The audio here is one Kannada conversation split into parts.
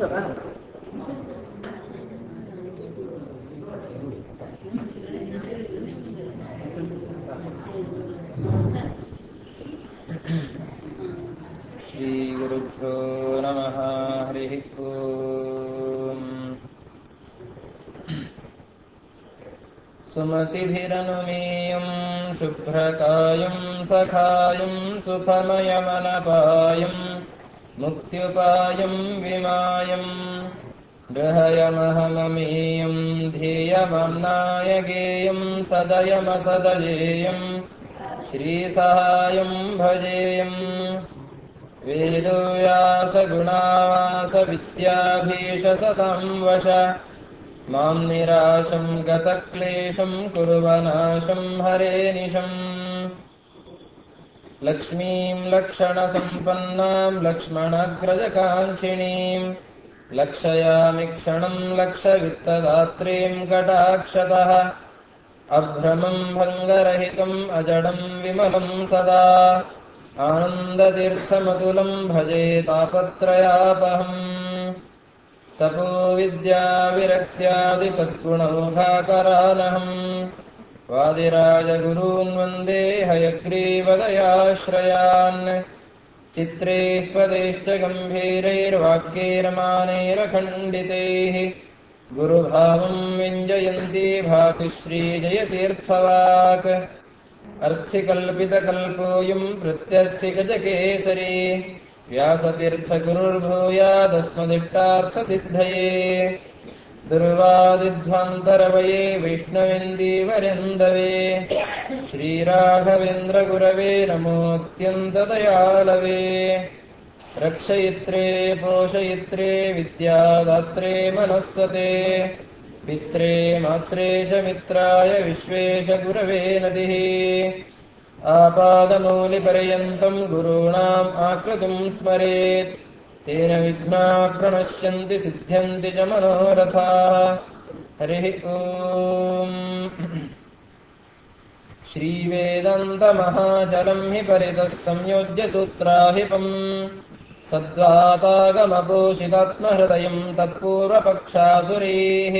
ಮುಗಿಸೋದಾ श्रीगुरुभ्यो नमः हरिः ओम् सुमतिभिरनुमेयम् शुभ्रकायम् सखायम् सुखमयमनपायम् मुक्त्युपायम् विमायम् गृहयमहममेयम् ध्येयमम्नाय गेयम् सदयमसदयेयम् श्रीसहायम् भजेयम् वेदोव्यासगुणावासविद्याभीषसतम् वश माम् निराशम् गतक्लेशम् कुर्वनाशम् हरे निशम् लक्ष्मीम् लक्षणसम्पन्नाम् लक्ष्मणग्रजकाङ्क्षिणीम् लक्षयामि क्षणम् लक्षवित्तदात्रीम् कटाक्षतः अभ्रमम् भङ्गरहितम् अजडम् विमलम् सदा आनन्दतीर्थमतुलम् भजे तापत्रयापहम् तपो विद्याविरक्त्यादिसद्गुणौघाकरानहम् वादिराजगुरून् वन्दे हयग्रीवदयाश्रयान् चित्रैः पदैश्च गम्भीरैर्वाक्यैर्मानैरखण्डितैः गुरुभावम् व्यञ्जयन्ती भाति श्रीजयतीर्थवाक् अर्थिकल्पितकल्पोऽयम् प्रत्यर्थिगजकेसरी व्यासतीर्थगुरुर्भूयादस्मदिष्टार्थसिद्धये दुर्वादिध्वान्तरवये वैष्णवेन्दीवरेन्दवे श्रीराघवेन्द्रगुरवे नमोऽत्यन्तदयालवे रक्षयित्रे पोषयित्रे विद्यादात्रे मनःसते पित्रे मात्रे च मित्राय विश्वेशगुरवे नदिः आपादमौलिपर्यन्तम् गुरूणाम् आकृतिम् स्मरेत् तेन विघ्नाः प्रणश्यन्ति सिद्ध्यन्ति च मनोरथाः हरिः ओम् श्रीवेदान्तमहाचलम् हि परितः संयोज्य सूत्राहिपम् सद्वातागमपोषितात्महृदयम् तत्पूर्वपक्षासुरीः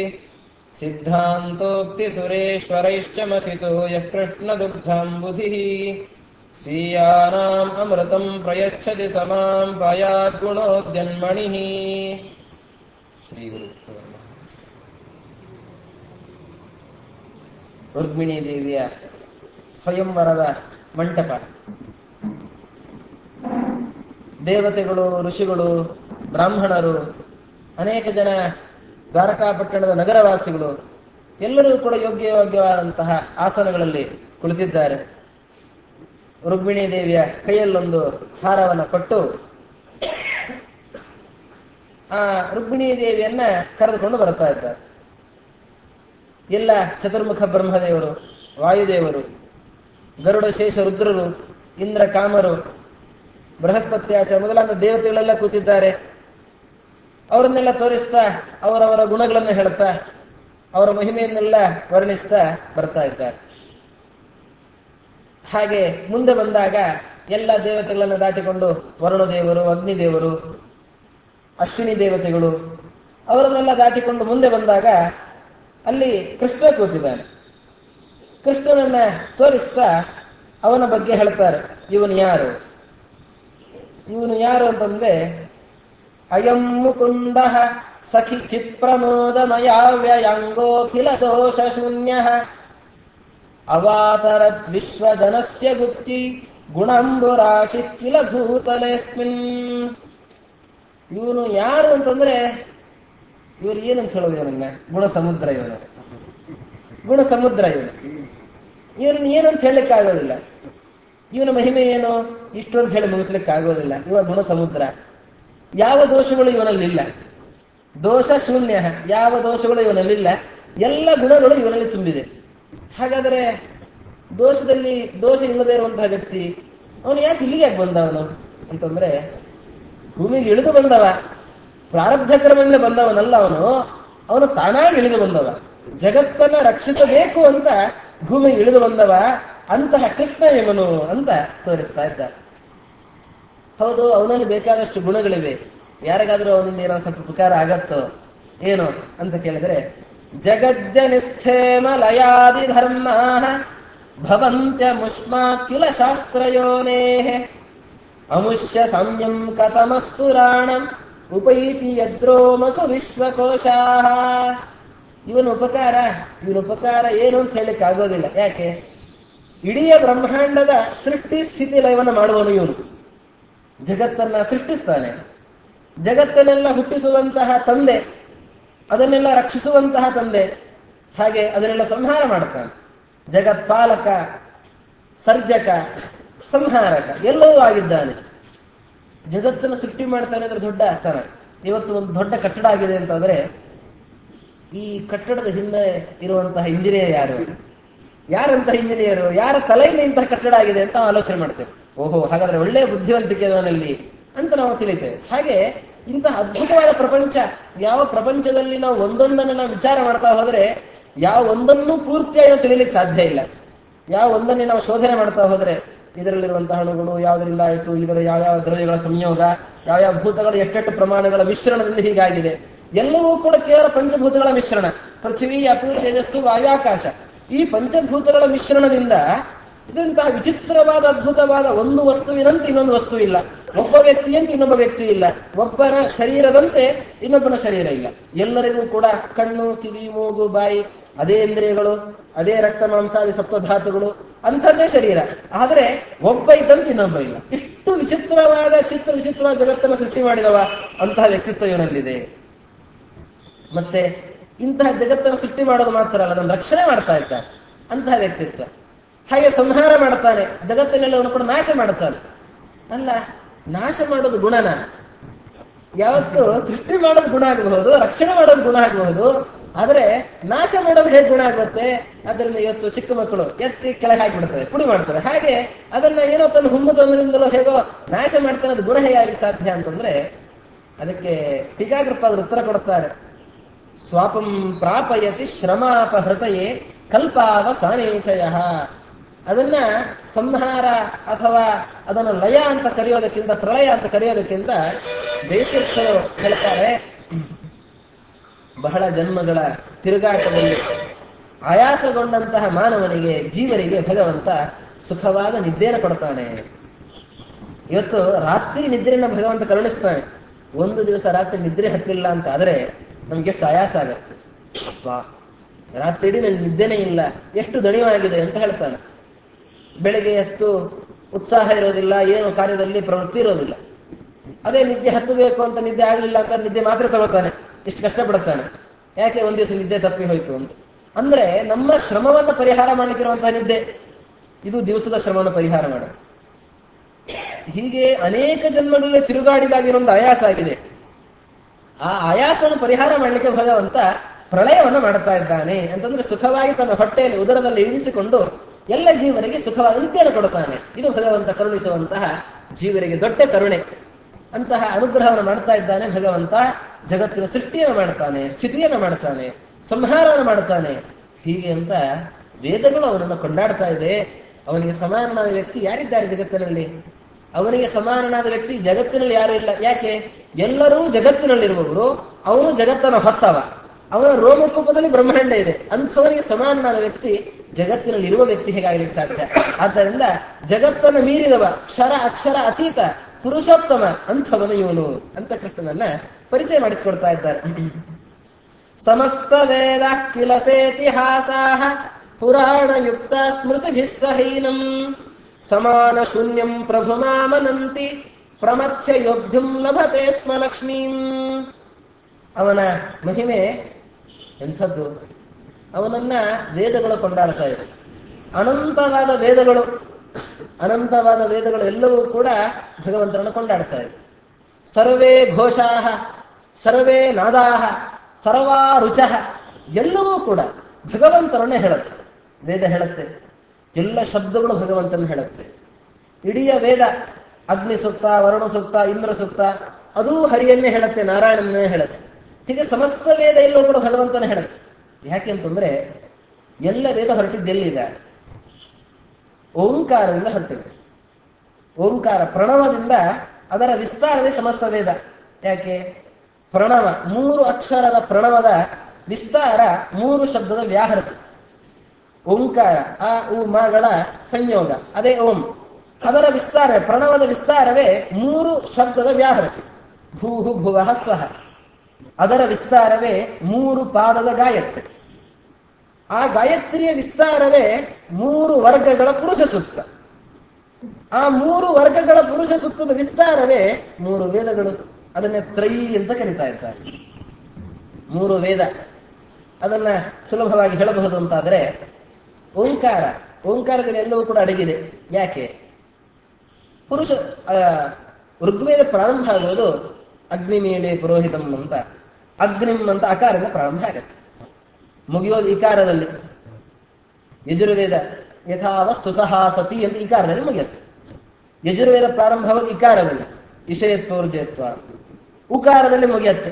सिद्धान्तोक्तिसुरेश्वरैश्च मथितो यः कृष्णदुग्धाम्बुधिः स्वीयानाम् अमृतम् प्रयच्छति समाम् पयाद्गुणोद्यन्मणिः श्रीगुरुभ्यो नमः ರುಕ್ಮಿಣಿ ದೇವಿಯ ಸ್ವಯಂವರದ ಮಂಟಪ ದೇವತೆಗಳು ಋಷಿಗಳು ಬ್ರಾಹ್ಮಣರು ಅನೇಕ ಜನ ದ್ವಾರಕಾಪಟ್ಟಣದ ನಗರವಾಸಿಗಳು ಎಲ್ಲರೂ ಕೂಡ ಯೋಗ್ಯಯೋಗ್ಯವಾದಂತಹ ಆಸನಗಳಲ್ಲಿ ಕುಳಿತಿದ್ದಾರೆ ರುಕ್ಮಿಣಿ ದೇವಿಯ ಕೈಯಲ್ಲೊಂದು ಹಾರವನ್ನು ಕೊಟ್ಟು ಆ ರುಕ್ಮಿಣಿ ದೇವಿಯನ್ನ ಕರೆದುಕೊಂಡು ಬರ್ತಾ ಇದ್ದಾರೆ ಎಲ್ಲ ಚತುರ್ಮುಖ ಬ್ರಹ್ಮದೇವರು ವಾಯುದೇವರು ಗರುಡ ಶೇಷ ರುದ್ರರು ಇಂದ್ರ ಕಾಮರು ಬೃಹಸ್ಪತ್ಯಾಚ ಮೊದಲಾದ ದೇವತೆಗಳೆಲ್ಲ ಕೂತಿದ್ದಾರೆ ಅವರನ್ನೆಲ್ಲ ತೋರಿಸ್ತಾ ಅವರವರ ಗುಣಗಳನ್ನು ಹೇಳ್ತಾ ಅವರ ಮಹಿಮೆಯನ್ನೆಲ್ಲ ವರ್ಣಿಸ್ತಾ ಬರ್ತಾ ಇದ್ದಾರೆ ಹಾಗೆ ಮುಂದೆ ಬಂದಾಗ ಎಲ್ಲ ದೇವತೆಗಳನ್ನು ದಾಟಿಕೊಂಡು ವರುಣದೇವರು ಅಗ್ನಿದೇವರು ಅಶ್ವಿನಿ ದೇವತೆಗಳು ಅವರನ್ನೆಲ್ಲ ದಾಟಿಕೊಂಡು ಮುಂದೆ ಬಂದಾಗ ಅಲ್ಲಿ ಕೃಷ್ಣ ಕೂತಿದ್ದಾನೆ ಕೃಷ್ಣನನ್ನ ತೋರಿಸ್ತಾ ಅವನ ಬಗ್ಗೆ ಹೇಳ್ತಾರೆ ಇವನು ಯಾರು ಇವನು ಯಾರು ಅಂತಂದ್ರೆ ಅಯಂ ಮುಕುಂದ ಸಖಿ ಚಿತ್ಪ್ರಮೋದಮಯಾವ್ಯಯಾಂಗೋಖಿಲ ದೋಷ ಶೂನ್ಯ ಅವಾತರದ್ ವಿಶ್ವಧನಸ್ಯ ಗುಪ್ತಿ ಗುಣಂಬುರಾಶಿ ಕಿಲ ಭೂತಲೆಸ್ಮಿನ್ ಇವನು ಯಾರು ಅಂತಂದ್ರೆ ಇವರು ಏನಂತ ಹೇಳೋದು ಇವನನ್ನ ಗುಣ ಸಮುದ್ರ ಇವನು ಗುಣ ಸಮುದ್ರ ಇವನು ಇವರನ್ನ ಏನಂತ ಹೇಳಲಿಕ್ಕೆ ಆಗೋದಿಲ್ಲ ಇವನ ಮಹಿಮೆ ಏನು ಇಷ್ಟು ಅಂತ ಹೇಳಿ ಮುಗಿಸ್ಲಿಕ್ಕೆ ಆಗೋದಿಲ್ಲ ಇವ ಗುಣ ಸಮುದ್ರ ಯಾವ ದೋಷಗಳು ಇವನಲ್ಲಿಲ್ಲ ದೋಷ ಶೂನ್ಯ ಯಾವ ದೋಷಗಳು ಇವನಲ್ಲಿಲ್ಲ ಎಲ್ಲ ಗುಣಗಳು ಇವನಲ್ಲಿ ತುಂಬಿದೆ ಹಾಗಾದರೆ ದೋಷದಲ್ಲಿ ದೋಷ ಇಲ್ಲದೆ ಇರುವಂತಹ ವ್ಯಕ್ತಿ ಅವನು ಯಾಕೆ ಇಲ್ಲಿಗೆ ಯಾಕೆ ಬಂದ ಅವನು ಅಂತಂದ್ರೆ ಭೂಮಿಗೆ ಇಳಿದು ಬಂದವ ಪ್ರಾರಬ್ಧ ಕ್ರಮದಿಂದ ಬಂದವನಲ್ಲ ಅವನು ಅವನು ತಾನಾಗಿ ಇಳಿದು ಬಂದವ ಜಗತ್ತನ್ನ ರಕ್ಷಿಸಬೇಕು ಅಂತ ಭೂಮಿಗೆ ಇಳಿದು ಬಂದವ ಅಂತಹ ಕೃಷ್ಣ ಇವನು ಅಂತ ತೋರಿಸ್ತಾ ಇದ್ದಾರೆ ಹೌದು ಅವನಲ್ಲಿ ಬೇಕಾದಷ್ಟು ಗುಣಗಳಿವೆ ಯಾರಿಗಾದ್ರೂ ಅವನಿಂದ ಏನೋ ಸ್ವಲ್ಪ ಉಪಕಾರ ಆಗತ್ತೋ ಏನು ಅಂತ ಕೇಳಿದ್ರೆ ಜಗಜ್ಜನಿಸ್ಥೇಮ ಲಯಾದಿ ಧರ್ಮ ಭವಂತ್ಯ ಮುಷ್ಮಾಕಿಲ ಶಾಸ್ತ್ರಯೋನೇ ಅಮುಷ್ಯ ಸಂಯಂ ಕಥಮಸ್ಸುರಾಣಂ ಉಪೈತಿ ಯದ್ರೋಮಸು ವಿಶ್ವಕೋಶಾ ಇವನ ಉಪಕಾರ ಇವನ ಉಪಕಾರ ಏನು ಅಂತ ಹೇಳಲಿಕ್ಕೆ ಆಗೋದಿಲ್ಲ ಯಾಕೆ ಇಡೀ ಬ್ರಹ್ಮಾಂಡದ ಸೃಷ್ಟಿ ಸ್ಥಿತಿ ಲಯವನ್ನು ಮಾಡುವನು ಇವನು ಜಗತ್ತನ್ನ ಸೃಷ್ಟಿಸ್ತಾನೆ ಜಗತ್ತನ್ನೆಲ್ಲ ಹುಟ್ಟಿಸುವಂತಹ ತಂದೆ ಅದನ್ನೆಲ್ಲ ರಕ್ಷಿಸುವಂತಹ ತಂದೆ ಹಾಗೆ ಅದನ್ನೆಲ್ಲ ಸಂಹಾರ ಮಾಡ್ತಾನೆ ಜಗತ್ಪಾಲಕ ಸರ್ಜಕ ಸಂಹಾರಕ ಎಲ್ಲವೂ ಆಗಿದ್ದಾನೆ ಜಗತ್ತನ್ನು ಸೃಷ್ಟಿ ಮಾಡ್ತಾನೆ ಅಂದ್ರೆ ದೊಡ್ಡ ಅರ್ಥನ ಇವತ್ತು ಒಂದು ದೊಡ್ಡ ಕಟ್ಟಡ ಆಗಿದೆ ಅಂತಂದ್ರೆ ಈ ಕಟ್ಟಡದ ಹಿಂದೆ ಇರುವಂತಹ ಇಂಜಿನಿಯರ್ ಯಾರು ಯಾರಂತ ಇಂಜಿನಿಯರು ಯಾರ ತಲೆಯಿಂದ ಇಂತಹ ಕಟ್ಟಡ ಆಗಿದೆ ಅಂತ ಆಲೋಚನೆ ಮಾಡ್ತೇವೆ ಓಹೋ ಹಾಗಾದ್ರೆ ಒಳ್ಳೆಯ ಬುದ್ಧಿವಂತಿಕೆ ಅವನಲ್ಲಿ ಅಂತ ನಾವು ತಿಳಿತೇವೆ ಹಾಗೆ ಇಂತಹ ಅದ್ಭುತವಾದ ಪ್ರಪಂಚ ಯಾವ ಪ್ರಪಂಚದಲ್ಲಿ ನಾವು ಒಂದೊಂದನ್ನು ನಾವು ವಿಚಾರ ಮಾಡ್ತಾ ಹೋದ್ರೆ ಯಾವ ಒಂದನ್ನು ಪೂರ್ತಿಯಾಗಿ ನಾವು ತಿಳಿಲಿಕ್ಕೆ ಸಾಧ್ಯ ಇಲ್ಲ ಯಾವ ಒಂದನ್ನೇ ನಾವು ಶೋಧನೆ ಮಾಡ್ತಾ ಹೋದ್ರೆ ಇದರಲ್ಲಿರುವಂತಹ ಅಣುಗಳು ಯಾವುದರಿಂದ ಆಯಿತು ಇದರ ಯಾವ ಯಾವ ದ್ರವ್ಯಗಳ ಸಂಯೋಗ ಯಾವ ಯಾವ ಭೂತಗಳ ಎಷ್ಟೆಷ್ಟು ಪ್ರಮಾಣಗಳ ಮಿಶ್ರಣದಿಂದ ಹೀಗಾಗಿದೆ ಎಲ್ಲವೂ ಕೂಡ ಕೇವಲ ಪಂಚಭೂತಗಳ ಮಿಶ್ರಣ ಪೃಥ್ವಿ ಅಪು ತೇಜಸ್ಸು ವಾಯುಕಾಶ ಈ ಪಂಚಭೂತಗಳ ಮಿಶ್ರಣದಿಂದ ಇದಂತಹ ವಿಚಿತ್ರವಾದ ಅದ್ಭುತವಾದ ಒಂದು ವಸ್ತುವಿನಂತೆ ಇನ್ನೊಂದು ವಸ್ತು ಇಲ್ಲ ಒಬ್ಬ ವ್ಯಕ್ತಿಯಂತೆ ಇನ್ನೊಬ್ಬ ವ್ಯಕ್ತಿ ಇಲ್ಲ ಒಬ್ಬನ ಶರೀರದಂತೆ ಇನ್ನೊಬ್ಬನ ಶರೀರ ಇಲ್ಲ ಎಲ್ಲರಿಗೂ ಕೂಡ ಕಣ್ಣು ಕಿವಿ ಮೂಗು ಬಾಯಿ ಅದೇ ಇಂದ್ರಿಯಗಳು ಅದೇ ರಕ್ತ ಮಾಂಸಾದಿ ಸಪ್ತಧಾತುಗಳು ಅಂಥದ್ದೇ ಶರೀರ ಆದರೆ ಒಬ್ಬ ಇದ್ದಂತೆ ಇನ್ನೊಬ್ಬ ಇಲ್ಲ ಇಷ್ಟು ವಿಚಿತ್ರವಾದ ಚಿತ್ರ ವಿಚಿತ್ರವಾದ ಜಗತ್ತನ್ನು ಸೃಷ್ಟಿ ಮಾಡಿದವ ಅಂತಹ ವ್ಯಕ್ತಿತ್ವ ಇವನಲ್ಲಿದೆ ಮತ್ತೆ ಇಂತಹ ಜಗತ್ತನ್ನು ಸೃಷ್ಟಿ ಮಾಡೋದು ಮಾತ್ರ ಅಲ್ಲ ಅದನ್ನು ರಕ್ಷಣೆ ಮಾಡ್ತಾ ಇದ್ದಾನೆ ಅಂತಹ ವ್ಯಕ್ತಿತ್ವ ಹಾಗೆ ಸಂಹಾರ ಮಾಡ್ತಾನೆ ಜಗತ್ತಿನೆಲ್ಲವನ್ನು ಕೂಡ ನಾಶ ಮಾಡ್ತಾನೆ ಅಲ್ಲ ನಾಶ ಮಾಡೋದು ಗುಣನ ಯಾವತ್ತು ಸೃಷ್ಟಿ ಮಾಡೋದು ಗುಣ ಆಗಬಹುದು ರಕ್ಷಣೆ ಮಾಡೋದು ಗುಣ ಆಗಬಹುದು ಆದ್ರೆ ನಾಶ ಮಾಡೋದು ಹೇಗೆ ಗುಣ ಆಗುತ್ತೆ ಅದರಿಂದ ಇವತ್ತು ಚಿಕ್ಕ ಮಕ್ಕಳು ಎತ್ತಿ ಕೆಳಗೆ ಹಾಕಿಬಿಡ್ತಾರೆ ಪುಡಿ ಮಾಡ್ತಾರೆ ಹಾಗೆ ಅದನ್ನ ಏನೋ ತನ್ನ ಹುಮ್ಮದೊಂದರಿಂದಲೋ ಹೇಗೋ ನಾಶ ಮಾಡ್ತಾನೆ ಅದು ಗುಣ ಹೇಗೆ ಸಾಧ್ಯ ಅಂತಂದ್ರೆ ಅದಕ್ಕೆ ಟೀಕಾಕೃಪಾದರು ಉತ್ತರ ಕೊಡುತ್ತಾರೆ ಸ್ವಾಪಂ ಪ್ರಾಪಯತಿ ಶ್ರಮಾಪಹೃತಯೇ ಕಲ್ಪಾವ ಸಾನೇಚಯ ಅದನ್ನ ಸಂಹಾರ ಅಥವಾ ಅದನ್ನು ಲಯ ಅಂತ ಕರೆಯೋದಕ್ಕಿಂತ ಪ್ರಳಯ ಅಂತ ಕರೆಯೋದಕ್ಕಿಂತ ದೇತೀರ್ಥರು ಹೇಳ್ತಾರೆ ಬಹಳ ಜನ್ಮಗಳ ತಿರುಗಾಟದಲ್ಲಿ ಆಯಾಸಗೊಂಡಂತಹ ಮಾನವನಿಗೆ ಜೀವರಿಗೆ ಭಗವಂತ ಸುಖವಾದ ನಿದ್ದೆಯನ್ನು ಕೊಡ್ತಾನೆ ಇವತ್ತು ರಾತ್ರಿ ನಿದ್ರೆಯನ್ನು ಭಗವಂತ ಕರುಣಿಸ್ತಾನೆ ಒಂದು ದಿವಸ ರಾತ್ರಿ ನಿದ್ರೆ ಹತ್ತಿಲ್ಲ ಅಂತ ಆದ್ರೆ ನಮ್ಗೆ ಎಷ್ಟು ಆಯಾಸ ಆಗತ್ತೆ ವಾ ರಾತ್ರಿ ಇಡೀ ನನಗೆ ನಿದ್ದೆನೇ ಇಲ್ಲ ಎಷ್ಟು ದಣಿವಾಗಿದೆ ಅಂತ ಹೇಳ್ತಾನೆ ಬೆಳಗ್ಗೆ ಎತ್ತು ಉತ್ಸಾಹ ಇರೋದಿಲ್ಲ ಏನು ಕಾರ್ಯದಲ್ಲಿ ಪ್ರವೃತ್ತಿ ಇರೋದಿಲ್ಲ ಅದೇ ನಿದ್ದೆ ಹತ್ತಬೇಕು ಅಂತ ನಿದ್ದೆ ಆಗಲಿಲ್ಲ ಅಂತ ನಿದ್ದೆ ಮಾತ್ರ ತಗೋತಾನೆ ಇಷ್ಟು ಕಷ್ಟಪಡುತ್ತಾನೆ ಯಾಕೆ ಒಂದ್ ದಿವಸ ನಿದ್ದೆ ತಪ್ಪಿ ಹೋಯ್ತು ಅಂತ ಅಂದ್ರೆ ನಮ್ಮ ಶ್ರಮವನ್ನ ಪರಿಹಾರ ಮಾಡ್ಲಿಕ್ಕಿರುವಂತಹ ನಿದ್ದೆ ಇದು ದಿವಸದ ಶ್ರಮವನ್ನು ಪರಿಹಾರ ಮಾಡುತ್ತೆ ಹೀಗೆ ಅನೇಕ ಜನ್ಮಗಳಲ್ಲಿ ತಿರುಗಾಡಿದಾಗಿರೋ ಒಂದು ಆಯಾಸ ಆಗಿದೆ ಆ ಆಯಾಸವನ್ನು ಪರಿಹಾರ ಮಾಡಲಿಕ್ಕೆ ಭಗವಂತ ಪ್ರಳಯವನ್ನ ಮಾಡುತ್ತಾ ಇದ್ದಾನೆ ಅಂತಂದ್ರೆ ಸುಖವಾಗಿ ತನ್ನ ಹೊಟ್ಟೆಯಲ್ಲಿ ಉದರದಲ್ಲಿ ಇಳಿಸಿಕೊಂಡು ಎಲ್ಲ ಜೀವರಿಗೆ ಸುಖವಾದ ನಿದ್ದೆಯನ್ನು ಕೊಡುತ್ತಾನೆ ಇದು ಭಗವಂತ ಕರುಣಿಸುವಂತಹ ಜೀವರಿಗೆ ದೊಡ್ಡ ಕರುಣೆ ಅಂತಹ ಅನುಗ್ರಹವನ್ನು ಮಾಡ್ತಾ ಇದ್ದಾನೆ ಭಗವಂತ ಜಗತ್ತಿನ ಸೃಷ್ಟಿಯನ್ನು ಮಾಡ್ತಾನೆ ಸ್ಥಿತಿಯನ್ನು ಮಾಡ್ತಾನೆ ಸಂಹಾರವನ್ನು ಮಾಡ್ತಾನೆ ಹೀಗೆ ಅಂತ ವೇದಗಳು ಅವನನ್ನು ಕೊಂಡಾಡ್ತಾ ಇದೆ ಅವನಿಗೆ ಸಮಾನನಾದ ವ್ಯಕ್ತಿ ಯಾರಿದ್ದಾರೆ ಜಗತ್ತಿನಲ್ಲಿ ಅವನಿಗೆ ಸಮಾನನಾದ ವ್ಯಕ್ತಿ ಜಗತ್ತಿನಲ್ಲಿ ಯಾರು ಇಲ್ಲ ಯಾಕೆ ಎಲ್ಲರೂ ಜಗತ್ತಿನಲ್ಲಿರುವವರು ಅವನು ಜಗತ್ತನ್ನು ಹೊತ್ತವ ಅವನ ರೋಮಕೂಪದಲ್ಲಿ ಬ್ರಹ್ಮಾಂಡ ಇದೆ ಅಂಥವನಿಗೆ ಸಮಾನನಾದ ವ್ಯಕ್ತಿ ಜಗತ್ತಿನಲ್ಲಿ ಇರುವ ವ್ಯಕ್ತಿ ಹೇಗಾಗಲಿಕ್ಕೆ ಸಾಧ್ಯ ಆದ್ದರಿಂದ ಜಗತ್ತನ್ನು ಮೀರಿದವ ಕ್ಷರ ಅಕ್ಷರ ಅತೀತ ಪುರುಷೋತ್ತಮ ಅಂಥವನು ಇವನು ಅಂತ ಕೃಷ್ಣನನ್ನ ಪರಿಚಯ ಮಾಡಿಸಿಕೊಡ್ತಾ ಇದ್ದಾರೆ ಸಮಸ್ತ ವೇದ ಕಿಲಸೇತಿಹಾಸ ಪುರಾಣಯುಕ್ತ ಸ್ಮೃತಿಭಿಃ ಸಹೀನಂ ಸಮಾನ ಶೂನ್ಯಂ ಪ್ರಭುಮಾಮನಂತಿ ಪ್ರಮಥ್ಯ ಯೋಭ್ಯುಂ ಲಭತೆ ಸ್ಮ ಲಕ್ಷ್ಮೀಂ ಅವನ ಮಹಿಮೆ ಎಂಥದ್ದು ಅವನನ್ನ ವೇದಗಳು ಕೊಂಡಾಡ್ತಾ ಇದೆ ಅನಂತವಾದ ವೇದಗಳು ಅನಂತವಾದ ವೇದಗಳು ಎಲ್ಲವೂ ಕೂಡ ಭಗವಂತನನ್ನು ಕೊಂಡಾಡ್ತಾ ಇದೆ ಸರ್ವೇ ಘೋಷಾಹ ಸರ್ವೇ ನಾದಾಹ ಸರ್ವಾ ರುಚಃ ಎಲ್ಲವೂ ಕೂಡ ಭಗವಂತನನ್ನೇ ಹೇಳುತ್ತೆ ವೇದ ಹೇಳುತ್ತೆ ಎಲ್ಲ ಶಬ್ದಗಳು ಭಗವಂತನ ಹೇಳುತ್ತೆ ಇಡೀ ವೇದ ಅಗ್ನಿ ಸೂಕ್ತ ವರುಣ ಸೂಕ್ತ ಇಂದ್ರ ಸೂಕ್ತ ಅದೂ ಹರಿಯನ್ನೇ ಹೇಳುತ್ತೆ ನಾರಾಯಣನ್ನೇ ಹೇಳುತ್ತೆ ಹೀಗೆ ಸಮಸ್ತ ವೇದ ಎಲ್ಲವೂ ಕೂಡ ಭಗವಂತನ ಹೇಳುತ್ತೆ ಯಾಕೆ ಅಂತಂದ್ರೆ ಎಲ್ಲ ವೇದ ಹೊರಟಿದ್ದೆಲ್ಲಿದೆ ಓಂಕಾರದಿಂದ ಹೊರಟಿದೆ ಓಂಕಾರ ಪ್ರಣವದಿಂದ ಅದರ ವಿಸ್ತಾರವೇ ಸಮಸ್ತ ವೇದ ಯಾಕೆ ಪ್ರಣವ ಮೂರು ಅಕ್ಷರದ ಪ್ರಣವದ ವಿಸ್ತಾರ ಮೂರು ಶಬ್ದದ ವ್ಯಾಹೃತಿ ಓಂಕಾರ ಆ ಉ ಮಗಳ ಸಂಯೋಗ ಅದೇ ಓಂ ಅದರ ವಿಸ್ತಾರ ಪ್ರಣವದ ವಿಸ್ತಾರವೇ ಮೂರು ಶಬ್ದದ ವ್ಯಾಹೃತಿ ಭೂಹು ಭುವಃ ಸ್ವಹ ಅದರ ವಿಸ್ತಾರವೇ ಮೂರು ಪಾದದ ಗಾಯತ್ರಿ ಆ ಗಾಯತ್ರಿಯ ವಿಸ್ತಾರವೇ ಮೂರು ವರ್ಗಗಳ ಪುರುಷ ಸೂಕ್ತ ಆ ಮೂರು ವರ್ಗಗಳ ಪುರುಷ ಸೂಕ್ತದ ವಿಸ್ತಾರವೇ ಮೂರು ವೇದಗಳು ಅದನ್ನ ತ್ರಯಿ ಅಂತ ಕರೀತಾ ಇದ್ದಾರೆ ಮೂರು ವೇದ ಅದನ್ನ ಸುಲಭವಾಗಿ ಹೇಳಬಹುದು ಅಂತಾದರೆ ಓಂಕಾರ ಓಂಕಾರದಲ್ಲಿ ಎಲ್ಲವೂ ಕೂಡ ಅಡಗಿದೆ ಯಾಕೆ ಪುರುಷ ಆ, ಋಗ್ವೇದ ಪ್ರಾರಂಭ ಆಗುವುದು ಅಗ್ನಿಮೇಳೆ ಪುರೋಹಿತಂ ಅಂತ ಅಗ್ನಿಂ ಅಂತ ಅಕಾರದಿಂದ ಪ್ರಾರಂಭ ಆಗತ್ತೆ ಮುಗಿಯೋದು ಇಕಾರದಲ್ಲಿ ಯಜುರ್ವೇದ ಯಥಾವ ಸುಸಹಾಸತಿ ಅಂತ ಇಕಾರದಲ್ಲಿ ಮುಗಿಯುತ್ತೆ ಯಜುರ್ವೇದ ಪ್ರಾರಂಭವಾಗಿ ಇಕಾರದಲ್ಲಿ ಇಷಯತ್ವರ್ಜಯತ್ವ ಉಕಾರದಲ್ಲಿ ಮುಗಿಯತ್ತೆ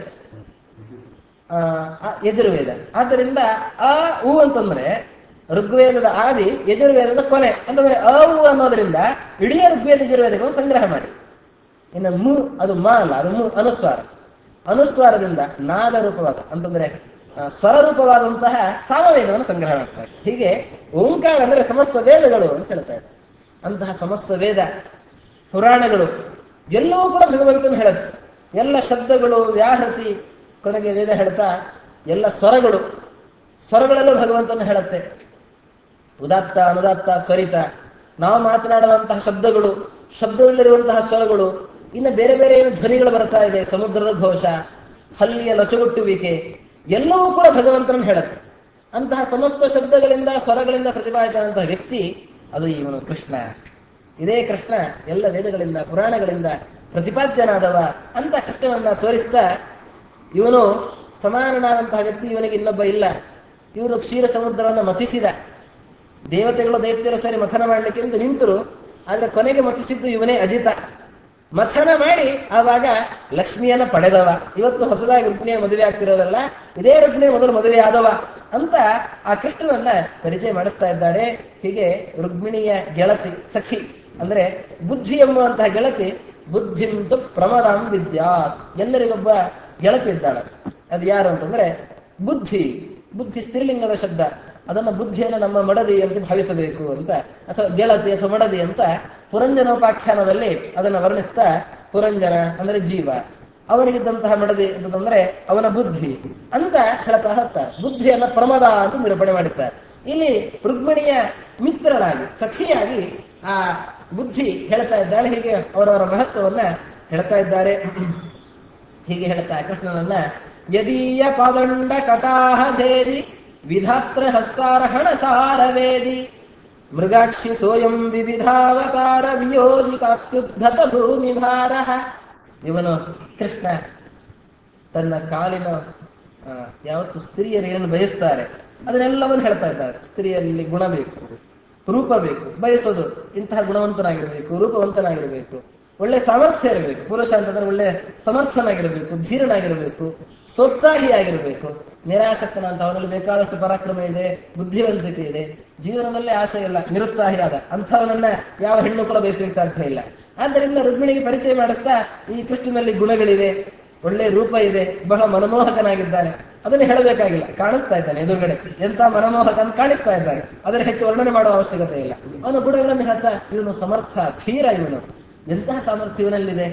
ಆ, ಆ, ಯಜುರ್ವೇದ ಆದ್ದರಿಂದ ಆ ಉ ಅಂತಂದ್ರೆ ಋಗ್ವೇದದ ಆದಿ ಯಜುರ್ವೇದದ ಕೊನೆ ಅಂತಂದ್ರೆ ಅ ಉ ಅನ್ನೋದ್ರಿಂದ ಇಡೀ ಋಗ್ವೇದ ಯಜುರ್ವೇದಗಳನ್ನು ಸಂಗ್ರಹ ಮಾಡಿ ಇನ್ನು ಮು ಅದು ಮ ಅಲ್ಲ ಅದು ಮು ಅನುಸ್ವಾರ ಅನುಸ್ವಾರದಿಂದ ನಾದ ರೂಪವಾದ ಅಂತಂದ್ರೆ ಆ, ಸ್ವರ ರೂಪವಾದಂತಹ ಸಾಮವೇದವನ್ನು ಸಂಗ್ರಹ ಮಾಡ್ತಾರೆ ಹೀಗೆ ಓಂಕಾರ ಅಂದ್ರೆ ಸಮಸ್ತ ವೇದಗಳು ಅಂತ ಹೇಳ್ತಾ ಇದ್ದಾರೆ ಅಂತಹ ಸಮಸ್ತ ವೇದ ಪುರಾಣಗಳು ಎಲ್ಲವೂ ಕೂಡ ಭಗವಂತನ ಹೇಳುತ್ತೆ ಎಲ್ಲ ಶಬ್ದಗಳು ವ್ಯಾಹೃತಿ ಕೊನೆಗೆ ವೇದ ಹೇಳ್ತಾ ಎಲ್ಲ ಸ್ವರಗಳು ಸ್ವರಗಳಲ್ಲೂ ಭಗವಂತನ ಹೇಳುತ್ತೆ ಉದಾತ್ತ ಅನುದಾತ್ತ ಸ್ವರಿತ ನಾವು ಮಾತನಾಡುವಂತಹ ಶಬ್ದಗಳು ಶಬ್ದದಲ್ಲಿರುವಂತಹ ಸ್ವರಗಳು ಇನ್ನು ಬೇರೆ ಬೇರೆ ಏನು ಧ್ವನಿಗಳು ಬರ್ತಾ ಇದೆ ಸಮುದ್ರದ ಘೋಷ ಹಲ್ಲಿಯ ಲಚಗುಟ್ಟುವಿಕೆ ಎಲ್ಲವೂ ಕೂಡ ಭಗವಂತನ ಹೇಳುತ್ತೆ ಅಂತಹ ಸಮಸ್ತ ಶಬ್ದಗಳಿಂದ ಸ್ವರಗಳಿಂದ ಪ್ರತಿಪಾದಿತವಂತಹ ವ್ಯಕ್ತಿ ಅದು ಇವನು ಕೃಷ್ಣ ಇದೇ ಕೃಷ್ಣ ಎಲ್ಲ ವೇದಗಳಿಂದ ಪುರಾಣಗಳಿಂದ ಪ್ರತಿಪಾದ್ಯನಾದವ ಅಂತ ಕೃಷ್ಣನನ್ನ ತೋರಿಸ್ತಾ ಇವನು ಸಮಾನನಾದಂತಹ ವ್ಯಕ್ತಿ ಇವನಿಗೆ ಇನ್ನೊಬ್ಬ ಇಲ್ಲ ಇವರು ಕ್ಷೀರ ಸಮುದ್ರವನ್ನು ಮಥಿಸಿದ ದೇವತೆಗಳು ದೈತ್ಯರು ಸರಿ ಮಥನ ಮಾಡಲಿಕ್ಕೆ ಎಂದು ನಿಂತರು ಆದ್ರೆ ಕೊನೆಗೆ ಮಥಿಸಿದ್ದು ಇವನೇ ಅಜಿತ ಮಥನ ಮಾಡಿ ಆವಾಗ ಲಕ್ಷ್ಮಿಯನ್ನ ಪಡೆದವ ಇವತ್ತು ಹೊಸದಾಗಿ ರುಕ್ಮಿಣಿಯ ಮದುವೆ ಆಗ್ತಿರೋದಲ್ಲ ಇದೇ ರುಕ್ಮಿಣಿಯ ಮೊದಲು ಮದುವೆ ಆದವ ಅಂತ ಆ ಕೃಷ್ಣನನ್ನ ಪರಿಚಯ ಮಾಡಿಸ್ತಾ ಇದ್ದಾರೆ ಹೀಗೆ ರುಕ್ಮಿಣಿಯ ಗೆಳತಿ ಸಖಿ ಅಂದ್ರೆ ಬುದ್ಧಿ ಎಂಬುವಂತಹ ಗೆಳತಿ ಬುದ್ಧಿಂತು ಪ್ರಮದಾಂ ವಿದ್ಯಾತ್ ಎಲ್ಲರಿಗೊಬ್ಬ ಗೆಳತಿ ಇದ್ದಾಳೆ ಅದು ಯಾರು ಅಂತಂದ್ರೆ ಬುದ್ಧಿ ಬುದ್ಧಿ ಸ್ತ್ರೀಲಿಂಗದ ಶಬ್ದ ಅದನ್ನ ಬುದ್ಧಿಯನ್ನು ನಮ್ಮ ಮಡದಿ ಅಂತ ಭಾವಿಸಬೇಕು ಅಂತ ಅಥವಾ ಗೆಳತಿ ಅಥವಾ ಮಡದಿ ಅಂತ ಪುರಂಜನೋಪಾಖ್ಯಾನದಲ್ಲಿ ಅದನ್ನ ವರ್ಣಿಸ್ತಾ ಪುರಂಜನ ಅಂದ್ರೆ ಜೀವ ಅವನಿಗಿದ್ದಂತಹ ಮಡದಿ ಅಂತಂದ್ರೆ ಅವನ ಬುದ್ಧಿ ಅಂತ ಹೇಳ್ತಾ ಹೋಗ್ತಾರೆ ಬುದ್ಧಿಯನ್ನ ಪ್ರಮದ ಅಂತ ನಿರೂಪಣೆ ಮಾಡಿದ್ದಾರೆ ಇಲ್ಲಿ ರುಕ್ಮಿಣಿಯ ಮಿತ್ರಳಾಗಿ ಸಖಿಯಾಗಿ ಆ ಬುದ್ಧಿ ಹೇಳ್ತಾ ಇದ್ದಾಳೆ ಹೀಗೆ ಅವರವರ ಮಹತ್ವವನ್ನ ಹೇಳ್ತಾ ಇದ್ದಾರೆ ಹೀಗೆ ಹೇಳ್ತಾ ಕೃಷ್ಣನನ್ನ ಯದೀಯ ಪಾದಂಡ ಕಟಾಹ ಧೇರಿ ವಿಧಾತ್ರ ಹಸ್ತಾರಹಣಸಾರವೇದಿ ಮೃಗಾಕ್ಷಿ ಸೋಯಂ ವಿವಿಧಾವತಾರ ವಿಯೋಜಿತಾತ್ಯುದ್ಧತ ಭೂಮಿಭಾರ ಇವನು ಕೃಷ್ಣ ತನ್ನ ಕಾಲಿನ ಆ, ಯಾವತ್ತು ಸ್ತ್ರೀಯರು ಏನು ಬಯಸ್ತಾರೆ ಅದನ್ನೆಲ್ಲವನ್ನು ಹೇಳ್ತಾ ಇದ್ದಾರೆ ಸ್ತ್ರೀಯಲ್ಲಿ ಗುಣ ಬೇಕು ರೂಪ ಬೇಕು ಬಯಸೋದು ಇಂತಹ ಗುಣವಂತನಾಗಿರ್ಬೇಕು ರೂಪವಂತನಾಗಿರ್ಬೇಕು ಒಳ್ಳೆ ಸಾಮರ್ಥ್ಯ ಇರಬೇಕು ಪುರುಷ ಅಂತಂದ್ರೆ ಒಳ್ಳೆ ಸಮರ್ಥನಾಗಿರಬೇಕು ಧೀರನಾಗಿರಬೇಕು ಸೋತ್ಸಾಹಿಯಾಗಿರಬೇಕು ನಿರಾಸಕ್ತನ ಅಂತ ಅವನಲ್ಲಿ ಬೇಕಾದಷ್ಟು ಪರಾಕ್ರಮ ಇದೆ ಬುದ್ಧಿವಂತಿಕೆ ಇದೆ ಜೀವನದಲ್ಲೇ ಆಸೆ ಇಲ್ಲ ನಿರುತ್ಸಾಹಿಯಾದ ಅಂಥವನನ್ನ ಯಾವ ಹೆಣ್ಣು ಕೂಡ ಬಯಸಲಿಕ್ಕೆ ಸಾಧ್ಯ ಇಲ್ಲ ಆದ್ದರಿಂದ ರುಕ್ಮಿಣಿಗೆ ಪರಿಚಯ ಮಾಡಿಸ್ತಾ ಈ ಕೃಷ್ಣನಲ್ಲಿ ಗುಣಗಳಿವೆ ಒಳ್ಳೆ ರೂಪ ಇದೆ ಬಹಳ ಮನಮೋಹಕನಾಗಿದ್ದಾನೆ ಅದನ್ನು ಹೇಳಬೇಕಾಗಿಲ್ಲ ಕಾಣಿಸ್ತಾ ಇದ್ದಾನೆ ಎದುರುಗಡೆ ಎಂತ ಮನಮೋಹಕ ಅಂತ ಕಾಣಿಸ್ತಾ ಇದ್ದಾನೆ ಅದರ ಹೆಚ್ಚು ವರ್ಣನೆ ಮಾಡುವ ಅವಶ್ಯಕತೆ ಇಲ್ಲ ಅವನ ಗುಣಗಳನ್ನು ಹೇಳ್ತಾ ಇವನು ಸಮರ್ಥ ಧೀರ ಇವನು ಎಂತಹ ಸಾಮರ್ಥ್ಯ ಇವನಲ್ಲಿದೆ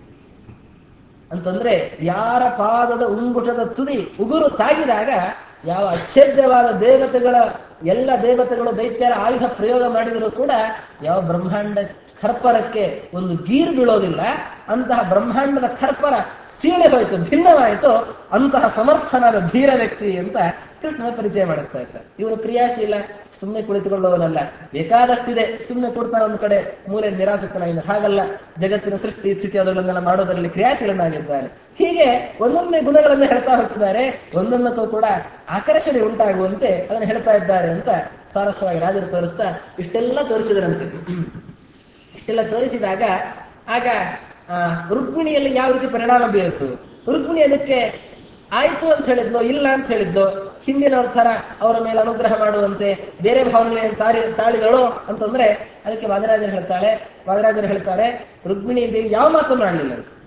ಅಂತಂದ್ರೆ ಯಾರ ಪಾದದ ಉಂಗುಟದ ತುದಿ ಉಗುರು ತಾಗಿದಾಗ ಯಾವ ಅಚ್ಛೇದ್ಯವಾದ ದೇವತೆಗಳ ಎಲ್ಲ ದೇವತೆಗಳು ದೈತ್ಯರ ಆಯುಧ ಪ್ರಯೋಗ ಮಾಡಿದರೂ ಕೂಡ ಯಾವ ಬ್ರಹ್ಮಾಂಡ ಖರ್ಪರಕ್ಕೆ ಒಂದು ಗೀರು ಬೀಳೋದಿಲ್ಲ ಅಂತಹ ಬ್ರಹ್ಮಾಂಡದ ಖರ್ಪರ ಸೀಳೆ ಹೋಯಿತು ಭಿನ್ನವಾಯಿತು ಅಂತಹ ಸಮರ್ಥನಾದ ಧೀರ ವ್ಯಕ್ತಿ ಅಂತ ಕೃಷ್ಣನ ಪರಿಚಯ ಮಾಡಿಸ್ತಾ ಇರ್ತಾರೆ ಇವನು ಕ್ರಿಯಾಶೀಲ ಸುಮ್ಮನೆ ಕುಳಿತುಕೊಳ್ಳುವವನಲ್ಲ ಬೇಕಾದಷ್ಟಿದೆ ಸುಮ್ಮನೆ ಕೊಡ್ತಾನೆ ಒಂದು ಕಡೆ ಮೂಲೆ ನಿರಾಸಕ್ತನಾಗಿದ್ದಾನೆ ಹಾಗಲ್ಲ ಜಗತ್ತಿನ ಸೃಷ್ಟಿ ಸ್ಥಿತಿ ಅದನ್ನೆಲ್ಲ ಮಾಡೋದರಲ್ಲಿ ಕ್ರಿಯಾಶೀಲನಾಗಿದ್ದಾನೆ ಹೀಗೆ ಒಂದೊಂದೇ ಗುಣಗಳನ್ನು ಹೇಳ್ತಾ ಹೋಗ್ತಿದ್ದಾರೆ ಒಂದೊಂದಕ್ಕೂ ಕೂಡ ಆಕರ್ಷಣೆ ಉಂಟಾಗುವಂತೆ ಅದನ್ನು ಹೇಳ್ತಾ ಇದ್ದಾರೆ ಅಂತ ಸಾರಸ್ವವಾಗಿ ರಾಜರು ತೋರಿಸ್ತಾ ಇಷ್ಟೆಲ್ಲ ತೋರಿಸಿದರಂತೆ ಇಷ್ಟೆಲ್ಲ ತೋರಿಸಿದಾಗ ಆಗ ಆ, ರುಕ್ಮಿಣಿಯಲ್ಲಿ ಯಾವ ರೀತಿ ಪರಿಣಾಮ ಬೀರುತ್ತು ರುಕ್ಮಿಣಿ ಅದಕ್ಕೆ ಆಯ್ತು ಅಂತ ಹೇಳಿದ್ಲು ಇಲ್ಲ ಅಂತ ಹೇಳಿದ್ಲು ಹಿಂದಿನವ್ರ ತರ ಅವರ ಮೇಲೆ ಅನುಗ್ರಹ ಮಾಡುವಂತೆ ಬೇರೆ ಭಾವನೆಗಳನ್ನು ತಾಳಿ ತಾಳಿದಳು ಅಂತಂದ್ರೆ ಅದಕ್ಕೆ ವಾದರಾಜರು ಹೇಳ್ತಾಳೆ ವಾದರಾಜರು ಹೇಳ್ತಾರೆ ರುಕ್ಮಿಣಿ ದೇವಿ ಯಾವ ಮಾತನ್ನು ಆಡಲಿಲ್ಲ ಅಂತ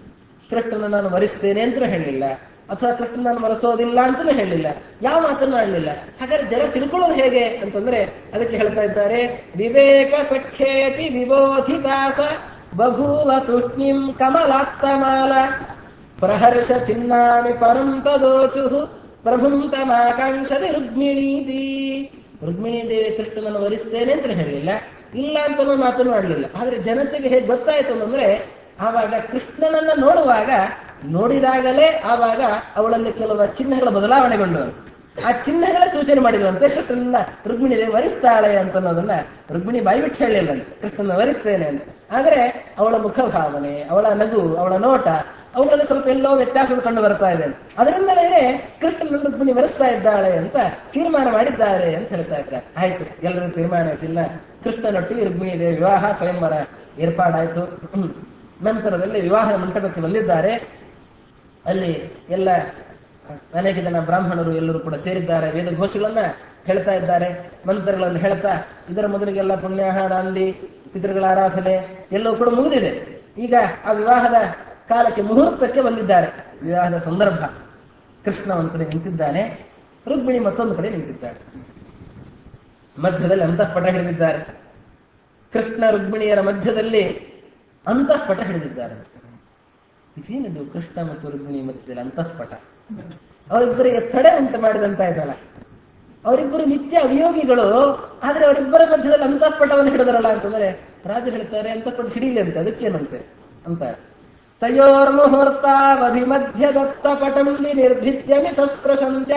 ಕೃಷ್ಣನ ನಾನು ವರಿಸ್ತೇನೆ ಅಂತಲೂ ಹೇಳಲಿಲ್ಲ ಅಥವಾ ಕೃಷ್ಣ ನಾನು ವರಿಸೋದಿಲ್ಲ ಅಂತಲೂ ಹೇಳಲಿಲ್ಲ ಯಾವ ಮಾತನ್ನು ಆಡಲಿಲ್ಲ ಹಾಗಾದ್ರೆ ಜನ ತಿಳ್ಕೊಳ್ಳೋದು ಹೇಗೆ ಅಂತಂದ್ರೆ ಅದಕ್ಕೆ ಹೇಳ್ತಾ ಇದ್ದಾರೆ ವಿವೇಕ ಸಖ್ಯೇತಿ ವಿಬೋಧಿತಾಸ ಬಭೂವ ತೂಷ್ಣಿಂ ಕಮಲಾತ್ತಮಾಲ ಪ್ರಹರ್ಷ ಚಿನ್ನಾನಿ ಪರಂ ತದೋಚು ಪ್ರಭುಂ ತಮಾಕಾಂಕ್ಷದಿ ರುಕ್ಮಿಣೀತಿ ರುಕ್ಮಿಣಿ ದೇವಿ ಕೃಷ್ಣನನ್ನು ವರಿಸ್ತೇನೆ ಅಂತ ಹೇಳಲಿಲ್ಲ ಇಲ್ಲ ಅಂತ ಮಾತನ್ನು ಆಡಲಿಲ್ಲ ಆದ್ರೆ ಜನತೆಗೆ ಹೇಗೆ ಗೊತ್ತಾಯ್ತು ಅಂತಂದ್ರೆ ಆವಾಗ ಕೃಷ್ಣನನ್ನ ನೋಡುವಾಗ ನೋಡಿದಾಗಲೇ ಆವಾಗ ಅವಳಲ್ಲಿ ಕೆಲವು ಚಿಹ್ನೆಗಳ ಬದಲಾವಣೆಗೊಂಡು ಆ ಚಿಹ್ನೆಗಳೇ ಸೂಚನೆ ಮಾಡಿದ್ರಂತೆ ಕೃಷ್ಣನ ರುಕ್ಮಿಣಿ ದೇವಿ ವರಿಸ್ತಾಳೆ ಅಂತ ಅನ್ನೋದನ್ನ ರುಕ್ಮಿಣಿ ಬಾಯಿ ಬಿಟ್ಟು ಹೇಳಿಲ್ಲಂತೆ ಕೃಷ್ಣನ ವರಿಸ್ತೇನೆ ಅಂತ ಆದ್ರೆ ಅವಳ ಮುಖಭಾವನೆ ಅವಳ ನಗು ಅವಳ ನೋಟ ಅವುಗಳಲ್ಲಿ ಸ್ವಲ್ಪ ಎಲ್ಲೋ ವ್ಯತ್ಯಾಸಗಳು ಕಂಡು ಬರ್ತಾ ಇದೆ ಅದರಿಂದಲೇ ಕೃಷ್ಣನ ರುಕ್ಮಿಣಿ ವರಿಸ್ತಾ ಇದ್ದಾಳೆ ಅಂತ ತೀರ್ಮಾನ ಮಾಡಿದ್ದಾರೆ ಅಂತ ಹೇಳ್ತಾ ಇದ್ದಾರೆ ಆಯ್ತು ಎಲ್ಲರೂ ತೀರ್ಮಾನ ಆಯ್ತಿಲ್ಲ ಕೃಷ್ಣನೊಟ್ಟಿಗೆ ರುಕ್ಮಿಣಿ ದೇವಿ ವಿವಾಹ ಸ್ವಯಂವರ ಏರ್ಪಾಡಾಯ್ತು ನಂತರದಲ್ಲಿ ವಿವಾಹದ ಮಂಟಪಕ್ಕೆ ಬಂದಿದ್ದಾರೆ ಅಲ್ಲಿ ಎಲ್ಲ ಅನೇಕ ಜನ ಬ್ರಾಹ್ಮಣರು ಎಲ್ಲರೂ ಕೂಡ ಸೇರಿದ್ದಾರೆ ವೇದ ಘೋಷಗಳನ್ನ ಹೇಳ್ತಾ ಇದ್ದಾರೆ ಮಂತ್ರಗಳನ್ನು ಹೇಳ್ತಾ ಇದರ ಮೊದಲಿಗೆಲ್ಲ ಪುಣ್ಯಾಹ ನಾಂದಿ ಪಿತೃಗಳ ಆರಾಧನೆ ಎಲ್ಲವೂ ಕೂಡ ಮುಗಿದಿದೆ ಈಗ ಆ ವಿವಾಹದ ಕಾಲಕ್ಕೆ ಮುಹೂರ್ತಕ್ಕೆ ಬಂದಿದ್ದಾರೆ ವಿವಾಹದ ಸಂದರ್ಭ ಕೃಷ್ಣ ಒಂದು ಕಡೆ ನಿಂತಿದ್ದಾನೆ ರುಕ್ಮಿಣಿ ಮತ್ತೊಂದು ಕಡೆ ನಿಂತಿದ್ದಾಳೆ ಮಧ್ಯದಲ್ಲಿ ಅಂತಃಪಟ ಹಿಡಿದಿದ್ದಾರೆ ಕೃಷ್ಣ ರುಕ್ಮಿಣಿಯರ ಮಧ್ಯದಲ್ಲಿ ಅಂತಃಪಟ ಹಿಡಿದಿದ್ದಾರೆ ಇದೇನಿದು ಕೃಷ್ಣ ಮತ್ತು ರುಕ್ಮಿಣಿ ಮಧ್ಯದಲ್ಲಿ ಅಂತಃಪಟ ಅವರಿಬ್ಬರಿಗೆ ತಡೆ ಉಂಟು ಮಾಡಿದಂತ ಇದಲ್ಲ ಅವರಿಬ್ಬರು ನಿತ್ಯ ಅವಿಯೋಗಿಗಳು ಆದ್ರೆ ಅವರಿಬ್ಬರ ಮಧ್ಯದಲ್ಲಿ ಅಂತಃಪಟವನ್ನು ಹಿಡಿದರಲ್ಲ ಅಂತಂದ್ರೆ ರಾಜರು ಹೇಳ್ತಾರೆ ಅಂತಃಪಟ ಹಿಡೀಲಿ ಅಂತ ಅದಕ್ಕೇನಂತೆ ಅಂತ ತಯೋರ್ಮುಹೂರ್ತಾವಧಿ ಮಧ್ಯ ದತ್ತ ಪಟಂ ನಿರ್ಭಿತ್ಯ ಮಿತಸ್ಪೃಶಂತ್ಯ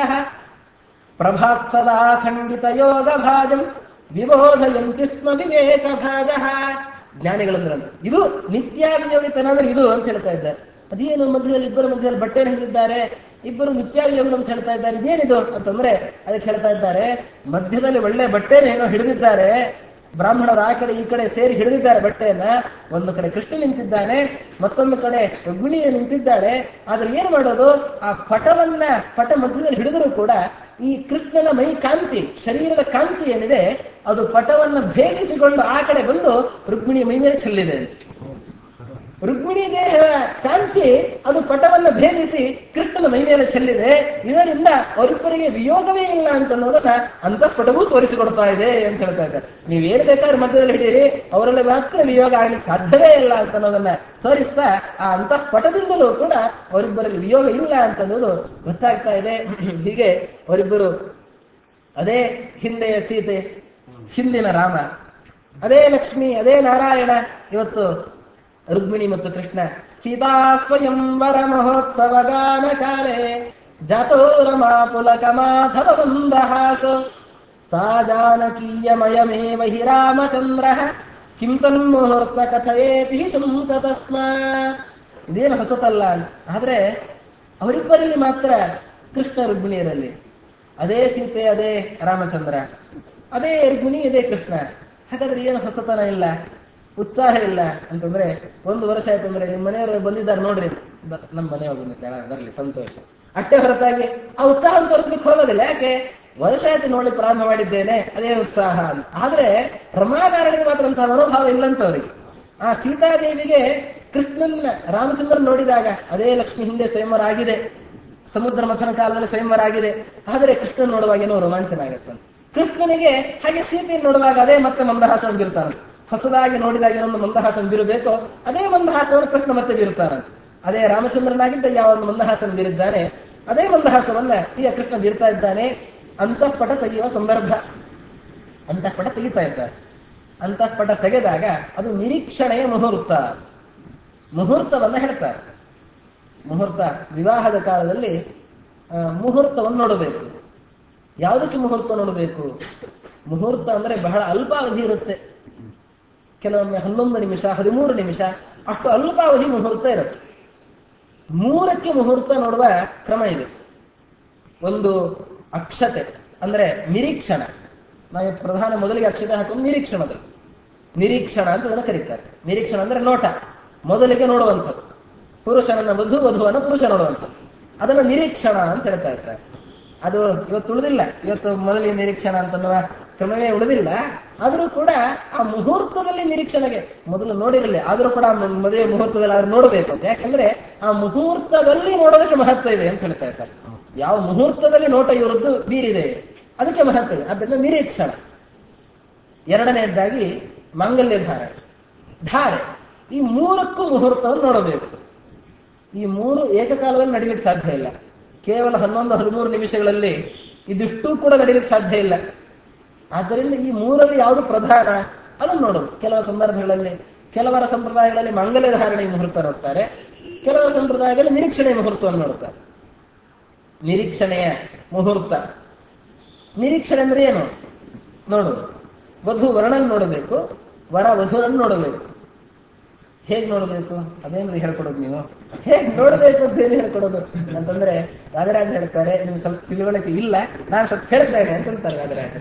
ಪ್ರಭಾಸದಾ ಖಂಡಿತ ಯೋಗ ಭಾಜಂ ವಿಬೋಧಯಂತಿ ಸ್ಮ ವಿವೇಕ ಭಾಗ ಜ್ಞಾನಿಗಳಂದ್ರಂತ ಇದು ನಿತ್ಯಾಭಿಯೋಗಿತನ ಅಂದ್ರೆ ಇದು ಅಂತ ಹೇಳ್ತಾ ಇದ್ದಾರೆ ಅದೇನು ಮಧ್ಯದಲ್ಲಿ ಇಬ್ಬರ ಮಧ್ಯದಲ್ಲಿ ಬಟ್ಟೆಯನ್ನು ಹಿಡಿದಿದ್ದಾರೆ ಇಬ್ಬರು ನಿತ್ಯಾಭಿಯೋಗಗಳು ಅಂತ ಹೇಳ್ತಾ ಇದ್ದಾರೆ ಇದೇನಿದು ಅಂತಂದ್ರೆ ಅದಕ್ಕೆ ಹೇಳ್ತಾ ಇದ್ದಾರೆ ಮಧ್ಯದಲ್ಲಿ ಒಳ್ಳೆ ಬಟ್ಟೆನೇನೋ ಹಿಡಿದಿದ್ದಾರೆ ಬ್ರಾಹ್ಮಣರು ಆ ಕಡೆ ಈ ಕಡೆ ಸೇರಿ ಹಿಡಿದಿದ್ದಾರೆ ಬಟ್ಟೆಯನ್ನ ಒಂದು ಕಡೆ ಕೃಷ್ಣ ನಿಂತಿದ್ದಾನೆ ಮತ್ತೊಂದು ಕಡೆ ರುಗ್ಮಿಣಿ ನಿಂತಿದ್ದಾಳೆ ಆದ್ರೆ ಏನ್ ಮಾಡೋದು ಆ ಪಟವನ್ನ ಪಟ ಮಧ್ಯದಲ್ಲಿ ಹಿಡಿದರೂ ಕೂಡ ಈ ಕೃಷ್ಣನ ಮೈ ಕಾಂತಿ ಶರೀರದ ಕಾಂತಿ ಏನಿದೆ ಅದು ಪಟವನ್ನ ಭೇದಿಸಿಕೊಂಡು ಆ ಕಡೆ ಬಂದು ರುಕ್ಮಿಣಿ ಮೈ ಮೇಲೆ ಚೆಲ್ಲಿದೆ ರುಕ್ಮಿಣಿ ದೇಹದ ಕಾಂತಿ ಅದು ಪಟವನ್ನ ಭೇದಿಸಿ ಕೃಷ್ಣನ ಮೈ ಮೇಲೆ ಚೆಲ್ಲಿದೆ ಇದರಿಂದ ಅವರಿಬ್ಬರಿಗೆ ವಿಯೋಗವೇ ಇಲ್ಲ ಅಂತ ಅನ್ನೋದನ್ನ ಅಂತಃಪಟವೂ ತೋರಿಸಿಕೊಡ್ತಾ ಇದೆ ಅಂತ ಹೇಳ್ತಾ ಇದ್ದಾರೆ ನೀವೇನು ಬೇಕಾದ್ರೆ ಮಧ್ಯದಲ್ಲಿ ಹಿಡೀರಿ ಅವರಲ್ಲಿ ಮಾತ್ರ ವಿಯೋಗ ಆಗ್ಲಿಕ್ಕೆ ಸಾಧ್ಯವೇ ಇಲ್ಲ ಅಂತ ಅನ್ನೋದನ್ನ ತೋರಿಸ್ತಾ ಆ ಅಂತಃಪಟದಿಂದಲೂ ಕೂಡ ಅವರಿಬ್ಬರಲ್ಲಿ ವಿಯೋಗ ಇಲ್ಲ ಅಂತ ಅನ್ನೋದು ಗೊತ್ತಾಗ್ತಾ ಇದೆ ಹೀಗೆ ಅವರಿಬ್ಬರು ಅದೇ ಹಿಂದೆಯ ಸೀತೆ ಹಿಂದಿನ ರಾಮ ಅದೇ ಲಕ್ಷ್ಮಿ ಅದೇ ನಾರಾಯಣ ಇವತ್ತು ರುಕ್ಮಿಣಿ ಮತ್ತು ಕೃಷ್ಣ ಸೀತಾ ಸ್ವಯಂವರ ಮಹೋತ್ಸವ ಗಾನ ಕಾಲೇ ಜಾತೋ ರಮಾ ಪುಲಕ ಮಾಧವ ಮಂದಹಾಸ ಸಾ ಜಾನಕೀಯಮಯಮೇವ ಹಿ ರಾಮಚಂದ್ರ ಕಿಂ ತನ್ಮುಹೂರ್ತ ಕಥಯೇತಿ ಶಂಸ ತಸ್ಮಾ ಇದೇನು ಹೊಸತಲ್ಲ ಆದ್ರೆ ಅವರಿಬ್ಬರಲ್ಲಿ ಮಾತ್ರ ಕೃಷ್ಣ ರುಕ್ಮಿಣಿಯರಲ್ಲಿ ಅದೇ ಸೀತೆ ಅದೇ ರಾಮಚಂದ್ರ ಅದೇ ರುಕ್ಮಿಣಿ ಅದೇ ಕೃಷ್ಣ ಹಾಗಾದ್ರೆ ಏನು ಹೊಸತನ ಇಲ್ಲ ಉತ್ಸಾಹ ಇಲ್ಲ ಅಂತಂದ್ರೆ ಒಂದು ವರ್ಷ ಆಯ್ತು ಅಂದ್ರೆ ನಿಮ್ಮ ಮನೆಯವರು ಬಂದಿದ್ದಾರೆ ನೋಡ್ರಿ ಬ- ನಮ್ಮ ಮನೆಯವರು ಬಂದಿದ್ದಾಳೆ ಬರಲಿ ಸಂತೋಷ ಅಟ್ಟೆ ಹೊರತಾಗಿ ಆ ಉತ್ಸಾಹ ತೋರಿಸ್ಲಿಕ್ಕೆ ಹೋಗೋದಿಲ್ಲ ಯಾಕೆ ವರ್ಷ ಆಯ್ತು ನೋಡಿ ಪ್ರಾರಂಭ ಮಾಡಿದ್ದೇನೆ ಅದೇ ಉತ್ಸಾಹ ಅಂತ ಆದ್ರೆ ರಮಾನಾರಾಯಣರಿಗೆ ಮಾತ್ರ ಅಂತಹ ಮನೋಭಾವ ಇಲ್ಲಂತವ್ರಿಗೆ ಆ ಸೀತಾದೇವಿಗೆ ಕೃಷ್ಣನ ರಾಮಚಂದ್ರನ್ ನೋಡಿದಾಗ ಅದೇ ಲಕ್ಷ್ಮಿ ಹಿಂದೆ ಸ್ವಯಂವರ ಆಗಿದೆ ಸಮುದ್ರ ಮಥನ ಕಾಲದಲ್ಲಿ ಸ್ವಯಂವರ ಆಗಿದೆ ಆದರೆ ಕೃಷ್ಣನ್ ನೋಡುವಾಗ ಏನೋ ರೋಮಾಂಚನ ಆಗತ್ತಂತೆ ಕೃಷ್ಣನಿಗೆ ಹಾಗೆ ಸೀತೆಯನ್ನು ನೋಡುವಾಗ ಅದೇ ಮತ್ತೆ ಮಂದಹಾಸ ಬೀರ್ತಾನೆ ಹೊಸದಾಗಿ ನೋಡಿದಾಗ ಏನೊಂದು ಮಂದಹಾಸನ ಬೀರಬೇಕು ಅದೇ ಮಂದಹಾಸವನ್ನು ಕೃಷ್ಣ ಮತ್ತೆ ಬೀರುತ್ತಾನಂತೆ ಅದೇ ರಾಮಚಂದ್ರನಾಗಿದ್ದ ಯಾವ ಒಂದು ಮಂದಹಾಸನ ಬೀರಿದ್ದಾನೆ ಅದೇ ಮಂದಹಾಸವನ್ನ ಈಗ ಕೃಷ್ಣ ಬೀರ್ತಾ ಇದ್ದಾನೆ ಅಂತಃಪಟ ತೆಗೆಯುವ ಸಂದರ್ಭ ಅಂತಃಪಟ ತೆಗಿತಾ ಇದ್ದಾರೆ ಅಂತಃಪಟ ತೆಗೆದಾಗ ಅದು ನಿರೀಕ್ಷಣೆಯ ಮುಹೂರ್ತ ಮುಹೂರ್ತವನ್ನ ಹೇಳ್ತಾರೆ ಮುಹೂರ್ತ ವಿವಾಹದ ಕಾಲದಲ್ಲಿ ಆ, ಮುಹೂರ್ತವನ್ನು ನೋಡಬೇಕು ಯಾವುದಕ್ಕೆ ಮುಹೂರ್ತ ನೋಡಬೇಕು ಮುಹೂರ್ತ ಅಂದ್ರೆ ಬಹಳ ಅಲ್ಪಾವಧಿ ಇರುತ್ತೆ ಕೆಲವೊಮ್ಮೆ ಹನ್ನೊಂದು ನಿಮಿಷ ಹದಿಮೂರು ನಿಮಿಷ ಅಷ್ಟು ಅಲ್ಪಾವಧಿ ಮುಹೂರ್ತ ಇರುತ್ತೆ ಮೂರಕ್ಕೆ ಮುಹೂರ್ತ ನೋಡುವ ಕ್ರಮ ಇದೆ ಒಂದು ಅಕ್ಷತೆ ಅಂದ್ರೆ ನಿರೀಕ್ಷಣ ನಾವು ಪ್ರಧಾನ ಮೊದಲಿಗೆ ಅಕ್ಷತೆ ಹಾಕೊಂಡು ನಿರೀಕ್ಷಣದಲ್ಲಿ ನಿರೀಕ್ಷಣ ಅಂತ ಅದನ್ನು ಕರೀತಾರೆ ನಿರೀಕ್ಷಣ ಅಂದ್ರೆ ನೋಟ ಮೊದಲಿಗೆ ನೋಡುವಂಥದ್ದು ಪುರುಷನನ್ನ ವಧು ವಧುವನ್ನ ಪುರುಷ ನೋಡುವಂಥದ್ದು ಅದನ್ನು ನಿರೀಕ್ಷಣ ಅಂತ ಹೇಳ್ತಾ ಇರ್ತಾರೆ ಅದು ಇವತ್ತು ಉಳಿದಿಲ್ಲ ಇವತ್ತು ಮೊದಲಿಗೆ ನಿರೀಕ್ಷಣ ಅಂತನ್ನುವ ಕ್ರಮವೇ ಉಳಿದಿಲ್ಲ ಆದರೂ ಕೂಡ ಆ ಮುಹೂರ್ತದಲ್ಲಿ ನಿರೀಕ್ಷಣೆಗೆ ಮೊದಲು ನೋಡಿರಲಿ ಆದರೂ ಕೂಡ ಆ ಮದುವೆ ಮುಹೂರ್ತದಲ್ಲಿ ಆದ್ರೂ ನೋಡಬೇಕು ಅಂತ ಯಾಕಂದ್ರೆ ಆ ಮುಹೂರ್ತದಲ್ಲಿ ನೋಡೋದಕ್ಕೆ ಮಹತ್ವ ಇದೆ ಅಂತ ಹೇಳ್ತಾ ಇದ್ದಾರೆ ಯಾವ ಮುಹೂರ್ತದಲ್ಲಿ ನೋಟ ಇವರದ್ದು ಬೀರಿದೆ ಅದಕ್ಕೆ ಮಹತ್ವ ಇದೆ ಅದರಿಂದ ನಿರೀಕ್ಷಣ ಎರಡನೆಯದಾಗಿ ಮಾಂಗಲ್ಯ ಧಾರಣೆ ಧಾರೆ ಈ ಮೂರಕ್ಕೂ ಮುಹೂರ್ತವನ್ನು ನೋಡಬೇಕು ಈ ಮೂರು ಏಕಕಾಲದಲ್ಲಿ ನಡೀಲಿಕ್ಕೆ ಸಾಧ್ಯ ಇಲ್ಲ ಕೇವಲ ಹನ್ನೊಂದು ಹದಿಮೂರು ನಿಮಿಷಗಳಲ್ಲಿ ಇದಿಷ್ಟೂ ಕೂಡ ನಡೀಲಿಕ್ಕೆ ಸಾಧ್ಯ ಇಲ್ಲ ಆದ್ದರಿಂದ ಈ ಮೂರಲ್ಲಿ ಯಾವುದು ಪ್ರಧಾನ ಅದನ್ನು ನೋಡೋದು ಕೆಲವು ಸಂದರ್ಭಗಳಲ್ಲಿ ಕೆಲವರ ಸಂಪ್ರದಾಯಗಳಲ್ಲಿ ಮಾಂಗಲ್ಯ ಧಾರಣೆ ಮುಹೂರ್ತ ನೋಡ್ತಾರೆ ಕೆಲವರ ಸಂಪ್ರದಾಯಗಳಲ್ಲಿ ನಿರೀಕ್ಷಣೆಯ ಮುಹೂರ್ತವನ್ನು ನೋಡ್ತಾರೆ ನಿರೀಕ್ಷಣೆಯ ಮುಹೂರ್ತ ನಿರೀಕ್ಷಣೆ ಅಂದ್ರೆ ಏನು ನೋಡೋದು ವಧು ವರಣನ್ ನೋಡಬೇಕು ವರ ವಧುರನ್ನು ನೋಡಬೇಕು ಹೇಗ್ ನೋಡಬೇಕು ಅದೇನ್ರಿ ಹೇಳ್ಕೊಡೋದು ನೀವು ಹೇಗ್ ನೋಡಬೇಕು ಅಂತ ಏನು ಹೇಳ್ಕೊಡೋದು ಅಂತಂದ್ರೆ ರಾಜರಾಜ ಹೇಳ್ತಾರೆ ನಿಮ್ಗೆ ಸ್ವಲ್ಪ ತಿಳುವಳಿಕೆ ಇಲ್ಲ ನಾನು ಸ್ವಲ್ಪ ಹೇಳ್ತೇನೆ ಅಂತಂತಾರೆ ರಾಜರಾಜ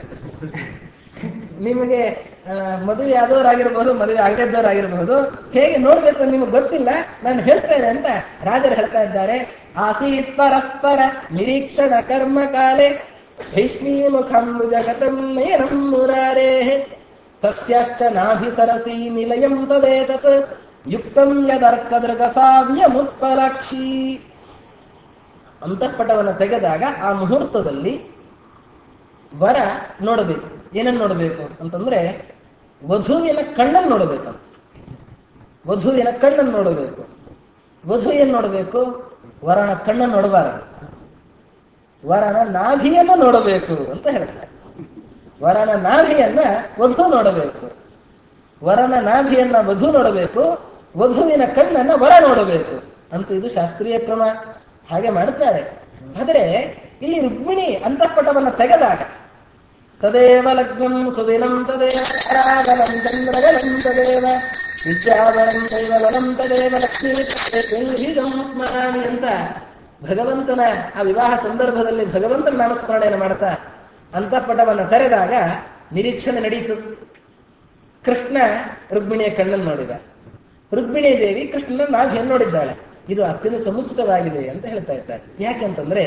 ನಿಮಗೆ ಆ, ಮದುವೆ ಆದವರಾಗಿರ್ಬಹುದು ಮದುವೆ ಆಗದಿದ್ದವರಾಗಿರ್ಬಹುದು ಹೇಗೆ ನೋಡ್ಬೇಕು ನಿಮಗೆ ಗೊತ್ತಿಲ್ಲ ನಾನು ಹೇಳ್ತೇನೆ ಅಂತ ರಾಜರು ಹೇಳ್ತಾ ಇದ್ದಾರೆ ಆಸೀತ್ ಪರಸ್ಪರ ನಿರೀಕ್ಷಣ ಕರ್ಮ ಕಾಲೆ ಭೈಷ್ಮೀ ಮುಖಂ ಜಗತಂ ನಯನಂ ಮುರಾರೇ ತಸ್ಯಾಶ್ಚ ನಾಭಿಸರಸಿ ನಿಲಯಂ ತದೇತತ್ ಯುಕ್ತಂ ಯದರ್ಕದೃಗ ಸಾವ್ಯಮುತ್ಪಲಾಕ್ಷಿ ಅಂತಃಪಟವನ್ನು ತೆಗೆದಾಗ ಆ ಮುಹೂರ್ತದಲ್ಲಿ ವರ ನೋಡಬೇಕು ಏನನ್ನು ನೋಡಬೇಕು ಅಂತಂದ್ರೆ ವಧುವಿನ ಕಣ್ಣನ್ನು ನೋಡಬೇಕಂತ ವಧುವಿನ ಕಣ್ಣನ್ನು ನೋಡಬೇಕು ವಧು ಏನ್ ನೋಡಬೇಕು ವರನ ಕಣ್ಣನ್ನು ನೋಡಬಾರದು ವರನ ನಾಭಿಯನ್ನು ನೋಡಬೇಕು ಅಂತ ಹೇಳ್ತಾರೆ ವರನ ನಾಭಿಯನ್ನ ವಧು ನೋಡಬೇಕು ವರನ ನಾಭಿಯನ್ನ ವಧು ನೋಡಬೇಕು ವಧುವಿನ ಕಣ್ಣನ್ನ ವರ ನೋಡಬೇಕು ಅಂತ ಇದು ಶಾಸ್ತ್ರೀಯ ಕ್ರಮ ಹಾಗೆ ಮಾಡ್ತಾರೆ ಆದರೆ ಇಲ್ಲಿ ರುಕ್ಮಿಣಿ ಅಂತಃಪಟವನ್ನ ತೆಗೆದಾಗ ತದೇವ ಲಗ್ನಂ ಸುದಿನಂ ತದೇವ ರಾಗಲಂ ಚಂದ್ರಗಲಂ ತದೇವ ವಿದ್ಯಾವರಂ ದೈವಲಂ ತದೇವ ಲಕ್ಷ್ಮೀ ಸ್ಮರಾಮಿ ಅಂತ ಭಗವಂತನ ಆ ವಿವಾಹ ಸಂದರ್ಭದಲ್ಲಿ ಭಗವಂತನ ನಾಮಸ್ಮರಣೆಯನ್ನು ಮಾಡ್ತಾ ಅಂತಃಪಟವನ್ನು ತೆರೆದಾಗ ನಿರೀಕ್ಷಣೆ ನಡೀತು ಕೃಷ್ಣ ರುಕ್ಮಿಣಿಯ ಕಣ್ಣನ್ನು ನೋಡಿದ ರುಕ್ಮಿಣಿ ದೇವಿ ಕೃಷ್ಣನ ನಾಭಿಯನ್ನು ನೋಡಿದ್ದಾಳೆ ಇದು ಅತ್ಯಂತ ಸಮುಚಿತವಾಗಿದೆ ಅಂತ ಹೇಳ್ತಾ ಇದ್ದಾರೆ ಯಾಕೆಂತಂದ್ರೆ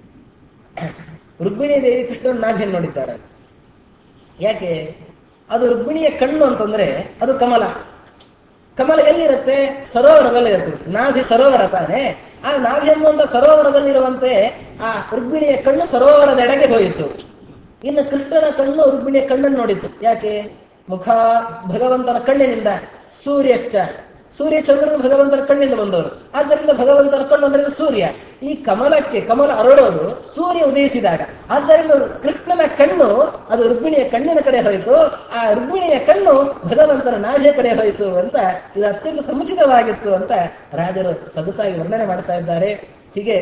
ರುಕ್ಮಿಣಿ ದೇವಿ ಕೃಷ್ಣನ ನಾಭಿಯನ್ನು ನೋಡಿದ್ದಾರೆ ಯಾಕೆ ಅದು ರುಕ್ಮಿಣಿಯ ಕಣ್ಣು ಅಂತಂದ್ರೆ ಅದು ಕಮಲ ಕಮಲ ಎಲ್ಲಿರುತ್ತೆ ಸರೋವರದಲ್ಲಿ ಇರುತ್ತೆ ನಾಭಿ ಸರೋವರ ತಾನೆ ಆ ನಾಭಿ ಎಂಬುವಂತ ಸರೋವರದಲ್ಲಿರುವಂತೆ ಆ ರುಕ್ಮಿಣಿಯ ಕಣ್ಣು ಸರೋವರದೆಡೆಗೆ ಹೋಯಿತು ಇನ್ನು ಕೃಷ್ಣನ ಕಣ್ಣು ರುಕ್ಮಿಣಿಯ ಕಣ್ಣನ್ನು ನೋಡಿತು ಯಾಕೆ ಮುಖ ಭಗವಂತನ ಕಣ್ಣಿನಿಂದ ಸೂರ್ಯಶ್ಚ ಸೂರ್ಯ ಚಂದ್ರನು ಭಗವಂತನ ಕಣ್ಣಿಂದ ಬಂದವರು ಆದ್ದರಿಂದ ಭಗವಂತನ ಕಣ್ಣು ಅಂದ್ರೆ ಇದು ಸೂರ್ಯ ಈ ಕಮಲಕ್ಕೆ ಕಮಲ ಅರಳೋದು ಸೂರ್ಯ ಉದಯಿಸಿದಾಗ ಆದ್ದರಿಂದ ಕೃಷ್ಣನ ಕಣ್ಣು ಅದು ರುಕ್ಮಿಣಿಯ ಕಣ್ಣಿನ ಕಡೆ ಹೋಯಿತು ಆ ರುಕ್ಮಿಣಿಯ ಕಣ್ಣು ಭಗವಂತನ ನಾಭಿಯ ಕಡೆ ಹೋಯಿತು ಅಂತ ಇದು ಅತ್ಯಂತ ಸಮುಚಿತವಾಗಿತ್ತು ಅಂತ ರಾಜರು ಸೊಗಸಾಗಿ ವರ್ಣನೆ ಮಾಡ್ತಾ ಇದ್ದಾರೆ ಹೀಗೆ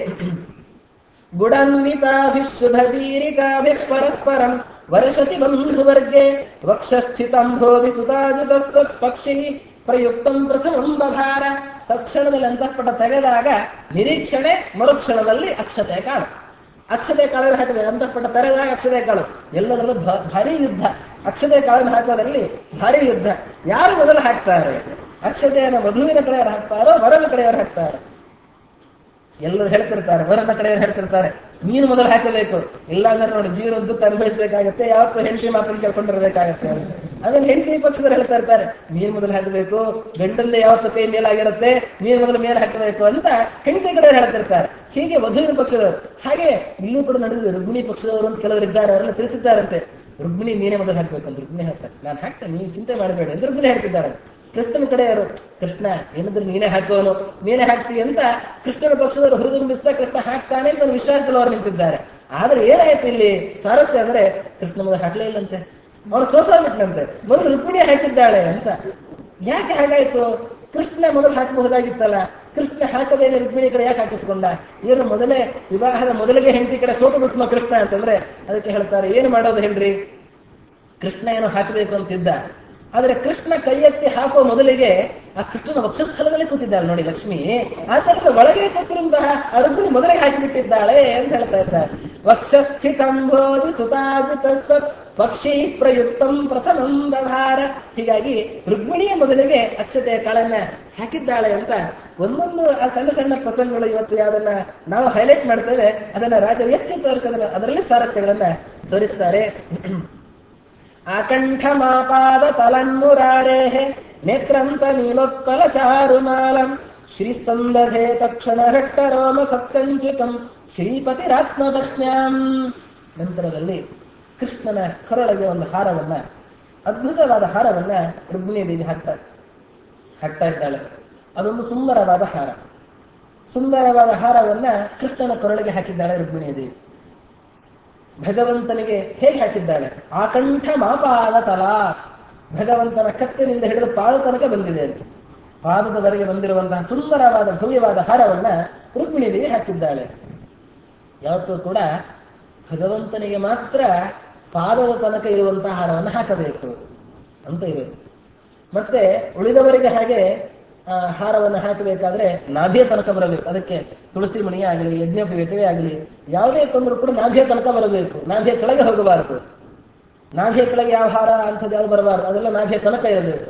ಗುಡನ್ವಿತಾಭಿಶುಭದೀರಿಕಾಭಿಃ ಪರಸ್ಪರಂ ವರ್ಷತಿ ಬಂಧುವರ್ಗೆ ವಕ್ಷಸ್ಥಿತಂಭೋಧಿ ಸುತಾಜಿತಸ್ತತ್ ಪಕ್ಷಿ ಪ್ರಯುಕ್ತಂ ಪ್ರಥಮಂ ಬಭಾರ ತಕ್ಷಣದಲ್ಲಿ ಅಂತಃಪಟ ತೆಗೆದಾಗ ನಿರೀಕ್ಷಣೆ ಮರುಕ್ಷಣದಲ್ಲಿ ಅಕ್ಷತೆ ಕಾಳು ಅಕ್ಷತೆ ಕಾಳನ್ನು ಹಾಕಿದೆ ಅಂತಃಪಟ ತೆರೆದಾಗ ಅಕ್ಷತೆ ಕಾಳು ಎಲ್ಲದರಲ್ಲೂ ಧ- ಭಾರಿ ಯುದ್ಧ ಅಕ್ಷತೆ ಕಾಳನ್ನು ಹಾಕೋದ್ರಲ್ಲಿ ಭಾರಿ ಯುದ್ಧ ಯಾರು ಮೊದಲು ಹಾಕ್ತಾರೆ ಅಕ್ಷತೆಯನ್ನು ವಧುವಿನ ಕಡೆಯವರು ಹಾಕ್ತಾರೋ ವರನ ಕಡೆಯವರು ಹಾಕ್ತಾರೆ ಎಲ್ಲರೂ ಹೇಳ್ತಿರ್ತಾರೆ ವರನ ಕಡೆಯವರು ಹೇಳ್ತಿರ್ತಾರೆ ನೀನು ಮೊದಲು ಹಾಕಬೇಕು ಇಲ್ಲ ಅಂದ್ರೆ ನೋಡಿ ಜೀವನ ದುಃಖ ಅನುಭವಿಸಬೇಕಾಗತ್ತೆ ಯಾವತ್ತೂ ಹೆಂಡತಿ ಮಾತನ್ನು ಕೇಳ್ಕೊಂಡಿರ್ಬೇಕಾಗತ್ತೆ ಅಂತ ಅದನ್ನ ಹೆಂಡತಿ ಪಕ್ಷದವ್ರು ಹೇಳ್ತಾ ಇರ್ತಾರೆ ನೀನು ಮೊದಲು ಹಾಕಬೇಕು ಗಂಡಂದೇ ಯಾವತ್ತು ಕೈ ಮೇಲಾಗಿರುತ್ತೆ ನೀನು ಮೊದಲು ಮೇಲೆ ಹಾಕಬೇಕು ಅಂತ ಹೆಂಡತಿ ಕಡೆ ಹೇಳ್ತಿರ್ತಾರೆ ಹೀಗೆ ವಧುವಿನ ಪಕ್ಷದವರು ಹಾಗೆ ಇಲ್ಲೂ ಕೂಡ ನಡೆದಿದೆ ರುಗ್ಮಿಣಿ ಪಕ್ಷದವರು ಅಂತ ಕೆಲವರು ಇದ್ದಾರೆ ಅವರೆಲ್ಲ ತಿಳಿಸಿದ್ದಾರಂತೆ ರುಗ್ಮಿಣಿ ನೀನೇ ಮೊದಲು ಹಾಕ್ಬೇಕು ಅಂತ ರುಗ್ಮಿಣಿ ಹೇಳ್ತಾರೆ ನಾನು ಹಾಕ್ತೇನೆ ನೀನು ಚಿಂತೆ ಮಾಡಬೇಡ ಅಂತ ರುಗ್ಮಿಣಿ ಹೇಳ್ತಿದ್ದಾರೆ ಕೃಷ್ಣನ ಕಡೆಯವರು ಕೃಷ್ಣ ಏನಾದ್ರೂ ನೀನೇ ಹಾಕೋನು ನೀನೇ ಹಾಕ್ತೀವಿ ಅಂತ ಕೃಷ್ಣನ ಪಕ್ಷದವರು ಹುರಿದುಂಬಿಸ್ತಾ ಕೃಷ್ಣ ಹಾಕ್ತಾನೆ ಅಂತ ಒಂದು ವಿಶ್ವಾಸದಲ್ಲಿ ಅವರು ನಿಂತಿದ್ದಾರೆ ಆದ್ರೆ ಏನಾಯ್ತು ಇಲ್ಲಿ ಸ್ವಾರಸ್ಯ ಅಂದ್ರೆ ಕೃಷ್ಣ ಮೊದಲು ಹಾಕ್ಲೇ ಇಲ್ಲಂತೆ ಅವನು ಸೋತಾಗ್ಬಿಟ್ನಂತೆ ಮೊದಲು ರುಕ್ಮಿಣಿ ಹಾಕಿದ್ದಾಳೆ ಅಂತ ಯಾಕೆ ಹಾಗಾಯ್ತು ಕೃಷ್ಣ ಮೊದಲು ಹಾಕಬಹುದಾಗಿತ್ತಲ್ಲ ಕೃಷ್ಣ ಹಾಕದೇನೆ ರುಕ್ಮಿಣಿ ಕಡೆ ಯಾಕೆ ಹಾಕಿಸ್ಕೊಂಡ ಏನು ಮೊದಲೇ ವಿವಾಹದ ಮೊದಲಿಗೆ ಹೆಂಡತಿ ಕಡೆ ಸೋತು ಬಿಟ್ಮ ಕೃಷ್ಣ ಅಂತಂದ್ರೆ ಅದಕ್ಕೆ ಹೇಳ್ತಾರೆ ಏನು ಮಾಡೋದು ಹೇಳ್ರಿ ಕೃಷ್ಣ ಏನೋ ಹಾಕಬೇಕು ಅಂತಿದ್ದ ಆದ್ರೆ ಕೃಷ್ಣ ಕೈ ಎತ್ತಿ ಹಾಕುವ ಮೊದಲಿಗೆ ಆ ಕೃಷ್ಣನ ವಕ್ಷಸ್ಥಳದಲ್ಲಿ ಕೂತಿದ್ದಾಳೆ ನೋಡಿ ಲಕ್ಷ್ಮಿ ಆದ್ದರಿಂದ ಒಳಗೆ ಕೂತಿರುವಂತಹ ಅರುಗ್ನಿ ಮೊದಲಿಗೆ ಹಾಕಿಬಿಟ್ಟಿದ್ದಾಳೆ ಅಂತ ಹೇಳ್ತಾ ಇದ್ದಾರೆ ವಕ್ಷಸ್ಥಿತಂಬೋಧಿ ಸುತಾಜಿತ ಪಕ್ಷಿ ಪ್ರಯುಕ್ತಂ ಪ್ರಥಮಂ ಬಭಾರ ಹೀಗಾಗಿ ರುಕ್ಮಿಣಿಯ ಮೊದಲಿಗೆ ಅಕ್ಷತೆಯ ಕಾಳನ್ನ ಹಾಕಿದ್ದಾಳೆ ಅಂತ ಒಂದೊಂದು ಆ ಸಣ್ಣ ಸಣ್ಣ ಪ್ರಸಂಗಗಳು ಇವತ್ತು ಯಾವ್ದನ್ನ ನಾವು ಹೈಲೈಟ್ ಮಾಡ್ತೇವೆ ಅದನ್ನ ರಾಜ ಎತ್ತಿ ತೋರಿಸೋದನ್ನ ಅದರಲ್ಲಿ ಸ್ವಾರಸ್ಯಗಳನ್ನ ತೋರಿಸ್ತಾರೆ ಆಕಂಠಮಾಪಾದ ತಲನ್ನುರಾರೇಃ ನೇತ್ರಂತ ನೀಲೋತ್ಪಲ ಚಾರುಮಾಲಂ ಶ್ರೀ ಸಂದಧೆ ತಕ್ಷಣ ಹಟ್ಟರೋಮ ಸತ್ಕಂಚುಕಂ ಶ್ರೀಪತಿರಾತ್ಮಪತ್ನ್ಯಾಂ ನಂತರದಲ್ಲಿ ಕೃಷ್ಣನ ಕರಳಿಗೆ ಒಂದು ಹಾರವನ್ನ ಅದ್ಭುತವಾದ ಹಾರವನ್ನ ರುಕ್ಮಿಣಿ ದೇವಿ ಹಾಕ್ತಾರೆ ಹಾಕ್ತಾ ಇದ್ದಾಳೆ ಅದೊಂದು ಸುಂದರವಾದ ಹಾರ ಸುಂದರವಾದ ಹಾರವನ್ನ ಕೃಷ್ಣನ ಕೊರಳಿಗೆ ಹಾಕಿದ್ದಾಳೆ ರುಕ್ಮಿಣಿ ದೇವಿ ಭಗವಂತನಿಗೆ ಹೇಗೆ ಹಾಕಿದ್ದಾಳೆ ಆಕಂಠ ಮಾಪಾದ ತಲಾ ಭಗವಂತನ ಕತ್ತಿನಿಂದ ಹಿಡಿದು ಪಾದ ತನಕ ಬಂದಿದೆ ಅಂತ ಪಾದದವರೆಗೆ ಬಂದಿರುವಂತಹ ಸುಂದರವಾದ ಭವ್ಯವಾದ ಹಾರವನ್ನ ರುಕ್ಮಿಣಿ ದೇವಿ ಹಾಕಿದ್ದಾಳೆ ಯಾವತ್ತೂ ಕೂಡ ಭಗವಂತನಿಗೆ ಮಾತ್ರ ಪಾದದ ತನಕ ಇರುವಂತಹ ಹಾರವನ್ನು ಹಾಕಬೇಕು ಅಂತ ಇರೋದು ಮತ್ತೆ ಉಳಿದವರಿಗೆ ಹಾಗೆ ಆ, ಹಾರವನ್ನು ಹಾಕಬೇಕಾದ್ರೆ ನಾಭಿಯ ತನಕ ಬರಬೇಕು ಅದಕ್ಕೆ ತುಳಸಿ ಮಣಿಯೇ ಆಗಲಿ ಯಜ್ಞೋಪವೇತವೇ ಆಗಲಿ ಯಾವುದೇ ತಂದರೂ ಕೂಡ ನಾಭಿಯ ತನಕ ಬರಬೇಕು ನಾಭಿಯ ಕೆಳಗೆ ಹೋಗಬಾರದು ನಾಭಿಯ ಕೆಳಗೆ ಯಾವ ಹಾರ ಅಂಥದ್ದು ಯಾವ್ದು ಬರಬಾರದು ಅದೆಲ್ಲ ನಾಭಿಯ ತನಕ ಇರಬೇಕು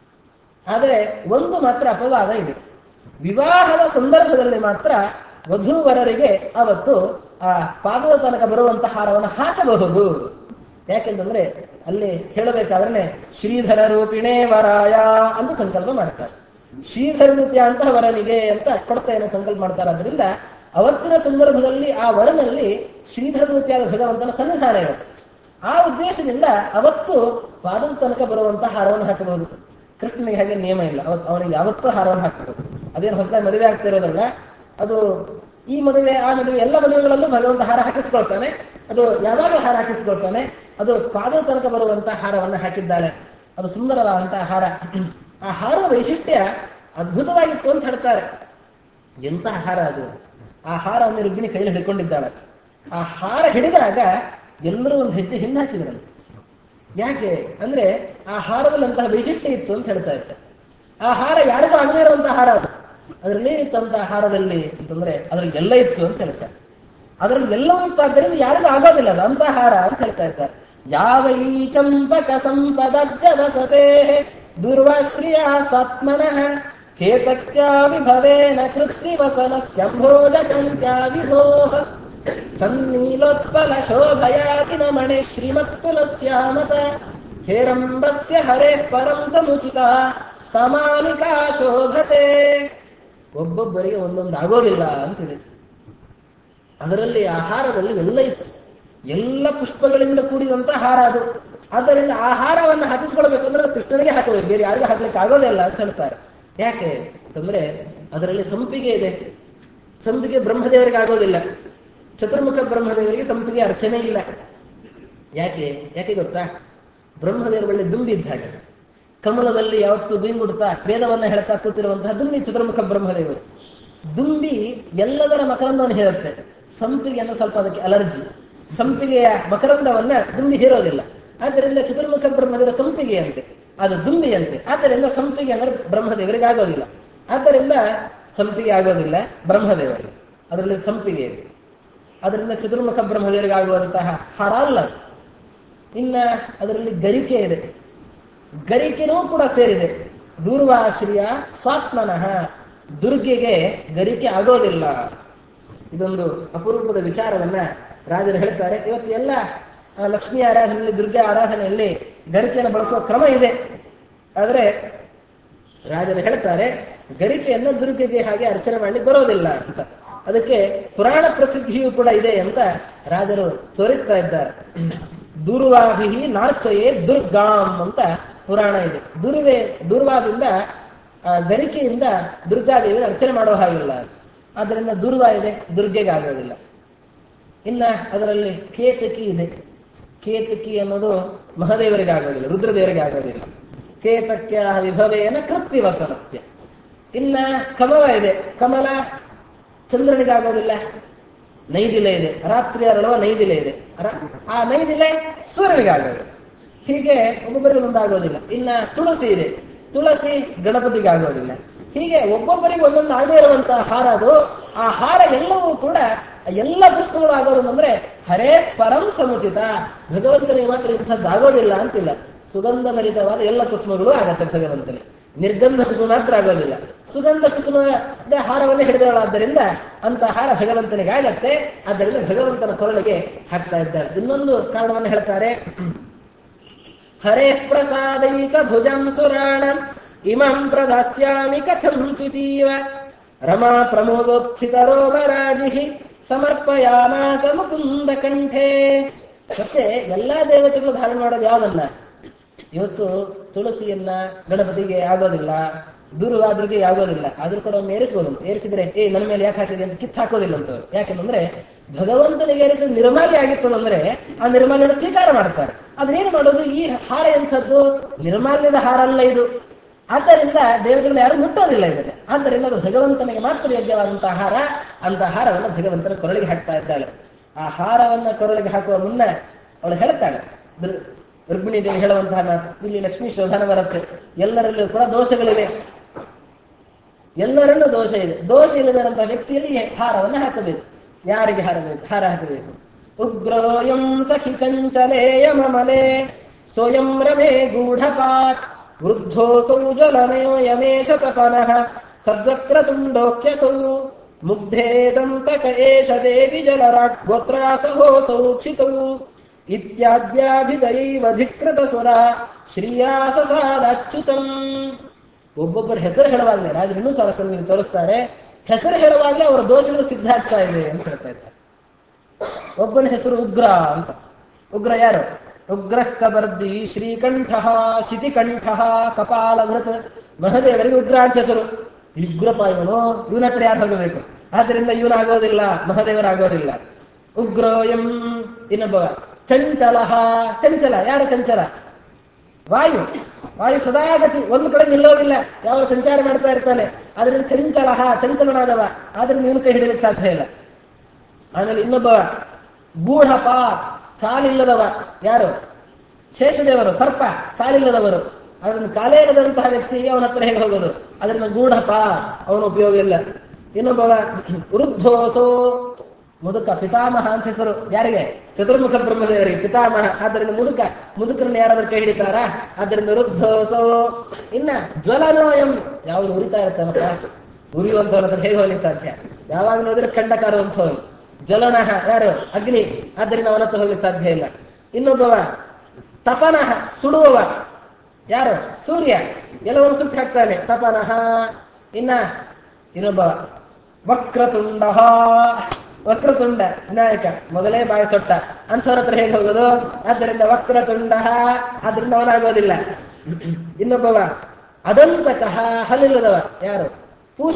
ಆದರೆ ಒಂದು ಮಾತ್ರ ಅಪವಾದ ಇದೆ ವಿವಾಹದ ಸಂದರ್ಭದಲ್ಲಿ ಮಾತ್ರ ವಧೂವರರಿಗೆ ಅವತ್ತು ಆ ಪಾದದ ತನಕ ಬರುವಂತಹ ಹಾರವನ್ನು ಹಾಕಬಹುದು ಯಾಕೆಂತಂದ್ರೆ ಅಲ್ಲಿ ಹೇಳಬೇಕಾದ್ರೆ ಶ್ರೀಧರ ರೂಪಿಣೇ ವರಾಯ ಅಂತ ಸಂಕಲ್ಪ ಮಾಡ್ತಾರೆ ಶ್ರೀಧರ ರೂಪಿಯ ಅಂತಹ ವರನಿಗೆ ಅಂತ ಕೊಡ್ತೇನೆ ಸಂಕಲ್ಪ ಮಾಡ್ತಾರೆ ಅದರಿಂದ ಅವತ್ತಿನ ಸಂದರ್ಭದಲ್ಲಿ ಆ ವರನಲ್ಲಿ ಶ್ರೀಧರ ರೂಪಿಯಾದ ಭಗವಂತನ ಸನ್ನಿಧಾನ ಇರುತ್ತೆ ಆ ಉದ್ದೇಶದಿಂದ ಅವತ್ತು ಪಾದದ ತನಕ ಬರುವಂತಹ ಹಾರವನ್ನು ಹಾಕಬಹುದು ಕೃಷ್ಣನಿಗೆ ಹಾಗೆ ನಿಯಮ ಇಲ್ಲ ಅವತ್ತು ಅವನಿಗೆ ಯಾವತ್ತೂ ಹಾರವನ್ನು ಹಾಕಬಹುದು ಅದೇನು ಹೊಸದಾಗಿ ಮದುವೆ ಆಗ್ತಾ ಇರೋದಲ್ಲ ಅದು ಈ ಮದುವೆ ಆ ಮದುವೆ ಎಲ್ಲ ಮದುವೆಗಳಲ್ಲೂ ಭಗವಂತ ಹಾರ ಹಾಕಿಸ್ಕೊಳ್ತಾನೆ ಅದು ಯಾವಾಗ ಹಾರ ಹಾಕಿಸ್ಕೊಳ್ತಾನೆ ಅದು ಪಾದದ ತನಕ ಬರುವಂತಹ ಹಾರವನ್ನು ಹಾಕಿದ್ದಾಳೆ ಅದು ಸುಂದರವಾದಂತಹ ಹಾರ ಆ ಹಾರ ವೈಶಿಷ್ಟ್ಯ ಅದ್ಭುತವಾಗಿತ್ತು ಅಂತ ಹೇಳ್ತಾರೆ ಎಂತಹ ಹಾರ ಅದು ಆ ಹಾರವನ್ನು ರುಗ್ಮಿಣಿ ಕೈಯಲ್ಲಿ ಹಿಡ್ಕೊಂಡಿದ್ದಾಳೆ ಆ ಹಾರ ಹಿಡಿದಾಗ ಎಲ್ಲರೂ ಒಂದು ಹೆಜ್ಜೆ ಹಿಂದೆ ಹಾಕಿದ್ರಂತೆ ಯಾಕೆ ಅಂದ್ರೆ ಆ ಹಾರದಲ್ಲಿ ಅಂತಹ ವೈಶಿಷ್ಟ್ಯ ಇತ್ತು ಅಂತ ಹೇಳ್ತಾ ಇರ್ತಾರೆ ಆ ಹಾರ ಯಾರಿಗೂ ಆಗದೇ ಇರುವಂತಹ ಹಾರ ಅದು ಅದರಲ್ಲಿ ಏನಿತ್ತು ಅಂತ ಹಾರದಲ್ಲಿ ಅಂತಂದ್ರೆ ಅದ್ರಲ್ಲಿ ಎಲ್ಲ ಇತ್ತು ಅಂತ ಹೇಳ್ತಾರೆ ಅದರಲ್ಲಿ ಎಲ್ಲವೂ ಇತ್ತು ಆದ್ದರಿಂದ ಯಾರಿಗೂ ಆಗೋದಿಲ್ಲ ಅದು ಅಂತ ಹಾರ ಅಂತ ಹೇಳ್ತಾ ಇರ್ತಾರೆ ಯಾವ ಈ ಚಂಪಕ ಸಂಪದಜ್ಜವಸತೆ ದುರ್ವಾಶ್ರಿಯ ಸ್ವಾತ್ಮನಃ ಕೇತಕ್ಯ ವಿಭವೇನ ಕೃತ್ತಿವಸನ ಶಂಭೋಜ ಸಂಖ್ಯಾ ವಿಭೋಹ ಸನ್ನೀಲೋತ್ಪಲ ಶೋಭಯಾತಿನ ಮಣೆ ಶ್ರೀಮತ್ಪುಲಸ್ಯಾಮತ ಹೇರಂಬಸ್ಯ ಹರೇ ಪರಂ ಸಮುಚಿತ ಸಮಾನಿಕಾ ಶೋಭತೆ ಒಬ್ಬೊಬ್ಬರಿಗೆ ಒಂದೊಂದು ಆಗೋದಿಲ್ಲ ಅಂತಿದೆ ಅದರಲ್ಲಿ ಆ ಹಾರದಲ್ಲಿ ಎಲ್ಲ ಇತ್ತು ಎಲ್ಲ ಪುಷ್ಪಗಳಿಂದ ಕೂಡಿದಂತ ಹಾರ ಅದು ಆದ್ದರಿಂದ ಆ ಹಾರವನ್ನು ಹಾಕಿಸ್ಕೊಳ್ಬೇಕು ಅಂದ್ರೆ ಅದು ಕೃಷ್ಣನಿಗೆ ಹಾಕಬೇಕು ಬೇರೆ ಯಾರಿಗೂ ಹಾಕ್ಲಿಕ್ಕೆ ಆಗೋದೇ ಇಲ್ಲ ಅಂತ ಹೇಳ್ತಾರೆ ಯಾಕೆ ಅಂತಂದ್ರೆ ಅದರಲ್ಲಿ ಸಂಪಿಗೆ ಇದೆ ಸಂಪಿಗೆ ಬ್ರಹ್ಮದೇವರಿಗೆ ಆಗೋದಿಲ್ಲ ಚತುರ್ಮುಖ ಬ್ರಹ್ಮದೇವರಿಗೆ ಸಂಪಿಗೆ ಅರ್ಚನೆ ಇಲ್ಲ ಯಾಕೆ ಯಾಕೆ ಗೊತ್ತಾ ಬ್ರಹ್ಮದೇವರು ಒಳ್ಳೆ ದುಂಬಿ ಇದ್ದ ಹಾಗೆ ಕಮಲದಲ್ಲಿ ಯಾವತ್ತು ಬೀಂಗುಡ್ತಾ ವೇದವನ್ನ ಹೇಳ್ತಾ ಕೂತಿರುವಂತಹ ದುಂಬಿ ಚತುರ್ಮುಖ ಬ್ರಹ್ಮದೇವರು ದುಂಬಿ ಎಲ್ಲದರ ಮಕರಂದವನ್ನು ಹೇರುತ್ತೆ ಸಂಪಿಗೆ ಅಂದ್ರೆ ಸ್ವಲ್ಪ ಅದಕ್ಕೆ ಅಲರ್ಜಿ ಸಂಪಿಗೆಯ ಮಕರಂದವನ್ನ ದುಂಬಿ ಹೇರೋದಿಲ್ಲ ಆದ್ದರಿಂದ ಚತುರ್ಮುಖ ಬ್ರಹ್ಮದೇವರ ಸಂಪಿಗೆಯಂತೆ ಅದು ದುಂಬಿಯಂತೆ ಆದ್ದರಿಂದ ಸಂಪಿಗೆ ಅಂದ್ರೆ ಬ್ರಹ್ಮದೇವರಿಗೆ ಆಗೋದಿಲ್ಲ ಆದ್ದರಿಂದ ಸಂಪಿಗೆ ಆಗೋದಿಲ್ಲ ಬ್ರಹ್ಮದೇವರಿಗೆ ಅದರಲ್ಲಿ ಸಂಪಿಗೆ ಇದೆ ಅದರಿಂದ ಚತುರ್ಮುಖ ಬ್ರಹ್ಮದೇವರಿಗೆ ಆಗುವಂತಹ ಹಾರ ಅಲ್ಲ ಅದು. ಇನ್ನ ಅದರಲ್ಲಿ ಗರಿಕೆ ಇದೆ ಗರಿಕೆನೂ ಕೂಡ ಸೇರಿದೆ ದೂರ್ವಾಶ್ರಿಯ ಸ್ವಾತ್ಮನಃ ದುರ್ಗೆಗೆ ಗರಿಕೆ ಆಗೋದಿಲ್ಲ ಇದೊಂದು ಅಪರೂಪದ ವಿಚಾರವನ್ನ ರಾಜರು ಹೇಳ್ತಾರೆ ಇವತ್ತು ಎಲ್ಲ ಆ, ಲಕ್ಷ್ಮೀ ಆರಾಧನೆಯಲ್ಲಿ ದುರ್ಗೆ ಆರಾಧನೆಯಲ್ಲಿ ಗರಿಕೆಯನ್ನು ಬಳಸುವ ಕ್ರಮ ಇದೆ ಆದರೆ ರಾಜರು ಹೇಳ್ತಾರೆ ಗರಿಕೆಯನ್ನು ದುರ್ಗೆಗೆ ಹಾಗೆ ಅರ್ಚನೆ ಮಾಡ್ಲಿಕ್ಕೆ ಬರೋದಿಲ್ಲ ಅಂತ ಅದಕ್ಕೆ ಪುರಾಣ ಪ್ರಸಿದ್ಧಿಯೂ ಕೂಡ ಇದೆ ಅಂತ ರಾಜರು ತೋರಿಸ್ತಾ ಇದ್ದಾರೆ ದುರ್ವಾಭಿ ನಾರ್ಚಯೇ ದುರ್ಗಾಂ ಅಂತ ಪುರಾಣ ಇದೆ ದುರ್ವೆ ದುರ್ವಾದಿಂದ ಆ, ಗರಿಕೆಯಿಂದ ದುರ್ಗಾದೇವಿ ಅರ್ಚನೆ ಮಾಡೋ ಹಾಗಿಲ್ಲ ಆದ್ದರಿಂದ ದುರ್ವ ಇದೆ ದುರ್ಗೆಗೆ ಆಗೋದಿಲ್ಲ ಇನ್ನ ಅದರಲ್ಲಿ ಕೇತಕಿ ಇದೆ ಕೇತಕಿ ಅನ್ನೋದು ಮಹಾದೇವರಿಗೆ ಆಗೋದಿಲ್ಲ ರುದ್ರದೇವರಿಗೆ ಆಗೋದಿಲ್ಲ ಕೇತಕ್ಯ ವಿಭವೇನ ಕೃತ್ಯವಸನಸ್ಯ ಇನ್ನ ಕಮಲ ಇದೆ ಕಮಲ ಚಂದ್ರನಿಗೆ ಆಗೋದಿಲ್ಲ ನೈದಿಲೆ ಇದೆ ರಾತ್ರಿ ಅರಳುವ ನೈದಿಲೆ ಇದೆ ರ- ಆ ನೈದಿಲೆ ಸೂರ್ಯನಿಗೆ ಆಗೋದಿಲ್ಲ ಹೀಗೆ ಒಬ್ಬೊಬ್ಬರಿಗೆ ಒಂದಾಗೋದಿಲ್ಲ ಇನ್ನ ತುಳಸಿ ಇದೆ ತುಳಸಿ ಗಣಪತಿಗೆ ಆಗೋದಿಲ್ಲ ಹೀಗೆ ಒಬ್ಬೊಬ್ಬರಿಗೆ ಒಂದೊಂದು ಆಗದೇ ಇರುವಂತಹ ಹಾರ ಅದು ಆ ಹಾರ ಎಲ್ಲವೂ ಕೂಡ ಎಲ್ಲ ಪುಷ್ಪಗಳು ಆಗೋದು ಅಂದ್ರೆ ಹರೇ ಪರಂ ಸಮುಚಿತ ಭಗವಂತನಿಗೆ ಮಾತ್ರ ಇಂಥದ್ದು ಆಗೋದಿಲ್ಲ ಅಂತಿಲ್ಲ ಸುಗಂಧ ಭರಿತವಾದ ಎಲ್ಲ ಕುಸುಮಗಳು ಆಗತ್ತೆ ಭಗವಂತನಿಗೆ ನಿರ್ಗಂಧ ಕುಸುಮ ಮಾತ್ರ ಆಗೋದಿಲ್ಲ ಸುಗಂಧ ಕುಸುಮದ ಹಾರವನ್ನು ಹಿಡಿದವಳಾದ್ದರಿಂದ ಅಂತ ಹಾರ ಭಗವಂತನಿಗೆ ಆಗತ್ತೆ ಆದ್ದರಿಂದ ಭಗವಂತನ ಕೊರಳಿಗೆ ಹಾಕ್ತಾ ಇದ್ದಾಳೆ ಇನ್ನೊಂದು ಕಾರಣವನ್ನು ಹೇಳ್ತಾರೆ ಹರೇ ಪ್ರಸಾದೈಕ ಭುಜಂ ಸುರಾಣ ಇಮಂ ಪ್ರದಾಸ್ಯಾಮಿ ಕಥಂ ಚ್ಯುತೀವ ರಮಾ ಪ್ರಮೋದೋತ್ಥಿತರೋಮರಾಜಿ ಸಮರ್ಪಯಾಮಾಸ ಮುಕುಂದ ಕಂಠೆ ಮತ್ತೆ ಎಲ್ಲಾ ದೇವತೆಗಳು ಧಾರಣೆ ಮಾಡೋದು ಯಾವ್ದನ್ನ ಇವತ್ತು ತುಳಸಿಯನ್ನ ಗಣಪತಿಗೆ ಆಗೋದಿಲ್ಲ ದೂರವಾದ್ರಿಗೆ ಆಗೋದಿಲ್ಲ ಆದ್ರೂ ಕೂಡ ಒಮ್ಮೆ ಏರಿಸ್ಬೋದಂತ ಏರಿಸಿದ್ರೆ ಏ ನನ್ನ ಮೇಲೆ ಯಾಕೆ ಹಾಕಿದೆ ಅಂತ ಕಿತ್ತು ಹಾಕೋದಿಲ್ಲ ಅಂತ ಅವ್ರು. ಯಾಕೆಂದ್ರೆ ಭಗವಂತನಿಗೆ ಏರಿಸಿದ ನಿರ್ಮಾಲ್ಯ ಆಗಿತ್ತು ಅಂದ್ರೆ ಆ ನಿರ್ಮಾಲ್ಯನ ಸ್ವೀಕಾರ ಮಾಡ್ತಾರೆ ಅದನ್ನೇನು ಮಾಡೋದು ಈ ಹಾರ ಎಂಥದ್ದು ನಿರ್ಮಾಲ್ಯದ ಹಾರ ಅಲ್ಲ ಇದು ಆದ್ದರಿಂದ ದೇವತೆಗಳು ಯಾರು ಮುಟ್ಟೋದಿಲ್ಲ ಇದಕ್ಕೆ ಆದ್ದರಿಂದ ಅದು ಭಗವಂತನಿಗೆ ಮಾತ್ರ ಯೋಗ್ಯವಾದಂತಹ ಹಾರ ಅಂತ ಹಾರವನ್ನು ಭಗವಂತನ ಕೊರಳಿಗೆ ಹಾಕ್ತಾ ಇದ್ದಾಳೆ ಆ ಹಾರವನ್ನ ಕೊರಳಿಗೆ ಹಾಕುವ ಮುನ್ನ ಅವಳು ಹೇಳ್ತಾಳೆ ದೃ- ರುಕ್ಮಿಣಿ ದೇವಿ ಹೇಳುವಂತಹ ಮಾತು ಇಲ್ಲಿ ಲಕ್ಷ್ಮೀ ಶೋಭಾನ ಬರುತ್ತೆ ಎಲ್ಲರಲ್ಲೂ ಕೂಡ ದೋಷಗಳಿವೆ ಎಲ್ಲರಲ್ಲೂ ದೋಷ ಇದೆ ದೋಷ ಇಲ್ಲದಿರುವಂತಹ ವ್ಯಕ್ತಿಯಲ್ಲಿ ಹಾರವನ್ನು ಹಾಕಬೇಕು ಯಾರಿಗೆ ಹಾರಬೇಕು ಹಾರ ಹಾಕಬೇಕು ಉಗ್ರೋಯಂ ಸಖಿ ಚಂಚಲೇಯ ಮಮಲೆ ಸ್ವಯಂ ರಮೇ ಗೂಢಪಾಟ್ ವೃದ್ಧೋಸೌ ಜಲನಯೋಯಮೇಶ ತಪನಃ ಸದ್ವಕ್ರತುಂಡೋಕ್ಯಸೌ ಮುಗ್ಧೇ ದಂತಕ ಏಷ ದೇವಿ ಜಲರಾಟ್ ಗೋತ್ರಾಸಹೋಸೌ ಕ್ಷಿತೌ ಇತ್ಯಾದ್ಯಾಭಿದಯೈವ ಧಿಕೃತ ಸುರ ಶ್ರೀಯಾಸಸಾದಾಚ್ಯುತಂ ಒಬ್ಬೊಬ್ಬರ ಹೆಸರು ಹೇಳುವಾಗಲೇ ರಾಜರು ಇನ್ನೂ ಸರಸ್ವತಿ ತೋರಿಸ್ತಾರೆ ಹೆಸರು ಹೇಳುವಾಗಲೇ ಅವರ ದೋಷಗಳು ಸಿದ್ಧ ಆಗ್ತಾ ಇದೆ ಅಂತ ಹೇಳ್ತಾ ಇದ್ದಾರೆ ಒಬ್ಬನ ಹೆಸರು ಉಗ್ರ ಅಂತ ಉಗ್ರ ಯಾರು ಉಗ್ರ ಕಬರ್ದಿ ಶ್ರೀಕಂಠ ಶಿತಿಕಂಠ ಕಪಾಲಭೃತ್ ಮಹದೇವರಿಗೆ ಉಗ್ರ ಅಂತ ಹೆಸರು ಉಗ್ರಪ್ಪ ಇವನು ಇವನ ಹತ್ರ ಯಾರು ಹೋಗಬೇಕು ಆದ್ರಿಂದ ಇವನಾಗೋದಿಲ್ಲ ಮಹದೇವರಾಗೋದಿಲ್ಲ ಉಗ್ರೋಯಂ ಇನ್ನೊಬ್ಬ ಚಂಚಲ ಚಂಚಲ ಯಾರು ಚಂಚಲ ವಾಯು ವಾಯು ಸದಾಗತಿ ಒಂದು ಕಡೆ ನಿಲ್ಲೋದಿಲ್ಲ ಯಾವ ಸಂಚಾರ ಮಾಡ್ತಾ ಇರ್ತಾನೆ ಆದ್ರಿಂದ ಚಂಚಲ ಚಂಚಲನಾದವ ಆದ್ರಿಂದ ಇವನು ಕೈ ಹಿಡಿಯಲಿಕ್ಕೆ ಸಾಧ್ಯ ಇಲ್ಲ ಆಮೇಲೆ ಇನ್ನೊಬ್ಬ ಗೂಢಪ ಕಾಲಿಲ್ಲದವ ಯಾರು ಶೇಷದೇವರು ಸರ್ಪ ಕಾಲಿಲ್ಲದವರು ಅದನ್ನು ಕಾಲೇ ಇಲ್ಲದಂತಹ ವ್ಯಕ್ತಿ ಅವನ ಹತ್ರ ಹೇಗೆ ಹೋಗೋದು ಅದರಿಂದ ಗೂಢಪ ಅವನ ಉಪಯೋಗ ಇಲ್ಲ ಇನ್ನೊಬ್ಬವ ವೃದ್ಧೋಸೋ ಮುದುಕ ಪಿತಾಮಹ ಅಂತ ಹೆಸರು ಯಾರಿಗೆ ಚತುರ್ಮುಖ ಬ್ರಹ್ಮದೇವರಿಗೆ ಪಿತಾಮಹ ಆದ್ದರಿಂದ ಮುದುಕ ಮುದುಕರನ್ನು ಯಾರಾದ್ರೂ ಕೈ ಹಿಡಿತಾರಾ ಆದ್ದರಿಂದ ವೃದ್ಧೋಸೋ ಇನ್ನ ಜ್ವಲನೋಯಂ ಯಾವುದು ಉರಿತಾ ಇರ್ತಾನಪ್ಪ ಉರಿಯುವಂತವನ ಹತ್ರ ಹೇಗೆ ಹೋಗ್ಲಿಕ್ಕೆ ಸಾಧ್ಯ ಯಾವಾಗ ನೋಡಿದ್ರೆ ಖಂಡಕಾರ ಅಂತವನು ಜ್ವಲನಃ ಯಾರು ಅಗ್ನಿ ಆದ್ದರಿಂದ ಅವನ ಹತ್ರ ಹೋಗ್ಲಿಕ್ಕೆ ಸಾಧ್ಯ ಇಲ್ಲ ಇನ್ನೊಬ್ಬವ ತಪನಃ ಸುಡುವವ ಯಾರು ಸೂರ್ಯ ಎಲ್ಲವನ್ನು ಸುಟ್ಟು ಹಾಕ್ತಾನೆ ತಪನಃ ಇನ್ನ ಇನ್ನೊಬ್ಬ ವಕ್ರತುಂಡ ವಕ್ರತುಂಡ ವಿನಾಯಕ ಮೊದಲೇ ಬಾಯಿ ಸೊಟ್ಟ ಅಂಥವ್ರ ಹತ್ರ ಹೇಗೆ ಹೋಗೋದು ಆದ್ದರಿಂದ ವಕ್ರತುಂಡ ಆದ್ರಿಂದ ಅವನಾಗೋದಿಲ್ಲ ಇನ್ನೊಬ್ಬವ ಅದಂತಕಃ ಹಲ್ಲಿಲ್ಲದವ ಯಾರು ಪೂಷ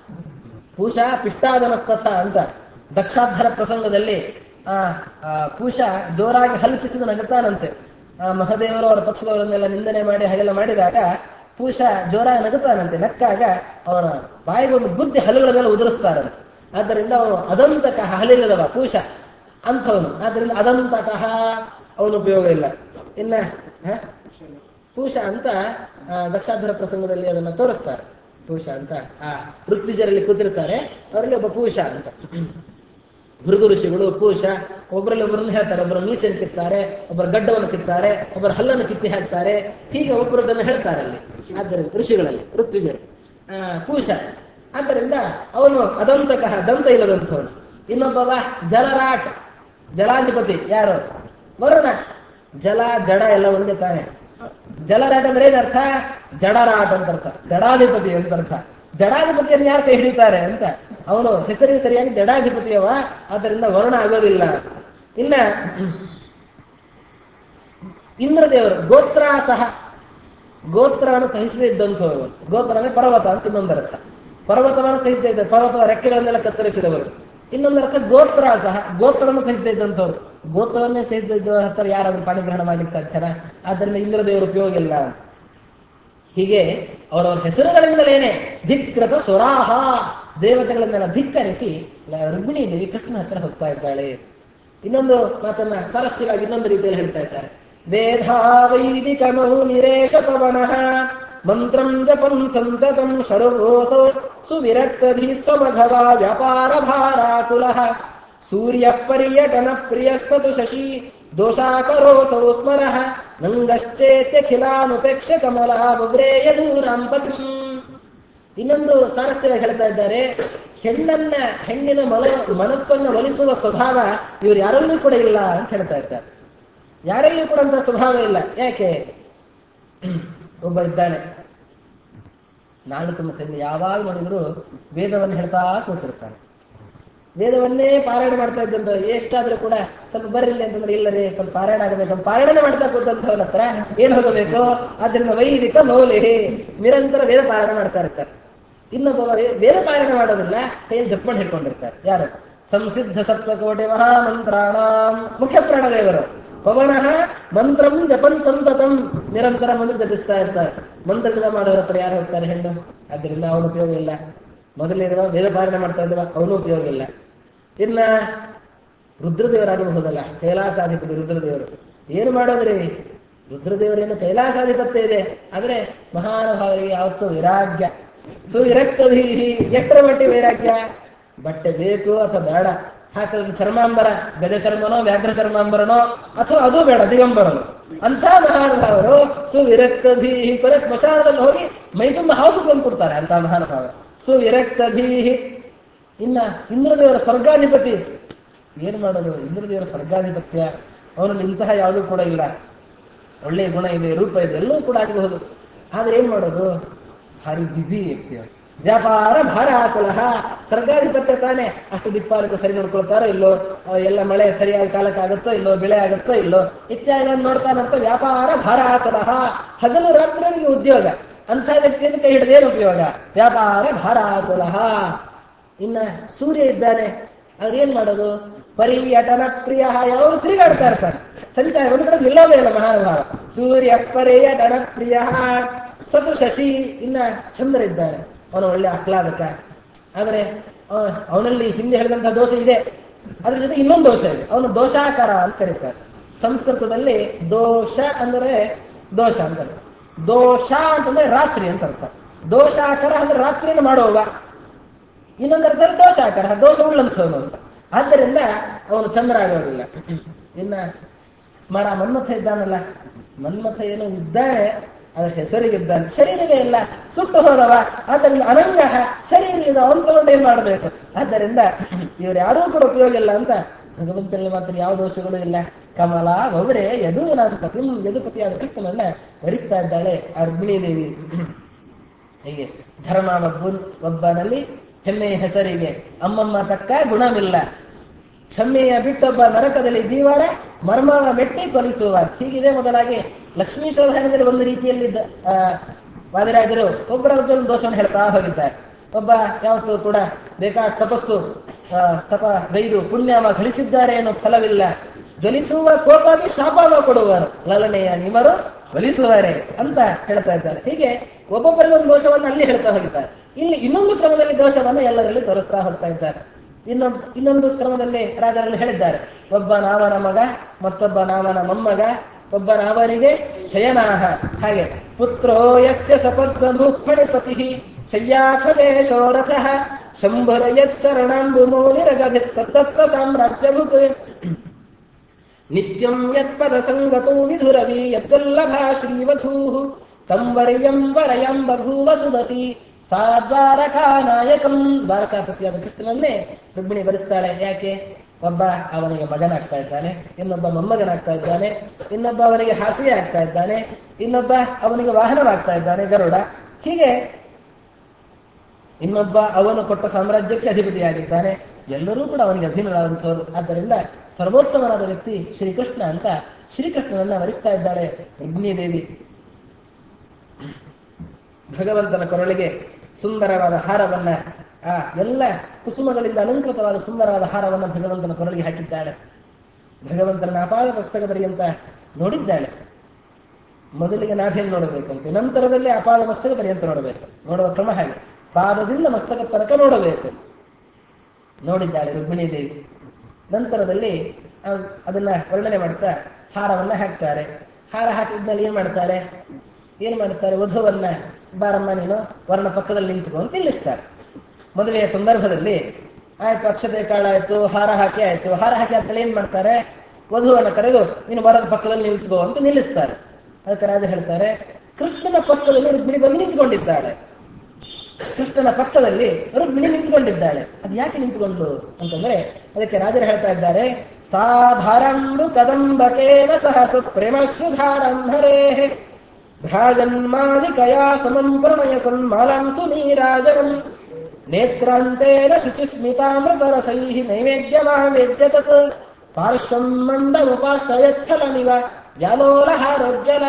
ಪೂಷ ಪಿಷ್ಟಾದನಸ್ತಥ ಅಂತ ದಕ್ಷಾಧರ ಪ್ರಸಂಗದಲ್ಲಿ ಆ ಆ, ಪೂಷ ಜೋರಾಗಿ ಹಲ್ಕಿಸಿದು ನಗುತ್ತಾನಂತೆ ಆ ಮಹದೇವರು ಅವರ ಪಕ್ಷದವರನ್ನೆಲ್ಲ ನಿಂದನೆ ಮಾಡಿ ಹಾಗೆಲ್ಲ ಮಾಡಿದಾಗ ಪೂಷ ಜೋರಾಗಿ ನಗುತ್ತಾನಂತೆ ನಕ್ಕಾಗ ಅವನ ಬಾಯಿಗೊಂದು ಬುದ್ಧಿ ಹಲ್ಲುಗಳ ಮೇಲೆ ಉದುರಿಸ್ತಾರಂತೆ ಆದ್ದರಿಂದ ಅವನು ಅದಂತಕಃ ಹಲಿಲ್ಲದವ ಪೂಷ ಅಂಥವನು ಆದ್ದರಿಂದ ಅದಂತಕಃ ಅವನು ಉಪಯೋಗ ಇಲ್ಲ ಇನ್ನ ಹ? ಪೂಷ ಅಂತ ಆ, ದಕ್ಷಾಧರ ಪ್ರಸಂಗದಲ್ಲಿ ಅದನ್ನ ತೋರಿಸ್ತಾರೆ ಪೂಷ ಅಂತ ಆ ಋತ್ವಿಜರಲ್ಲಿ ಕೂತಿರ್ತಾರೆ ಅವರಲ್ಲಿ ಒಬ್ಬ ಪೂಷ ಅಂತ ಭೃಗು ಋಷಿಗಳು ಪೂಷ ಒಬ್ಬರಲ್ಲಿ ಒಬ್ಬರನ್ನು ಹೇಳ್ತಾರೆ ಒಬ್ಬರ ಮೀಸೆಯನ್ನು ಕಿತ್ತಾರೆ ಒಬ್ಬರ ಗಡ್ಡವನ್ನು ಕಿತ್ತಾರೆ ಒಬ್ಬರ ಹಲ್ಲನ್ನು ಕಿತ್ತಿ ಹಾಕ್ತಾರೆ ಹೀಗೆ ಒಬ್ಬರದನ್ನು ಹೇಳ್ತಾರೆ ಅಲ್ಲಿ ಆದ್ದರಿಂದ ಋಷಿಗಳಲ್ಲಿ ಋತ್ವಿಜರು ಆ, ಪೂಷ ಆದ್ದರಿಂದ ಅವನು ಅದಂತಕಃ ದಂತ ಇಲ್ಲದಂಥವನು ಇನ್ನೊಬ್ಬವ ಜಲರಾಟ್ ಜಲಾಧಿಪತಿ ಯಾರು ವರುಣ ಜಲ ಜಡ ಎಲ್ಲ ಒಂದೇ ತಾನೆ ಜಲರಾಟ್ ಅಂದ್ರೆ ಏನರ್ಥ ಜಡರಾಟ್ ಅಂತ ಅರ್ಥ ಜಡಾಧಿಪತಿ ಅಂತ ಅರ್ಥ ಜಡಾಧಿಪತಿಯನ್ನು ಯಾರು ಕೈ ಹಿಡಿತಾರೆ ಅಂತ ಅವನು ಹೆಸರಿಗೆ ಸರಿಯಾಗಿ ಜಡಾಧಿಪತಿಯವ ಆದ್ದರಿಂದ ವರುಣ ಆಗೋದಿಲ್ಲ ಇನ್ನ ಇಂದ್ರದೇವರು ಗೋತ್ರ ಸಹ ಗೋತ್ರವನ್ನು ಸಹಿಸದೇ ಇದ್ದಂಥವರು ಗೋತ್ರ ಅಂದ್ರೆ ಪರ್ವತ ಅಂತ ಇನ್ನೊಂದು ಅರ್ಥ ಪರ್ವತವನ್ನು ಸಹಿಸದೇ ಇದ್ದಾರೆ ಪರ್ವತದ ರೆಕ್ಕೆಗಳನ್ನೆಲ್ಲ ಕತ್ತರಿಸಿದವರು ಇನ್ನೊಂದು ಅರ್ಥ ಗೋತ್ರ ಸಹ ಗೋತ್ರವನ್ನು ಸಹಿಸದೇ ಇದ್ದಂಥವ್ರು ಗೋತ್ರವನ್ನೇ ಸಹಿಸದೇ ಇದ್ದವರ ಹತ್ರ ಯಾರಾದ್ರೂ ಪಾಣಿಗ್ರಹಣ ಮಾಡ್ಲಿಕ್ಕೆ ಸಾಧ್ಯನಾ ಆದ್ದರಿಂದ ಇಂದ್ರದೇವರು ಉಪಯೋಗ ಇಲ್ಲ ಹೀಗೆ ಅವರವರ ಹೆಸರುಗಳಿಂದಲೇನೆ ಧಿಕ್ಕೃತ ಸುರಾಹ ದೇವತೆಗಳನ್ನೆಲ್ಲ ಧಿಕ್ಕರಿಸಿ ಲ- ರುಕ್ಮಿಣಿ ದೇವಿ ಕೃಷ್ಣನ ಹತ್ರ ಹೋಗ್ತಾ ಇದ್ದಾಳೆ ಇನ್ನೊಂದು ಮಾತನ್ನ ಸ್ವಾರಸ್ಯವಾಗಿ ಇನ್ನೊಂದು ರೀತಿಯಲ್ಲಿ ಹೇಳ್ತಾ ಇದ್ದಾರೆ ವೇದಾ ವೈದಿಕ ಮೌನಿರೇಶ ಪವನಃ ಮಂತ್ರಂ ಜಪಂ ಸಂತತಂ ಶರುರೋಸೌ ಸುವಿರಕ್ತಧಿ ಸ್ವಮಘವ ವ್ಯಾಪಾರ ಭಾರಾಕುಲಃ ಸೂರ್ಯ ಪರ್ಯಟನ ಪ್ರಿಯ ಸತು ಶಶಿ ದೋಷಾಕರೋಸೌ ಸ್ಮರಃ ನಂಗಶ್ಚೇತ್ಯಖಿಲಾನುಪೇಕ್ಷ ಕಮಲ ಬುಬ್ರೇಯ ದೂರಾಂಪತಿ ಇನ್ನೊಂದು ಸ್ವಾರಸ್ಯವಾಗಿ ಹೇಳ್ತಾ ಇದ್ದಾರೆ ಹೆಣ್ಣನ್ನ ಹೆಣ್ಣಿನ ಮಲ ಮನಸ್ಸನ್ನು ಒಲಿಸುವ ಸ್ವಭಾವ ಇವರು ಯಾರಲ್ಲೂ ಕೂಡ ಇಲ್ಲ ಅಂತ ಹೇಳ್ತಾ ಇದ್ದಾರೆ ಯಾರಲ್ಲಿಯೂ ಕೂಡ ಅಂತ ಸ್ವಭಾವ ಇಲ್ಲ ಯಾಕೆ ಒಬ್ಬ ಇದ್ದಾನೆ ನಾಲ್ಕು ಮತದಿಂದ ಯಾವಾಗ ನೋಡಿದ್ರು ವೇದವನ್ನು ಹೇಳ್ತಾ ಕೂತಿರ್ತಾನೆ ವೇದವನ್ನೇ ಪಾರಾಯಣ ಮಾಡ್ತಾ ಇದ್ದಂತ ಎಷ್ಟಾದ್ರೂ ಕೂಡ ಸ್ವಲ್ಪ ಬರ್ರಿಲ್ಲ ಅಂತಂದ್ರೆ ಇಲ್ಲರಿ ಸ್ವಲ್ಪ ಪಾರಾಯಣ ಆಗಬೇಕು ಅಂತ ಪಾರಾಯಣ ಮಾಡ್ತಾ ಕೂತಂತವನ ಹತ್ರ ಏನ್ ಹೋಗಬೇಕು ಆದ್ರಿಂದ ವೈದಿಕ ಮೌಲಿ ನಿರಂತರ ವೇದ ಪಾರಾಯಣ ಮಾಡ್ತಾ ಇರ್ತಾರೆ ಇನ್ನೊಬ್ಬ ವೇ- ವೇದ ಪಾರಾಯಣ ಮಾಡೋದಿಲ್ಲ ಕೈಯಲ್ಲಿ ಜಪ್ಕೊಂಡು ಹಿಡ್ಕೊಂಡಿರ್ತಾರೆ ಯಾರು ಸಂಸಿದ್ಧ ಸತ್ವಕೋಟೆ ಮಹಾಮಂತ್ರಾಣಾಂ ಮುಖ್ಯ ಪ್ರಾಣದೇವರು ಪವನಃ ಮಂತ್ರಂ ಜಪನ್ ಸಂತತಂ ನಿರಂತರ ಮಂತ್ರ ಜಪಿಸ್ತಾ ಇರ್ತಾರೆ ಮಂತ್ರ ಜಪ ಮಾಡೋರ ಹತ್ರ ಯಾರು ಹೋಗ್ತಾರೆ ಹೆಣ್ಣು ಅದರಿಂದ ಅವನ ಉಪಯೋಗ ಇಲ್ಲ ಮೊದಲಿರುವ ವೇದ ಪಾರಾಯಣ ಮಾಡ್ತಾ ಇದ್ದವ ಅವನು ಉಪಯೋಗ ಇಲ್ಲ ಇನ್ನ ರುದ್ರದೇವರಾಗಬಹುದಲ್ಲ ಕೈಲಾಸಾಧಿಪತಿ ರುದ್ರದೇವರು ಏನು ಮಾಡೋದ್ರಿ ರುದ್ರದೇವರೇನು ಕೈಲಾಸಾಧಿಪತ್ಯ ಇದೆ ಆದ್ರೆ ಮಹಾನುಭಾವರಿಗೆ ಯಾವತ್ತೂ ವೈರಾಗ್ಯ ಸುವಿರಕ್ತಧೀಹಿ ಎಷ್ಟರ ಮಟ್ಟಿಗೆ ವೈರಾಗ್ಯ ಬಟ್ಟೆ ಬೇಕು ಅಥವಾ ಬೇಡ ಹಾಕಿದ್ರೆ ಚರ್ಮಾಂಬರ ಗಜ ಚರ್ಮನೋ ವ್ಯಾಘ್ರ ಚರ್ಮಾಂಬರನೋ ಅಥವಾ ಅದು ಬೇಡ ದಿಗಂಬರನು ಅಂತ ಮಹಾನುಭಾವರು ಸುವಿರಕ್ತಧೀಹಿ ಕೊನೆ ಸ್ಮಶಾನದಲ್ಲಿ ಹೋಗಿ ಮೈ ತುಂಬ ಹಾಸು ಕೊಡ್ತಾರೆ ಅಂತ ಮಹಾನುಭಾವ ಸುವಿರಕ್ತಧೀಹಿ ಇನ್ನ ಇಂದ್ರದೇವರ ಸ್ವರ್ಗಾಧಿಪತಿ ಏನ್ ಮಾಡೋದು ಇಂದ್ರದೇವರ ಸ್ವರ್ಗಾಧಿಪತ್ಯ ಅವನಲ್ಲಿ ಇಂತಹ ಯಾವುದೂ ಕೂಡ ಇಲ್ಲ ಒಳ್ಳೆಯ ಗುಣ ಇದೆ ರೂಪ ಇದೆ ಎಲ್ಲವೂ ಕೂಡ ಆಗಬಹುದು ಆದ್ರೆ ಏನ್ ಮಾಡೋದು ಭಾರಿ ಬ್ಯುಸಿ ವ್ಯಕ್ತಿ ಅವ್ರು. ವ್ಯಾಪಾರ ಭಾರ ಹಾಕುಲಹ ಸರ್ಗಾಧಿಪತ್ಯ ತಾನೆ ಅಷ್ಟು ದಿಕ್ಪಾಲಕು ಸರಿ ನೋಡ್ಕೊಳ್ತಾರೋ ಇಲ್ಲೋ ಆ, ಎಲ್ಲ ಮಳೆ ಸರಿಯಾದ ಕಾಲಕ್ಕೆ ಆಗುತ್ತೋ ಇಲ್ಲೋ ಬೆಳೆ ಆಗುತ್ತೋ ಇಲ್ಲೋ ಇತ್ಯಾದಿ ನೋಡ್ತಾ ನೋಡ್ತಾ ವ್ಯಾಪಾರ ಭಾರ ಹಾಕುಲಹ ಹಗಲು ರಾತ್ರಿ ಅವನಿಗೆ ಉದ್ಯೋಗ ಅಂಥ ವ್ಯಕ್ತಿಯನ್ನು ಕೈ ಹಿಡಿದೇನು ಉಪಯೋಗ ವ್ಯಾಪಾರ ಭಾರ ಹಾಕುಲಹ ಇನ್ನ ಸೂರ್ಯ ಇದ್ದಾನೆ ಆದ್ರೆ ಏನ್ ಮಾಡೋದು ಪರ್ಯಟನ ಪ್ರಿಯ ಯಾವಾಗ ತಿರುಗಾಡ್ತಾ ಇರ್ತಾನೆ ಸಂಚಾರ ಒಂದು ಕಡೆ ನಿಲ್ಲೋದೇ ಇಲ್ಲ ಮಹಾನುಭಾವ ಸೂರ್ಯ ಪರ್ಯಟನ ಪ್ರಿಯ ಸತು ಶಶಿ ಇನ್ನ ಚಂದ್ರ ಇದ್ದಾನೆ ಅವನು ಒಳ್ಳೆ ಆಹ್ಲಾದಕ ಆದ್ರೆ ಅವ- ಅವನಲ್ಲಿ ಹಿಂದೆ ಹೇಳಿದಂತಹ ದೋಷ ಇದೆ ಅದ್ರ ಜೊತೆ ಇನ್ನೊಂದು ದೋಷ ಇದೆ ಅವನು ದೋಷಾಕಾರ ಅಂತ ಕರೀತಾರೆ ಸಂಸ್ಕೃತದಲ್ಲಿ ದೋಷ ಅಂದ್ರೆ ದೋಷ ಅಂತಾರೆ ದೋಷ ಅಂತಂದ್ರೆ ರಾತ್ರಿ ಅಂತ ಅರ್ಥ ದೋಷಾಕರ ಅಂದ್ರೆ ರಾತ್ರಿಯನ್ನು ಮಾಡುವವ ಇನ್ನೊಂದು ಅರ್ಥ ದೋಷಾಕಾರ ದೋಷ ಉಳ್ಳಂಥವನು ಅಂತ ಆದ್ದರಿಂದ ಅವನು ಚಂದ್ರ ಆಗೋದಿಲ್ಲ ಇನ್ನ ಸ್ಮರ ಮನ್ಮಥ ಇದ್ದಾನಲ್ಲ ಮನ್ಮಥ ಏನೋ ಇದ್ದಾನೆ ಅದರ ಹೆಸರಿಗಿದ್ದಾನೆ ಶರೀರವೇ ಇಲ್ಲ ಸುಟ್ಟು ಹೋದವ ಆದ್ದರಿಂದ ಅನಂಗ ಶರೀರ ಇದೆ ಅವನು ತಗೊಂಡು ಏನ್ ಮಾಡಬೇಕು ಆದ್ದರಿಂದ ಇವ್ರು ಯಾರೂ ಕೂಡ ಉಪಯೋಗ ಇಲ್ಲ ಅಂತ ಭಗವಂತನಲ್ಲಿ ಮಾತ್ರ ಯಾವ ದೋಷಗಳು ಇಲ್ಲ ಕಮಲ ಒಬ್ಬರೇ ಯದು ಪತಿ ಯದುಪತಿಯಾದ ಕೃಷ್ಣನನ್ನ ವರಿಸ್ತಾ ಇದ್ದಾಳೆ ಆ ರುಕ್ಮಿಣೀ ದೇವಿ ಹೀಗೆ ಧರ್ಮನೊಬ್ಬ ಒಬ್ಬನಲ್ಲಿ ಹೆಮ್ಮೆಯ ಹೆಸರಿಗೆ ಅಮ್ಮಮ್ಮ ತಕ್ಕ ಗುಣವಿಲ್ಲ ಕ್ಷಮೆಯ ಬಿಟ್ಟೊಬ್ಬ ನರಕದಲ್ಲಿ ಜೀವನ ಮರ್ಮವ ಮೆಟ್ಟಿ ಕೊಲಿಸುವ ಹೀಗಿದೆ ಮೊದಲಾಗಿ ಲಕ್ಷ್ಮೀ ಶೋಭಾನದಲ್ಲಿ ಒಂದು ರೀತಿಯಲ್ಲಿದ್ದ ಆ, ವಾದಿರಾಜರು ಒಬ್ಬರ ಒಂದು ದೋಷವನ್ನು ಹೇಳ್ತಾ ಹೋಗಿದ್ದಾರೆ ಒಬ್ಬ ಯಾವತ್ತೂ ಕೂಡ ಬೇಕಾದ ತಪಸ್ಸು ಆ, ತಪ ಗೈದು ಪುಣ್ಯವ ಗಳಿಸಿದ್ದಾರೆ ಅನ್ನೋ ಫಲವಿಲ್ಲ ಜ್ವಲಿಸುವ ಕೋಪಾದಿ ಶಾಪವ ಕೊಡುವರು ಲಲನೆಯ ನಿಮರು ಒಲಿಸುವರೆ ಅಂತ ಹೇಳ್ತಾ ಇದ್ದಾರೆ ಹೀಗೆ ಒಬ್ಬೊಬ್ಬರಿಗೆ ಒಂದು ದೋಷವನ್ನು ಅಲ್ಲಿ ಹೇಳ್ತಾ ಹೋಗಿದ್ದಾರೆ ಇಲ್ಲಿ ಇನ್ನೊಂದು ಕ್ರಮದಲ್ಲಿ ದೋಷವನ್ನು ಎಲ್ಲರಲ್ಲಿ ತೋರಿಸ್ತಾ ಹೋಗ್ತಾ ಇದ್ದಾರೆ ಇನ್ನೊಂದು ಇನ್ನೊಂದು ಕ್ರಮದಲ್ಲಿ ರಾಜರಲ್ಲಿ ಹೇಳಿದ್ದಾರೆ ಒಬ್ಬ ನಾವನ ಮಗ ಮತ್ತೊಬ್ಬ ನಾವನ ಮೊಮ್ಮಗ ಒಬ್ಬ ನಾವನಿಗೆ ಶಯನಾಹ ಹಾಗೆ ಪುತ್ರೋ ಯಸ್ಯ ಸಪದ್ಮಭೂಪಣಿಪತಿ ಶಯ್ಯಾಖಲೇಶೋ ರಥಃ ಶಂಭರ ಯಚ್ಚರಣಾಂಬು ಮೌಲಿರಗಭಿತ್ತತ್ತ ಸಾಮ್ರಾಜ್ಯಭುಕ್ ನಿತ್ಯಂ ಯತ್ಪದ ಸಂಗತೋ ವಿಧುರವಿ ಯದ್ವಲ್ಲಭಾ ಶ್ರೀವಧೂ ತಂ ವರ್ಯಂ ವರಯಂ ಬಭೂವ ಸುದತಿ ಸಾ ದ್ವಾರಕಾ ನಾಯಕಂ ದ್ವಾರಕಾಪತಿಯಾದ ಕೃಷ್ಣನನ್ನೇ ರುಕ್ಮಿಣಿ ಬರೆಸ್ತಾಳೆ ಯಾಕೆ ಒಬ್ಬ ಅವನಿಗೆ ಮಗನಾಗ್ತಾ ಇದ್ದಾನೆ ಇನ್ನೊಬ್ಬ ಮೊಮ್ಮಗನಾಗ್ತಾ ಇದ್ದಾನೆ ಇನ್ನೊಬ್ಬ ಅವನಿಗೆ ಹಾಸಿಗೆ ಆಗ್ತಾ ಇದ್ದಾನೆ ಇನ್ನೊಬ್ಬ ಅವನಿಗೆ ವಾಹನವಾಗ್ತಾ ಇದ್ದಾನೆ ಗರುಡ ಹೀಗೆ ಇನ್ನೊಬ್ಬ ಅವನು ಕೊಟ್ಟ ಸಾಮ್ರಾಜ್ಯಕ್ಕೆ ಅಧಿಪತಿಯಾಗಿದ್ದಾನೆ ಎಲ್ಲರೂ ಕೂಡ ಅವನಿಗೆ ಅಧೀನರಾದಂಥವರು ಆದ್ದರಿಂದ ಸರ್ವೋತ್ತಮನಾದ ವ್ಯಕ್ತಿ ಶ್ರೀಕೃಷ್ಣ ಅಂತ ಶ್ರೀಕೃಷ್ಣನನ್ನ ವರಿಸ್ತಾ ಇದ್ದಾಳೆ ರುಗ್ನಿ ದೇವಿ ಭಗವಂತನ ಕೊರಳಿಗೆ ಸುಂದರವಾದ ಹಾರವನ್ನ ಆ ಎಲ್ಲ ಕುಸುಮಗಳಿಂದ ಅಲಂಕೃತವಾದ ಸುಂದರವಾದ ಹಾರವನ್ನ ಭಗವಂತನ ಕೊರಳಿಗೆ ಹಾಕಿದ್ದಾಳೆ ಭಗವಂತನ ಅಪಾದ ಪುಸ್ತಕ ಪರ್ಯಂತ ನೋಡಿದ್ದಾಳೆ ಮೊದಲಿಗೆ ನಾಭಿಯನ್ನು ನೋಡಬೇಕಂತೆ ನಂತರದಲ್ಲಿ ಅಪಾದ ಮಸ್ತಕ ಪರ್ಯಂತ ನೋಡಬೇಕು ನೋಡುವ ಕ್ರಮ ಹಾಗೆ ಪಾದದಿಂದ ಮಸ್ತಕ ತನಕ ನೋಡಬೇಕು ನೋಡಿದ್ದಾಳೆ ರುಕ್ಮಿಣಿ ದೇವಿ ನಂತರದಲ್ಲಿ ಆ- ಅದನ್ನ ವರ್ಣನೆ ಮಾಡ್ತಾ ಹಾರವನ್ನ ಹಾಕ್ತಾರೆ ಹಾರ ಹಾಕಿದ್ಮೇಲೆ ಏನ್ ಮಾಡ್ತಾರೆ ಏನ್ ಮಾಡ್ತಾರೆ ವಧುವನ್ನ ಬಾರಮ್ಮ ನೀನು ವರ್ಣ ಪಕ್ಕದಲ್ಲಿ ನಿಂತ್ಕೊಂಡು ನಿಲ್ಲಿಸ್ತಾರೆ ಮದುವೆಯ ಸಂದರ್ಭದಲ್ಲಿ ಆಯ್ತು ಅಕ್ಷತೆ ಕಾಳಾಯ್ತು ಹಾರ ಹಾಕಿ ಆಯ್ತು ಹಾರ ಹಾಕಿ ಆದ್ಮೇಲೆ ಏನ್ ಮಾಡ್ತಾರೆ ವಧುವನ್ನ ಕರೆದು ನೀನು ವರದ ಪಕ್ಕದಲ್ಲಿ ನಿಲ್ತ್ಕೋ ಅಂತ ನಿಲ್ಲಿಸ್ತಾರೆ ಅದಕ್ಕೆ ರಾಜ ಹೇಳ್ತಾರೆ ಕೃಷ್ಣನ ಪಕ್ಕದಲ್ಲಿ ರುಕ್ಮಿಣಿ ಬಂದು ನಿಂತ್ಕೊಂಡಿದ್ದಾಳೆ ಕೃಷ್ಣನ ಪಕ್ಕದಲ್ಲಿ ರುಕ್ಮಿಣಿ ನಿಂತುಕೊಂಡಿದ್ದಾಳೆ ಅದು ಯಾಕೆ ನಿಂತುಕೊಂಡು ಅಂತಂದ್ರೆ ಅದಕ್ಕೆ ರಾಜರು ಹೇಳ್ತಾ ಇದ್ದಾರೆ ಸಾಧಾರಂಬು ಕದಂಬಕೇನ ಸಹ ಸುಪ್ರೇಮ ಶ್ರುಧಾರಂಭರೇ ಭ್ರಾಜನ್ಮಾಲಿಕಯಾ ಸಮಂ ಪ್ರಣಯ ಸನ್ಮಾಲಾಂಸು ನೀರಾಜನಂ ನೇತ್ರಾಂತೇನ ಶುಚಿಸ್ಮಿತಾಮೃತರಸೈ ನೈವೇದ್ಯಮಾವೇದ್ಯ ತತ್ ಪಾರ್ಶ್ವಂ ಮಂಡಮುಪಾಶ್ರಯತ್ಫಲಮಿವ ವ್ಯಾಲೋಲಹಾರೋಜ್ವಲ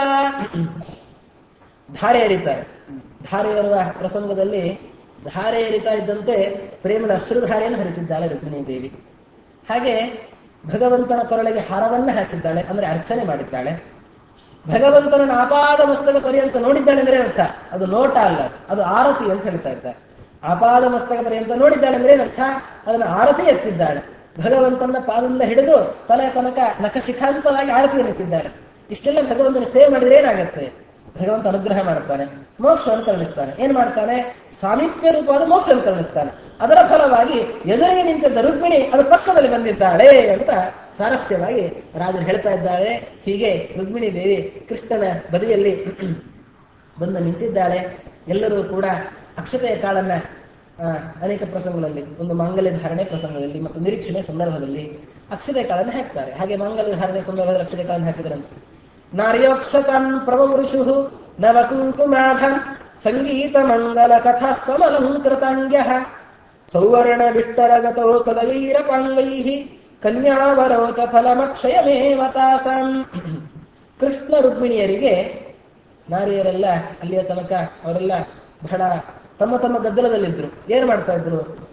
ಧಾರೆ ಎರಿತಾರೆ ಧಾರೆ ಏರುವ ಪ್ರಸಂಗದಲ್ಲಿ ಧಾರೆ ಎರಿತಾ ಇದ್ದಂತೆ ಪ್ರೇಮದ ಅಶ್ರುಧಾರೆಯನ್ನು ಹರಿಸಿದ್ದಾಳೆ ರುಕ್ಮಿಣಿ ದೇವಿ ಹಾಗೆ ಭಗವಂತನ ಕೊರಳಿಗೆ ಹಾರವನ್ನ ಹಾಕಿದ್ದಾಳೆ ಅಂದ್ರೆ ಅರ್ಚನೆ ಮಾಡಿದ್ದಾಳೆ ಭಗವಂತನ ಆಪಾದ ಮಸ್ತಕ ಪರ್ಯಂತ ನೋಡಿದ್ದಾಳೆ ಅಂದ್ರೆ ಅರ್ಥ ಅದು ನೋಟ ಅಲ್ಲ ಅದು ಆರತಿ ಅಂತ ಹೇಳ್ತಾ ಇದ್ದಾರೆ ಆಪಾದ ಮಸ್ತಕ ಪರ್ಯಂತ ನೋಡಿದ್ದಾಳೆ ಅಂದ್ರೆ ಅರ್ಥ ಅದನ್ನ ಆರತಿ ಎತ್ತಿದ್ದಾಳೆ ಭಗವಂತನ ಪಾದದಿಂದ ಹಿಡಿದು ತಲೆ ತನಕ ನಖಶಿಖಾಂತವಾಗಿ ಆರತಿಯನ್ನು ಎತ್ತಿದ್ದಾಳೆ ಇಷ್ಟೆಲ್ಲ ಭಗವಂತನ ಸೇವೆ ಮಾಡಿದ್ರೆ ಏನಾಗುತ್ತೆ ಭಗವಂತ ಅನುಗ್ರಹ ಮಾಡ್ತಾನೆ ಮೋಕ್ಷವನ್ನು ಕರುಣಿಸ್ತಾನೆ ಏನ್ ಮಾಡ್ತಾನೆ ಸಾಮೀಪ್ಯ ರೂಪವಾದ ಮೋಕ್ಷವನ್ನು ಕರುಣಿಸ್ತಾನೆ ಅದರ ಫಲವಾಗಿ ಎದುರಿಗೆ ನಿಂತಿದ್ದ ರುಕ್ಮಿಣಿ ಅದು ಪಕ್ಕದಲ್ಲಿ ಬಂದಿದ್ದಾಳೆ ಅಂತ ಸಾರಸ್ಯವಾಗಿ ರಾಜರು ಹೇಳ್ತಾ ಇದ್ದಾಳೆ ಹೀಗೆ ರುಕ್ಮಿಣಿ ದೇವಿ ಕೃಷ್ಣನ ಬದಿಯಲ್ಲಿ ಬಂದು ನಿಂತಿದ್ದಾಳೆ ಎಲ್ಲರೂ ಕೂಡ ಅಕ್ಷತೆಯ ಕಾಳನ್ನ ಆ, ಅನೇಕ ಪ್ರಸಂಗಗಳಲ್ಲಿ ಒಂದು ಮಾಂಗಲ್ಯ ಧಾರಣೆ ಪ್ರಸಂಗದಲ್ಲಿ ಮತ್ತು ನಿರೀಕ್ಷಣೆ ಸಂದರ್ಭದಲ್ಲಿ ಅಕ್ಷತೆ ಕಾಳನ್ನು ಹಾಕ್ತಾರೆ ಹಾಗೆ ಮಾಂಗಲ್ಯ ಧಾರಣೆ ಸಂದರ್ಭದಲ್ಲಿ ಅಕ್ಷತೆ ಕಾಳನ್ನು ಹಾಕಿದ್ರಂತೆ ನಾರ್ಯೋಕ್ಷತಾನ್ ಪ್ರವೃಷು ನವಕುಂಕುಮಾಭ ಸಂಗೀತ ಮಂಗಲ ಕಥಾ ಸಮಲಂಕೃತಾಂಗ್ಯ ಸೌವರ್ಣ ವಿಷ್ಟರಗತೋ ಸದೈರಪಾಂಗೈ ಕನ್ಯಾವರೋಚ ಫಲಮಕ್ಷಯಮೇವ ತಾಸಾಂ ಕೃಷ್ಣ ರುಕ್ಮಿಣಿಯರಿಗೆ ನಾರಿಯರೆಲ್ಲ ಅಲ್ಲಿಯ ತನಕ ಅವರೆಲ್ಲ ಬಹಳ ತಮ್ಮ ತಮ್ಮ ಗದ್ದಲದಲ್ಲಿದ್ರು ಏನ್ ಮಾಡ್ತಾ ಇದ್ರು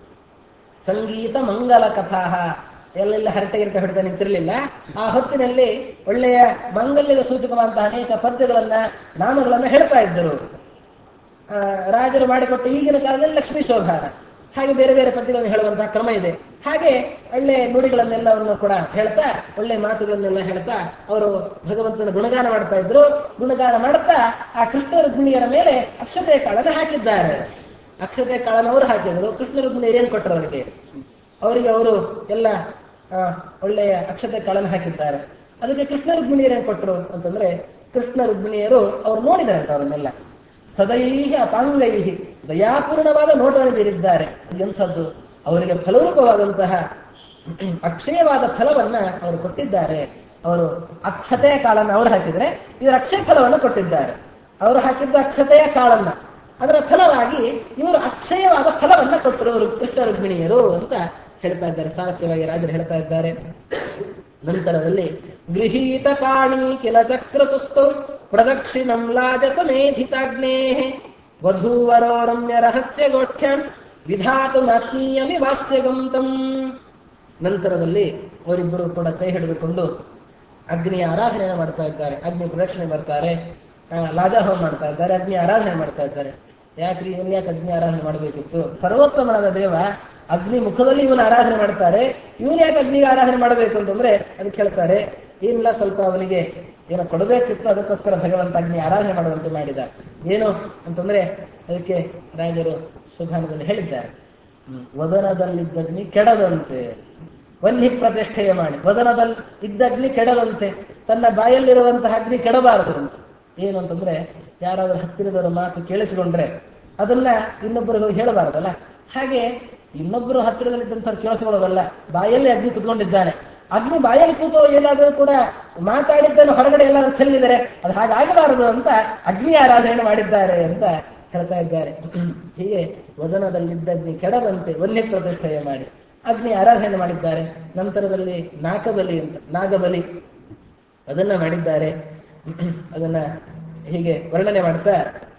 ಸಂಗೀತ ಮಂಗಲ ಕಥಾ ಎಲ್ಲೆಲ್ಲ ಹರಟೆ ಗಿರಟೆ ಹೊಡೆದ ನಿಂತಿರಲಿಲ್ಲ ಆ ಹೊತ್ತಿನಲ್ಲಿ ಒಳ್ಳೆಯ ಮಂಗಲ್ಯದ ಸೂಚಕವಾದಂತಹ ಅನೇಕ ಪದ್ಯಗಳನ್ನ ನಾಮಗಳನ್ನ ಹೇಳ್ತಾ ಇದ್ದರು ಆ, ರಾಜರು ಮಾಡಿಕೊಟ್ಟ ಈಗಿನ ಕಾಲದಲ್ಲಿ ಲಕ್ಷ್ಮೀ ಶೋಭಾನ ಹಾಗೆ ಬೇರೆ ಬೇರೆ ಪದ್ಯಗಳನ್ನು ಹೇಳುವಂತಹ ಕ್ರಮ ಇದೆ ಹಾಗೆ ಒಳ್ಳೆ ನುಡಿಗಳನ್ನೆಲ್ಲವನ್ನು ಕೂಡ ಹೇಳ್ತಾ ಒಳ್ಳೆ ಮಾತುಗಳನ್ನೆಲ್ಲ ಹೇಳ್ತಾ ಅವರು ಭಗವಂತನ ಗುಣಗಾನ ಮಾಡ್ತಾ ಇದ್ರು ಗುಣಗಾನ ಮಾಡ್ತಾ ಆ ಕೃಷ್ಣ ರುಕ್ಮಿಣಿಯರ ಮೇಲೆ ಅಕ್ಷತೆ ಕಾಳನ್ನು ಹಾಕಿದ್ದಾರೆ ಅಕ್ಷತೆ ಕಾಳನ್ನು ಅವರು ಹಾಕಿದ್ರು ಕೃಷ್ಣ ರುಕ್ಮಿಣಿಯರು ಏನ್ ಕೊಟ್ಟರು ಅವರಿಗೆ ಅವರಿಗೆ ಅವರು ಎಲ್ಲ ಆ, ಒಳ್ಳೆಯ ಅಕ್ಷತೆ ಕಾಳನ್ನು ಹಾಕಿದ್ದಾರೆ ಅದಕ್ಕೆ ಕೃಷ್ಣ ರುಕ್ಮಿಣಿಯರು ಏನ್ ಕೊಟ್ಟರು ಅಂತಂದ್ರೆ ಕೃಷ್ಣ ರುಕ್ಮಿಣಿಯರು ಅವ್ರು ನೋಡಿದಾರಂತ ಅವರನ್ನೆಲ್ಲ ಸದೈಹಿ ಅಪಾಂಗೈಹಿ ದಯಾಪೂರ್ಣವಾದ ನೋಟವನ್ನು ಬೀರಿದ್ದಾರೆ ಎಂಥದ್ದು ಅವರಿಗೆ ಫಲರೂಪವಾದಂತಹ ಅಕ್ಷಯವಾದ ಫಲವನ್ನ ಅವರು ಕೊಟ್ಟಿದ್ದಾರೆ ಅವರು ಅಕ್ಷತೆಯ ಕಾಳನ್ನ ಅವರು ಹಾಕಿದ್ರೆ ಇವರು ಅಕ್ಷಯ ಫಲವನ್ನು ಕೊಟ್ಟಿದ್ದಾರೆ ಅವರು ಹಾಕಿದ್ದ ಅಕ್ಷತೆಯ ಕಾಳನ್ನ ಅದರ ಫಲವಾಗಿ ಇವರು ಅಕ್ಷಯವಾದ ಫಲವನ್ನ ಕೊಟ್ಟರು ಅವರು ಕೃಷ್ಣ ರುಕ್ಮಿಣಿಯರು ಅಂತ ಹೇಳ್ತಾ ಇದ್ದಾರೆ ಸಾರಸ್ಯವಾಗಿ ರಾಜರು ಹೇಳ್ತಾ ಇದ್ದಾರೆ ನಂತರದಲ್ಲಿ ಗೃಹೀತ ಪಾಣಿ ಕಿಲ ಚಕ್ರತುಸ್ತೌ ಪ್ರದಕ್ಷಿಣಂ ಲಾಜ ಸಮೇಧಿತಾಗ್ನೇ ವಧೂವರೋ ರಮ್ಯ ರಹಸ್ಯ ಗೋಷ್ಠ್ಯಾಂ ವಿಧಾತು ನಾತ್ಮೀಯಮಿ ವಾಸ್ಯಗಂತಂ ನಂತರದಲ್ಲಿ ಅವರಿಬ್ಬರು ಕೂಡ ಕೈ ಹಿಡಿದುಕೊಂಡು ಅಗ್ನಿಯ ಆರಾಧನೆಯನ್ನು ಮಾಡ್ತಾ ಇದ್ದಾರೆ ಅಗ್ನಿ ಪ್ರದಕ್ಷಿಣೆ ಬರ್ತಾರೆ ಆ, ಲಾಜಾಹೋಮ ಮಾಡ್ತಾ ಇದ್ದಾರೆ ಅಗ್ನಿ ಆರಾಧನೆ ಮಾಡ್ತಾ ಇದ್ದಾರೆ ಯಾಕ್ರಿ ಇವನ್ ಯಾಕೆ ಅಗ್ನಿ ಆರಾಧನೆ ಮಾಡಬೇಕಿತ್ತು ಸರ್ವೋತ್ತಮನಾದ ದೇವ ಅಗ್ನಿ ಮುಖದಲ್ಲಿ ಇವನು ಆರಾಧನೆ ಮಾಡ್ತಾರೆ ಇವನು ಯಾಕೆ ಅಗ್ನಿಗೆ ಆರಾಧನೆ ಮಾಡಬೇಕು ಅಂತಂದ್ರೆ ಅದಕ್ಕೆ ಹೇಳ್ತಾರೆ ಏನಿಲ್ಲ ಸ್ವಲ್ಪ ಅವನಿಗೆ ಏನೋ ಕೊಡಬೇಕಿತ್ತು ಅದಕ್ಕೋಸ್ಕರ ಭಗವಂತ ಅಗ್ನಿ ಆರಾಧನೆ ಮಾಡುವಂತೆ ಮಾಡಿದ ಏನು ಅಂತಂದ್ರೆ ಅದಕ್ಕೆ ರಾಜರು ಸುಭಾನದಲ್ಲಿ ಹೇಳಿದ್ದಾರೆ ಹ್ಮ್. ವದನದಲ್ಲಿದ್ದ ಅಗ್ನಿ ಕೆಡದಂತೆ ವನ್ನಿ ಪ್ರತಿಷ್ಠೆಯ ಮಾಡಿ ವದನದಲ್ಲಿ ಇದ್ದ ಅಗ್ನಿ ಕೆಡದಂತೆ ತನ್ನ ಬಾಯಲ್ಲಿರುವಂತಹ ಅಗ್ನಿ ಕೆಡಬಾರದು ಅಂತ ಏನು ಅಂತಂದ್ರೆ ಯಾರಾದ್ರೂ ಹತ್ತಿರದವರ ಮಾತು ಕೇಳಿಸಿಕೊಂಡ್ರೆ ಅದನ್ನ ಇನ್ನೊಬ್ಬರಿಗೆ ಹೋಗಿ ಹೇಳಬಾರದಲ್ಲ ಹಾಗೆ ಇನ್ನೊಬ್ಬರು ಹತ್ತಿರದಲ್ಲಿದ್ದಂಥವ್ರು ಕೇಳಿಸ್ಕೊಳ್ಳೋದಲ್ಲ ಬಾಯಲ್ಲಿ ಅಗ್ನಿ ಕುತ್ಕೊಂಡಿದ್ದಾನೆ ಅಗ್ನಿ ಬಾಯಲ್ಲಿ ಕೂತು ಏನಾದರೂ ಕೂಡ ಮಾತಾಡಿದ್ದನ್ನು ಹೊರಗಡೆ ಎಲ್ಲಾದ್ರೂ ಚೆಲ್ಲಿದರೆ ಅದು ಹಾಗಾಗಬಾರದು ಅಂತ ಅಗ್ನಿ ಆರಾಧನೆ ಮಾಡಿದ್ದಾರೆ ಅಂತ ಹೇಳ್ತಾ ಇದ್ದಾರೆ ಹೀಗೆ ವದನದಲ್ಲಿದ್ದ ಅಗ್ನಿ ಕೆಡದಂತೆ ವನ್ಯ ಪ್ರತಿಷ್ಠೆಯ ಮಾಡಿ ಅಗ್ನಿ ಆರಾಧನೆ ಮಾಡಿದ್ದಾರೆ ನಂತರದಲ್ಲಿ ನಾಕಬಲಿ ಅಂತ ನಾಗಬಲಿ ಅದನ್ನ ಮಾಡಿದ್ದಾರೆ ಅದನ್ನ ಹೀಗೆ ವರ್ಣನೆ ಮಾಡ್ತಾ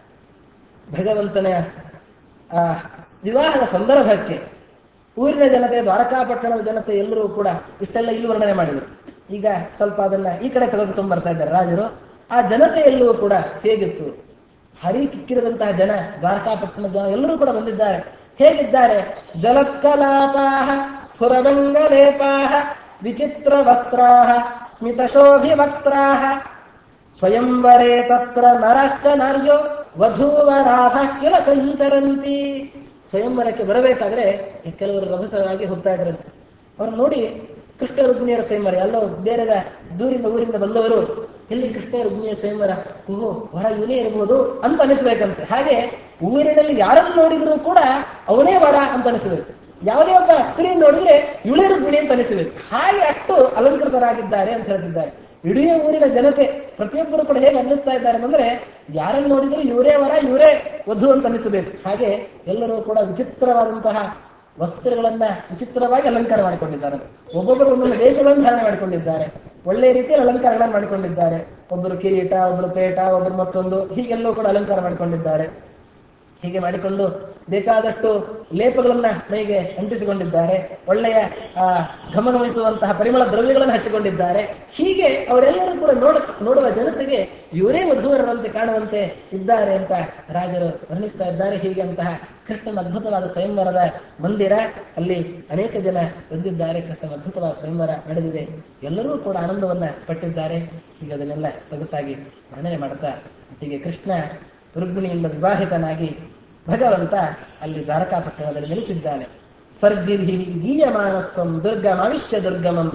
ಭಗವಂತನ ಆ ವಿವಾಹದ ಸಂದರ್ಭಕ್ಕೆ ಊರಿನ ಜನತೆ ದ್ವಾರಕಾಪಟ್ಟಣದ ಜನತೆ ಎಲ್ಲರೂ ಕೂಡ ಇಷ್ಟೆಲ್ಲ ಇಲ್ಲಿ ವರ್ಣನೆ ಮಾಡಿದರು ಈಗ ಸ್ವಲ್ಪ ಅದನ್ನ ಈ ಕಡೆ ತೆಗೆದುಕೊಂಡು ಬರ್ತಾ ಇದ್ದಾರೆ ರಾಜರು ಆ ಜನತೆಯಲ್ಲೂ ಕೂಡ ಹೇಗಿತ್ತು ಹರಿ ಕಿಕ್ಕಿರದಂತಹ ಜನ ದ್ವಾರಕಾಪಟ್ಟಣದ ಜನ ಎಲ್ಲರೂ ಕೂಡ ಬಂದಿದ್ದಾರೆ ಹೇಗಿದ್ದಾರೆ ಜಲತ್ಕಲಾಪಾಹ ಸ್ಫುರದಂಗಲೇಪಾಹ ವಿಚಿತ್ರ ವಸ್ತ್ರಾಹ ಸ್ಮಿತಶೋಭಿವಕ್ತ್ರಾಹ ಸ್ವಯಂವರೇ ತತ್ರ ನರಶ್ಚ ನಾರ್ಯೋ ವಧೂವರಾಹ ಕೆಲ ಸಂಚರಂತಿ ಸ್ವಯಂವರಕ್ಕೆ ಬರಬೇಕಾದ್ರೆ ಕೆಲವರು ರಭಸರಾಗಿ ಹೋಗ್ತಾ ಇದ್ರಂತೆ ಅವ್ರು ನೋಡಿ ಕೃಷ್ಣ ರುಕ್ಮಿಣಿಯರ ಸ್ವಯಂವರ ಎಲ್ಲೋ ಬೇರೆ ದೂರಿಂದ ಊರಿಂದ ಬಂದವರು ಎಲ್ಲಿ ಕೃಷ್ಣ ರುಕ್ಮಿಣಿಯ ಸ್ವಯಂವರ ಓಹೋ ವರ ಇವನೇ ಇರಬಹುದು ಅಂತ ಅನಿಸ್ಬೇಕಂತೆ ಹಾಗೆ ಊರಿನಲ್ಲಿ ಯಾರನ್ನು ನೋಡಿದ್ರು ಕೂಡ ಅವನೇ ವರ ಅಂತ ಅನಿಸ್ಬೇಕು ಯಾವುದೇ ಒಬ್ಬ ಸ್ತ್ರೀ ನೋಡಿದ್ರೆ ಇವಳೇ ರುಕ್ಮಿಣಿ ಅಂತ ಅನಿಸಬೇಕು ಹಾಗೆ ಅಷ್ಟು ಅಲಂಕೃತರಾಗಿದ್ದಾರೆ ಅಂತ ಹೇಳ್ತಿದ್ದಾರೆ ಇಡೀ ಊರಿನ ಜನತೆ ಪ್ರತಿಯೊಬ್ಬರು ಕೂಡ ಹೇಗೆ ಅನ್ನಿಸ್ತಾ ಇದ್ದಾರೆ ಅಂತಂದ್ರೆ ಯಾರನ್ನು ನೋಡಿದ್ರು ಇವರೇ ವರ ಇವರೇ ವಧು ಅಂತ ಅನಿಸಬೇಕು ಹಾಗೆ ಎಲ್ಲರೂ ಕೂಡ ವಿಚಿತ್ರವಾದಂತಹ ವಸ್ತ್ರಗಳನ್ನ ವಿಚಿತ್ರವಾಗಿ ಅಲಂಕಾರ ಮಾಡಿಕೊಂಡಿದ್ದಾರೆ ಒಬ್ಬೊಬ್ಬರು ಒಂದೊಂದು ವೇಷಗಳನ್ನು ಧಾರಣೆ ಮಾಡಿಕೊಂಡಿದ್ದಾರೆ ಒಳ್ಳೆಯ ರೀತಿಯಲ್ಲಿ ಅಲಂಕಾರಗಳನ್ನು ಮಾಡಿಕೊಂಡಿದ್ದಾರೆ ಒಬ್ಬರು ಕಿರೀಟ ಒಬ್ಬರು ಪೇಟ ಒಬ್ಬರು ಮತ್ತೊಂದು ಹೀಗೆಲ್ಲವೂ ಕೂಡ ಅಲಂಕಾರ ಮಾಡಿಕೊಂಡಿದ್ದಾರೆ ಹೀಗೆ ಮಾಡಿಕೊಂಡು ಬೇಕಾದಷ್ಟು ಲೇಪಗಳನ್ನ ಮೈಗೆ ಅಂಟಿಸಿಕೊಂಡಿದ್ದಾರೆ ಒಳ್ಳೆಯ ಆ ಘಮಘಮಿಸುವಂತಹ ಪರಿಮಳ ದ್ರವ್ಯಗಳನ್ನು ಹಚ್ಚಿಕೊಂಡಿದ್ದಾರೆ ಹೀಗೆ ಅವರೆಲ್ಲರೂ ಕೂಡ ನೋಡ ನೋಡುವ ಜನತೆಗೆ ಇವರೇ ವಧುವರರಂತೆ ಕಾಣುವಂತೆ ಇದ್ದಾರೆ ಅಂತ ರಾಜರು ವರ್ಣಿಸ್ತಾ ಇದ್ದಾರೆ ಹೀಗೆ ಅಂತಹ ಕೃಷ್ಣನ ಅದ್ಭುತವಾದ ಸ್ವಯಂವರದ ಮಂದಿರ ಅಲ್ಲಿ ಅನೇಕ ಜನ ಬಂದಿದ್ದಾರೆ ಕೃಷ್ಣನ ಅದ್ಭುತವಾದ ಸ್ವಯಂವರ ನಡೆದಿದೆ ಎಲ್ಲರೂ ಕೂಡ ಆನಂದವನ್ನ ಪಟ್ಟಿದ್ದಾರೆ ಹೀಗೆ ಅದನ್ನೆಲ್ಲ ಸೊಗಸಾಗಿ ವರ್ಣನೆ ಮಾಡ್ತಾ ಹೀಗೆ ಕೃಷ್ಣ ರುಕ್ಮಿಣಿಯಿಂದ ವಿವಾಹಿತನಾಗಿ ಭಗವಂತ ಅಲ್ಲಿ ದ್ವಾರಕಾಪಟ್ಟಣದಲ್ಲಿ ನೆಲೆಸಿದ್ದಾನೆ ಸರ್ಗಿಭಿ ಗೀಯಮಾನಸ್ವಂ ದುರ್ಗಮಾವಿಷ್ಯ ದುರ್ಗಮಂ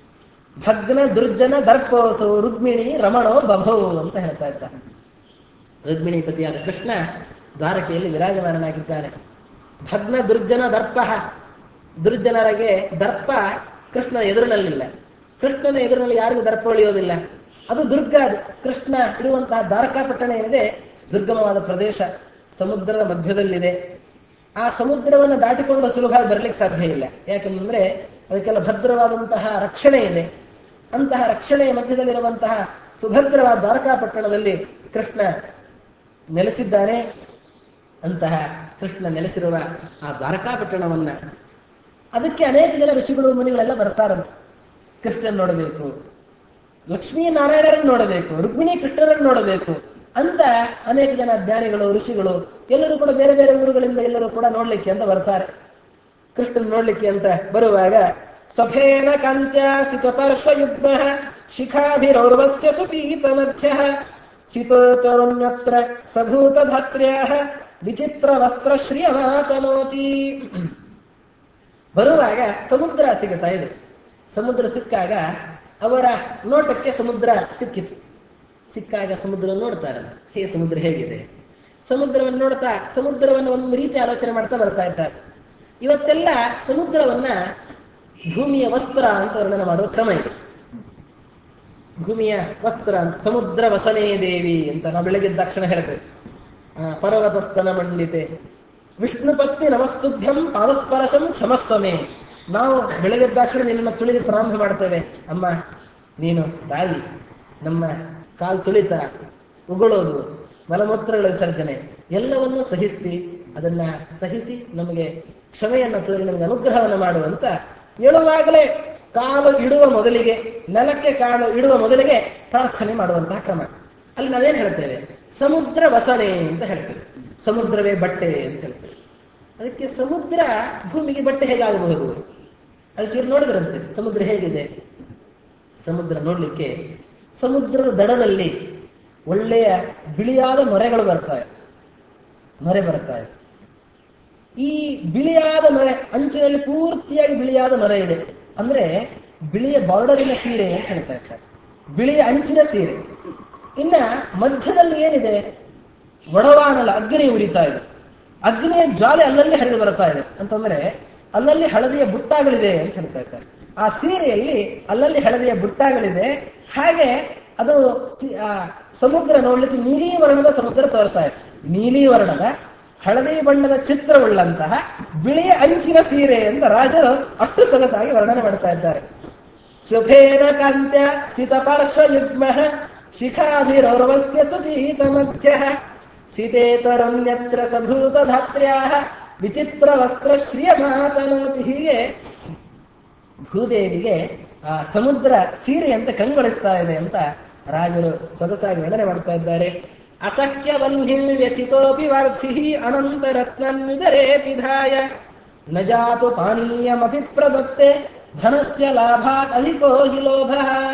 ಭಗ್ನ ದುರ್ಜನ ದರ್ಪೋಸು ರುಕ್ಮಿಣಿ ರಮಣೋ ಬಭೌ ಅಂತ ಹೇಳ್ತಾ ಇದ್ದಾನೆ ರುಕ್ಮಿಣಿ ಪತಿಯಾದ ಕೃಷ್ಣ ದ್ವಾರಕೆಯಲ್ಲಿ ವಿರಾಜಮಾನನಾಗಿದ್ದಾನೆ ಭಗ್ನ ದುರ್ಜನ ದರ್ಪ ದುರ್ಜನರಿಗೆ ದರ್ಪ ಕೃಷ್ಣನ ಎದುರಿನಲ್ಲಿಲ್ಲ ಕೃಷ್ಣನ ಎದುರಿನಲ್ಲಿ ಯಾರಿಗೂ ದರ್ಪ ಉಳಿಯೋದಿಲ್ಲ ಅದು ದುರ್ಗ ಅದು ಕೃಷ್ಣ ಇರುವಂತಹ ದ್ವಾರಕಾಪಟ್ಟಣ ಏನಿದೆ ದುರ್ಗಮವಾದ ಪ್ರದೇಶ ಸಮುದ್ರದ ಮಧ್ಯದಲ್ಲಿದೆ ಆ ಸಮುದ್ರವನ್ನು ದಾಟಿಕೊಂಡು ಸುಲಭವಾಗಿ ಬರ್ಲಿಕ್ಕೆ ಸಾಧ್ಯ ಇಲ್ಲ ಯಾಕೆಂದ್ರೆ ಅದಕ್ಕೆಲ್ಲ ಭದ್ರವಾದಂತಹ ರಕ್ಷಣೆ ಇದೆ ಅಂತಹ ರಕ್ಷಣೆಯ ಮಧ್ಯದಲ್ಲಿರುವಂತಹ ಸುಭದ್ರವಾದ ದ್ವಾರಕಾಪಟ್ಟಣದಲ್ಲಿ ಕೃಷ್ಣ ನೆಲೆಸಿದ್ದಾನೆ ಅಂತಹ ಕೃಷ್ಣ ನೆಲೆಸಿರುವ ಆ ದ್ವಾರಕಾಪಟ್ಟಣವನ್ನ ಅದಕ್ಕೆ ಅನೇಕ ಜನ ಋಷಿಗಳು ಮುನಿಗಳೆಲ್ಲ ಬರ್ತಾರಂತೆ ಕೃಷ್ಣನ್ ನೋಡಬೇಕು ಲಕ್ಷ್ಮೀನಾರಾಯಣರನ್ನು ನೋಡಬೇಕು ರುಕ್ಮಿಣಿ ಕೃಷ್ಣರನ್ನು ನೋಡಬೇಕು ಅಂತ ಅನೇಕ ಜನ ಜ್ಞಾನಿಗಳು ಋಷಿಗಳು ಎಲ್ಲರೂ ಕೂಡ ಬೇರೆ ಬೇರೆ ಊರುಗಳಿಂದ ಎಲ್ಲರೂ ಕೂಡ ನೋಡ್ಲಿಕ್ಕೆ ಅಂತ ಬರ್ತಾರೆ ಕೃಷ್ಣನ್ ನೋಡ್ಲಿಕ್ಕೆ ಅಂತ ಬರುವಾಗ ಸ್ವಫೇನ ಕಾಂತ್ಯ ಸಿತ ಪಾರ್ಶ್ವಯುಗ್ಮ ಶಿಖಾಭಿರೌರ್ವಸ್ಯ ಸುಪೀತ ಮಧ್ಯ ಸಿತೋತರುಣ್ಯತ್ರ ಸಭೂತ ಧಾತ್ರ್ಯ ವಿಚಿತ್ರ ವಸ್ತ್ರ ಶ್ರಿಯಮಾತನೋತಿ ಬರುವಾಗ ಸಮುದ್ರ ಸಿಗುತ್ತಾ ಇದೆ ಸಮುದ್ರ ಸಿಕ್ಕಾಗ ಅವರ ನೋಟಕ್ಕೆ ಸಮುದ್ರ ಸಿಕ್ಕಿತು ಸಿಕ್ಕಾಗ ಸಮುದ್ರ ನೋಡ್ತಾರೆ ಹೇ ಸಮುದ್ರ ಹೇಗಿದೆ ಸಮುದ್ರವನ್ನು ನೋಡ್ತಾ ಸಮುದ್ರವನ್ನು ಒಂದು ರೀತಿ ಆಲೋಚನೆ ಮಾಡ್ತಾ ಬರ್ತಾ ಇದ್ದಾರೆ ಇವತ್ತೆಲ್ಲ ಸಮುದ್ರವನ್ನ ಭೂಮಿಯ ವಸ್ತ್ರ ಅಂತ ವರ್ಣನೆ ಮಾಡುವ ಕ್ರಮ ಇದೆ ಭೂಮಿಯ ವಸ್ತ್ರ ಅಂತ ಸಮುದ್ರ ವಸನೇ ದೇವಿ ಅಂತ ನಾವು ಬೆಳಗಿದ ತಕ್ಷಣ ಹೇಳ್ತೇವೆ ಆ, ಪರ್ವತಸ್ತನ ಮಂಡಿತೆ ವಿಷ್ಣು ಪತ್ನಿ ನಮಸ್ತುಭ್ಯಂ ಪಾದಸ್ಪರಶಂ ಕ್ಷಮಸ್ವಮೇ ನಾವು ಬೆಳಗಿದ ತಕ್ಷಣ ನಿನ್ನನ್ನು ತುಳಿದು ಪ್ರಾರಂಭ ಮಾಡ್ತೇವೆ ಅಮ್ಮ ನೀನು ತಾಯಿ ನಮ್ಮ ಕಾಲು ತುಳಿತ ಉಗುಳೋದು ಮಲಮೂತ್ರಗಳ ವಿಸರ್ಜನೆ ಎಲ್ಲವನ್ನೂ ಸಹಿಸಿ ಅದನ್ನ ಸಹಿಸಿ ನಮಗೆ ಕ್ಷಮೆಯನ್ನ ತೋರಿ ನಮಗೆ ಅನುಗ್ರಹವನ್ನು ಮಾಡುವಂತ ಹೇಳುವಾಗಲೇ ಕಾಲು ಇಡುವ ಮೊದಲಿಗೆ ನೆಲಕ್ಕೆ ಕಾಲು ಇಡುವ ಮೊದಲಿಗೆ ಪ್ರಾರ್ಥನೆ ಮಾಡುವಂತಹ ಕ್ರಮ ಅಲ್ಲಿ ನಾವೇನ್ ಹೇಳ್ತೇವೆ ಸಮುದ್ರ ವಸಣೆ ಅಂತ ಹೇಳ್ತೇವೆ ಸಮುದ್ರವೇ ಬಟ್ಟೆ ಅಂತ ಹೇಳ್ತೇವೆ ಅದಕ್ಕೆ ಸಮುದ್ರ ಭೂಮಿಗೆ ಬಟ್ಟೆ ಹೇಗಾಗಬಹುದು ಅದಕ್ಕೆ ಇವ್ರು ನೋಡಿದ್ರಂತೆ ಸಮುದ್ರ ಹೇಗಿದೆ ಸಮುದ್ರ ನೋಡ್ಲಿಕ್ಕೆ ಸಮುದ್ರದ ದಡದಲ್ಲಿ ಒಳ್ಳೆಯ ಬಿಳಿಯಾದ ನೊರೆಗಳು ಬರ್ತಾ ಇದೆ ನೊರೆ ಬರ್ತಾ ಇದೆ ಈ ಬಿಳಿಯಾದ ನೊರೆ ಅಂಚಿನಲ್ಲಿ ಪೂರ್ತಿಯಾಗಿ ಬಿಳಿಯಾದ ನೊರೆ ಇದೆ ಅಂದ್ರೆ ಬಿಳಿಯ ಬಾರ್ಡರಿನ ಸೀರೆ ಅಂತ ಹೇಳ್ತಾ ಇರ್ತಾರೆ ಬಿಳಿಯ ಅಂಚಿನ ಸೀರೆ ಇನ್ನ ಮಧ್ಯದಲ್ಲಿ ಏನಿದೆ ಒಡವಾನಲ ಅಗ್ನಿ ಉರಿತಾ ಇದೆ ಅಗ್ನಿಯ ಜ್ವಾಲೆ ಅಲ್ಲಲ್ಲಿ ಹರಿದು ಬರ್ತಾ ಇದೆ ಅಂತಂದ್ರೆ ಅಲ್ಲಲ್ಲಿ ಹಳದಿಯ ಬುಟ್ಟಾಗಳಿದೆ ಅಂತ ಹೇಳ್ತಾ ಇದ್ದಾರೆ ಆ ಸೀರೆಯಲ್ಲಿ ಅಲ್ಲಲ್ಲಿ ಹಳದಿಯ ಬುಟ್ಟಾಗಳಿದೆ ಹಾಗೆ ಅದು ಸಿ- ಆ ಸಮುದ್ರ ನೋಡ್ಲಿಕ್ಕೆ ನೀಲಿ ವರ್ಣದ ಸಮುದ್ರ ತೋರ್ತಾ ಇದೆ ನೀಲಿ ವರ್ಣದ ಹಳದಿ ಬಣ್ಣದ ಚಿತ್ರವುಳ್ಳಂತಹ ಬಿಳಿಯ ಅಂಚಿನ ಸೀರೆ ಅಂತ ರಾಜರು ಅಷ್ಟು ಸೊಗಸಾಗಿ ವರ್ಣನೆ ಮಾಡ್ತಾ ಇದ್ದಾರೆ ಶುಭೇನ ಕಾಂತ್ಯ ಸಿತ ಪಾರ್ಶ್ವಯುಗ್ಮ ಶಿಖಾಭಿರೌರ್ವಸ್ಯ ಸುಪೀತ ಮಧ್ಯ ಸಿತೇತರನ್ಯತ್ರ ಸಭೂತ ಧಾತ್ರ್ಯಾ ವಿಚಿತ್ರ ವಸ್ತ್ರ ಶ್ರಿಯ ಮಾತನೋತಿ ಹೀಗೆ ಭೂದೇವಿಗೆ ಆ ಸಮುದ್ರ ಸೀರೆ ಅಂತ ಕಂಗೊಳಿಸ್ತಾ ಇದೆ ಅಂತ ರಾಜರು ಸೊಗಸಾಗಿ ವರ್ಣನೆ ಮಾಡ್ತಾ ಇದ್ದಾರೆ ಅಸಖ್ಯ ವನ್ಹಿಂ ವ್ಯಥಿತೋಪಿ ವಾರ್ಧಿ ಅನಂತ ರತ್ನನ್ವಿದರೇ ಪಿಧಾಯ ನ ಜಾತು ಪಾನೀಯಮಪಿ ಪ್ರದತ್ತೆ ಧನಸ್ಯ ಲಾಭಾತ್ ಅಧಿಕೋ ಹಿ ಲೋಭ